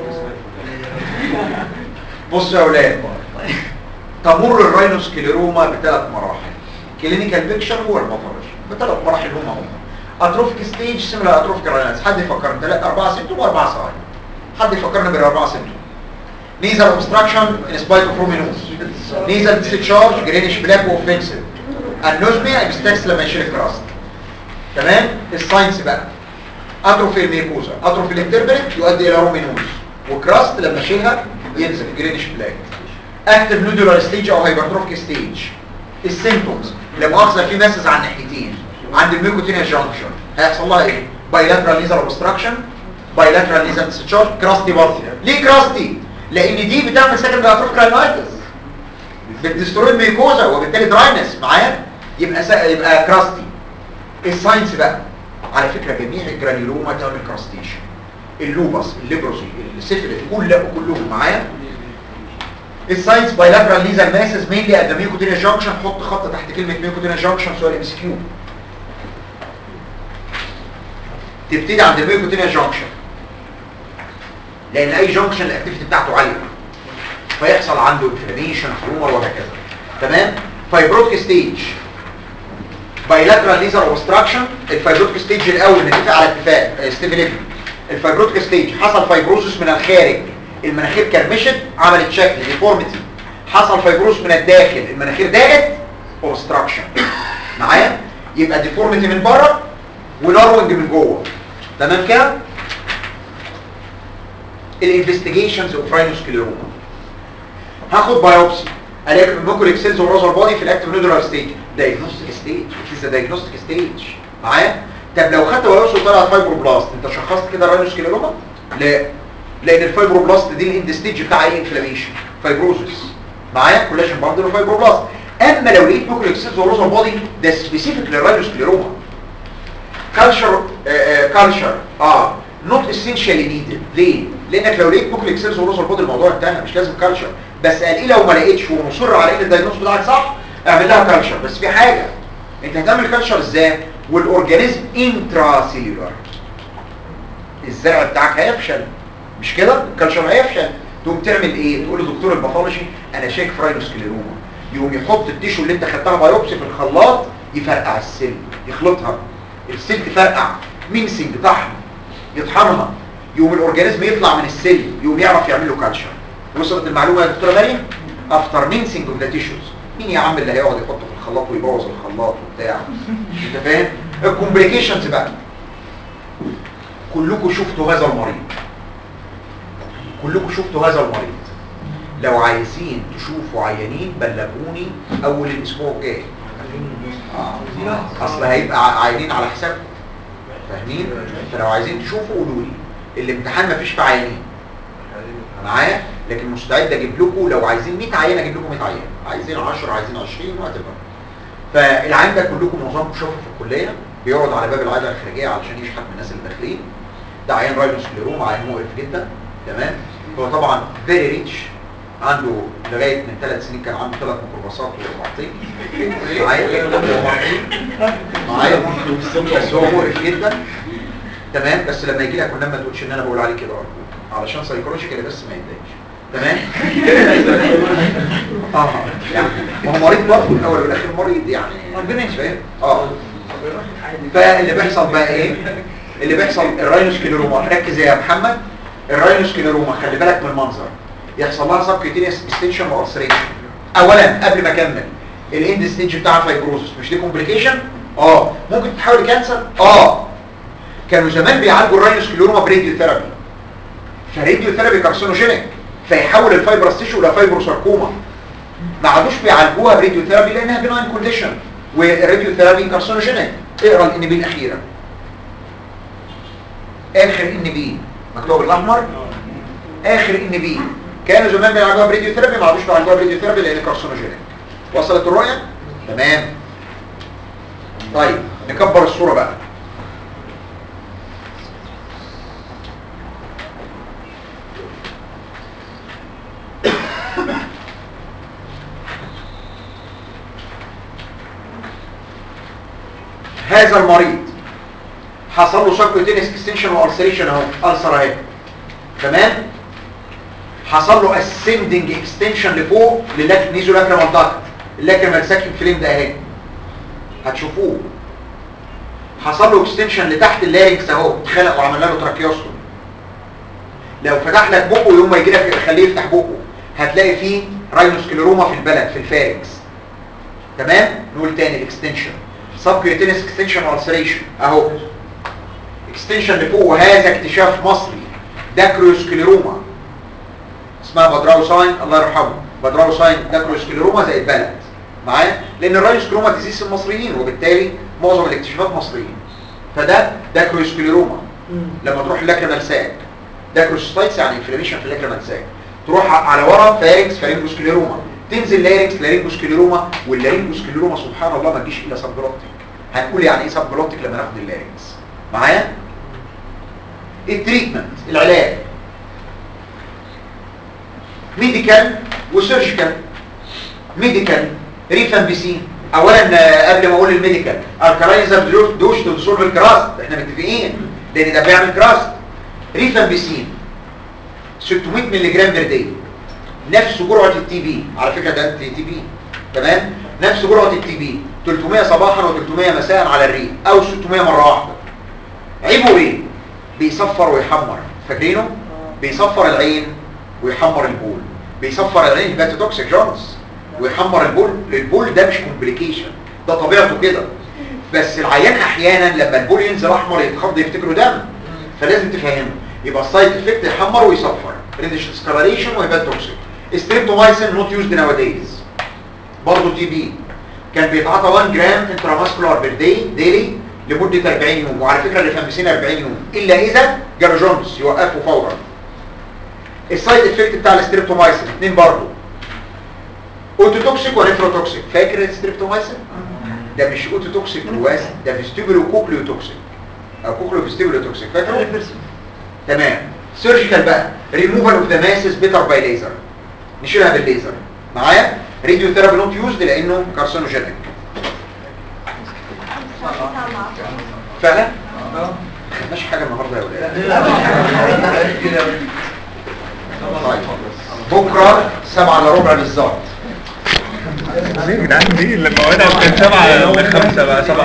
بص يا ولاد تمر الراينوسكليروما بثلاث مراحل كلينيكال فيكشن هو الباثولوجي بثلاث مراحل هم هم اتروفيك ستيج سيميلار اتروفيك راينس حد يفكرني ثلاثة أربعة سيمتوم وأربعة ثواني حد يفكرني بالأربعة سيمتوم نيزل اوبستراكشن ان سبايت اوف رومينوس نيزل ديسشارج جرينيش بلاك اوفنسيف النوزميا ابستاكس لما يشيل الكراست تمام الساينس بقى اتروفي الميكوزا اتروفي الانتربريت يؤدي الى رومينوس وكراست لما يشيلها ينزل جرينيش بلاك اكتف نودولار ستيج او هايبرتروفيك ستيج السيمبتومز لا مؤاخذه في مسز على الناحيتين عند الميوكوتينيا جانكشن هيحصل لها ايه بايلاترال نيزل اوبستراكشن بايلاترال نيزل ديسشارج كراستي برضه ليه كراستي لان دي بتعمل سكند اتروفيك راينايتس بتدستروي الميكوزا وبالتالي دراينس معايا يبقى سا... يبقى كراستي الساينس بقى على فكره جميع الجرانيولوما تعمل كراستيشن اللوبس الليبروسي السيفيليس كل كلهم معايا الساينس بايلاترال نيزل ماسز مينلي ات ذا ميوكوتينيا جانكشن حط خط تحت كلمه ميوكوتينيا جانكشن سؤال ام اس كيو تبتدي عند الميوكوتينيا جانكشن لان اي جانكشن الاكتيفيتي بتاعته عاليه فيحصل عنده انفلاميشن ترومر وهكذا تمام فايبروتيك ستيج بايلاترال ليزر اوبستراكشن الفايبروتيك ستيج الاول نتفق على اتفاق ستيفن الفايبروتيك ستيج حصل فايبروزس من الخارج المناخير كرمشت عملت شكل ديفورميتي حصل فيبروس من الداخل المناخير ضاقت اوبستراكشن معايا يبقى ديفورميتي من بره وناروينج من جوه تمام كده الانفستيجيشنز اوف راينوسكليروما هاخد بايوبسي الاقي الموكوليك سيلز ورازر بودي في الاكتيف نودولار ستيج دايجنوستيك ستيج اتس دايجنوستيك ستيج معايا طب لو خدت بايوبسي وطلعت فايبروبلاست انت شخصت كده راينوسكليروما لا لان الفايبروبلاست دي الاند ستيج بتاع ايه انفلاميشن فايبروزس معايا كولاجين باندل وفايبروبلاست اما لو لقيت موكوليك سيلز ورازر بودي ده سبيسيفيك للراينوسكليروما كالشر كالشر اه نوت اسينشالي نيدد ليه لانك لو لقيت بوكليك سيلز وروزر بودي الموضوع انتهى مش لازم كالشر بس قال ايه لو ما لقيتش ومصر على ان الدايجنوز بتاعك صح اعمل لها كالشر بس في حاجه انت هتعمل كالشر ازاي والاورجانيزم انترا سيلولار الزرع بتاعك هيفشل مش كده الكالشر هيفشل تقوم تعمل ايه تقول لدكتور الباثولوجي انا شايك فراينوسكليروما يقوم يحط التيشو اللي انت خدتها بايوبسي في الخلاط يفرقع السل يخلطها السل تفرقع مينسنج طحن يطحنها يقوم الاورجانيزم يطلع من السل يقوم يعرف يعمل له كالشر وصلت المعلومه يا دكتوره مريم افتر مينسنج اوف ذا تيشوز مين يا عم اللي هيقعد يحطه في الخلاط ويبوظ الخلاط وبتاع انت فاهم الكومبليكيشنز بقى كلكم شفتوا هذا المريض كلكم شفتوا هذا المريض لو عايزين تشوفوا عيانين بلغوني اول الاسبوع الجاي آه. اصل هيبقى عيانين على حسابكم فاهمين فلو عايزين تشوفوا قولوا لي الامتحان مفيش فيه عيانين معايا لكن مستعد اجيب لكم لو عايزين 100 عيان اجيب لكم 100 عيان عايزين 10 عايزين 20 وات فالعيان ده كلكم معظمكم شافوا في الكليه بيقعد على باب العياده الخارجيه علشان يشحت من الناس اللي داخلين ده عيان راينوسكليروما عيان مقرف جدا تمام هو طبعا فيري ريتش عنده لغايه من ثلاث سنين كان عنده ثلاث ميكروباصات ورباطين معايا معايا بس هو مقرف جدا تمام بس لما يجي لك والنبي ما تقولش ان انا بقول عليه كده أرجوك. علشان سايكولوجيكالي بس ما يتضايقش تمام اه يعني ما هو مريض برضه الاول والاخر مريض يعني ربنا يشفيه اه فاللي بيحصل بقى ايه اللي بيحصل الراينوسكليروما ركز يا محمد الراينوسكليروما خلي بالك من المنظر يحصل لها سبكيوتينيوس اكستنشن والسريشن اولا قبل ما اكمل الاند ستيج بتاع الفايبروزس مش دي كومبليكيشن اه ممكن تتحول كانسر اه كانوا زمان بيعالجوا الراينوسكليروما براديو ثيرابي فراديو ثيرابي كارسينوجينيك فيحول الفايبرس تيشو الى فايبروساركوما ما عادوش بيعالجوها براديو ثيرابي لانها بناين كونديشن والراديو ثيرابي كارسينوجينيك اقرا الان بي الاخيره اخر ان بي مكتوب بالاحمر اخر ان بي كانوا زمان بيلعبوها براديو ثيرابي ما عادوش بيلعبوها براديو ثيرابي لان كارسينوجينيك وصلت الرؤيه تمام طيب نكبر الصوره بقى هذا المريض حصل له سبكوتينيس اكستنشن والسريشن اهو السر اهي تمام حصل له اسندنج اكستنشن لفوق للاك نيزو لاكريمال داكت اللاكريمال ساكن فليم ده اهي هتشوفوه حصل له اكستنشن لتحت اللارنكس اهو اتخلق وعملنا له تراكيوستومي لو فتح لك بقه يوم ما يجي لك خليه يفتح بقه هتلاقي فيه راينوسكليروما في البلد في الفارنكس تمام نقول تاني الاكستنشن سبكيوتينس اكستنشن والسريشن اهو اكستنشن لفوق وهذا اكتشاف مصري داكروسكليروما اسمها بدراوساين الله يرحمه بدراوساين داكروسكليروما زي البلد معايا لان الرايوسكليروما ديزيز المصريين وبالتالي معظم الاكتشافات مصريين فده داكروسكليروما لما تروح اللاكريمال ساك داكروسيتايتس يعني انفلاميشن في اللاكريمال ساك تروح على ورا فارنكس فارنجوسكليروما تنزل لارنكس لارنجوسكليروما واللارنجوسكليروما سبحان الله ما تجيش الا سبجلوتيك هنقول يعني ايه سبجلوتيك لما ناخد اللارنكس معايا التريتمنت العلاج ميديكال وسيرجيكال ميديكال ريفامبيسين اولا قبل ما اقول الميديكال الكلايزر دوش تنصر الكراست احنا متفقين لان ده بيعمل كراست ريفامبيسين 600 مللي جرام بير داي نفس جرعه التي بي على فكره ده انتي تي بي تمام نفس جرعه التي بي 300 صباحا و300 مساء على الريق او 600 مره واحده عيبه ايه بيصفر ويحمر فاكرينه بيصفر العين ويحمر البول بيصفر العين هيباتوتوكسيك جونز ويحمر البول البول ده مش كومبليكيشن ده طبيعته كده بس العيان احيانا لما البول ينزل احمر يتخض يفتكره دم فلازم تفهمه يبقى السايد افكت يحمر ويصفر ريدش سكاريشن وهيباتوتوكسيك ستريبتومايسين نوت يوزد ناو دايز برضه تي بي كان بيتعاطى 1 جرام انتراماسكولار بير داي ديلي لمده 40 يوم وعلى فكره الريفامبيسين 40 يوم الا اذا جاله جونز يوقفه فورا السايد افكت بتاع الستريبتومايسين اثنين برضه اوتوتوكسيك ونيفروتوكسيك فاكر الستريبتومايسين ده مش اوتوتوكسيك بس ده فيستيبولو كوكليو توكسيك او كوكليو فيستيبولو توكسيك فاكره تمام سيرجيكال بقى ريموفال اوف ذا ماسز بيتر باي ليزر نشيلها بالليزر معايا راديو ثيرابي نوت يوزد لانه كارسينوجينيك فعلا ما خدناش حاجه النهارده يا ولاد طيب بكره سبعة الا ربع بالظبط ليه يا جدعان ليه لما وانا كان سبعة لخمسة بقى سبعة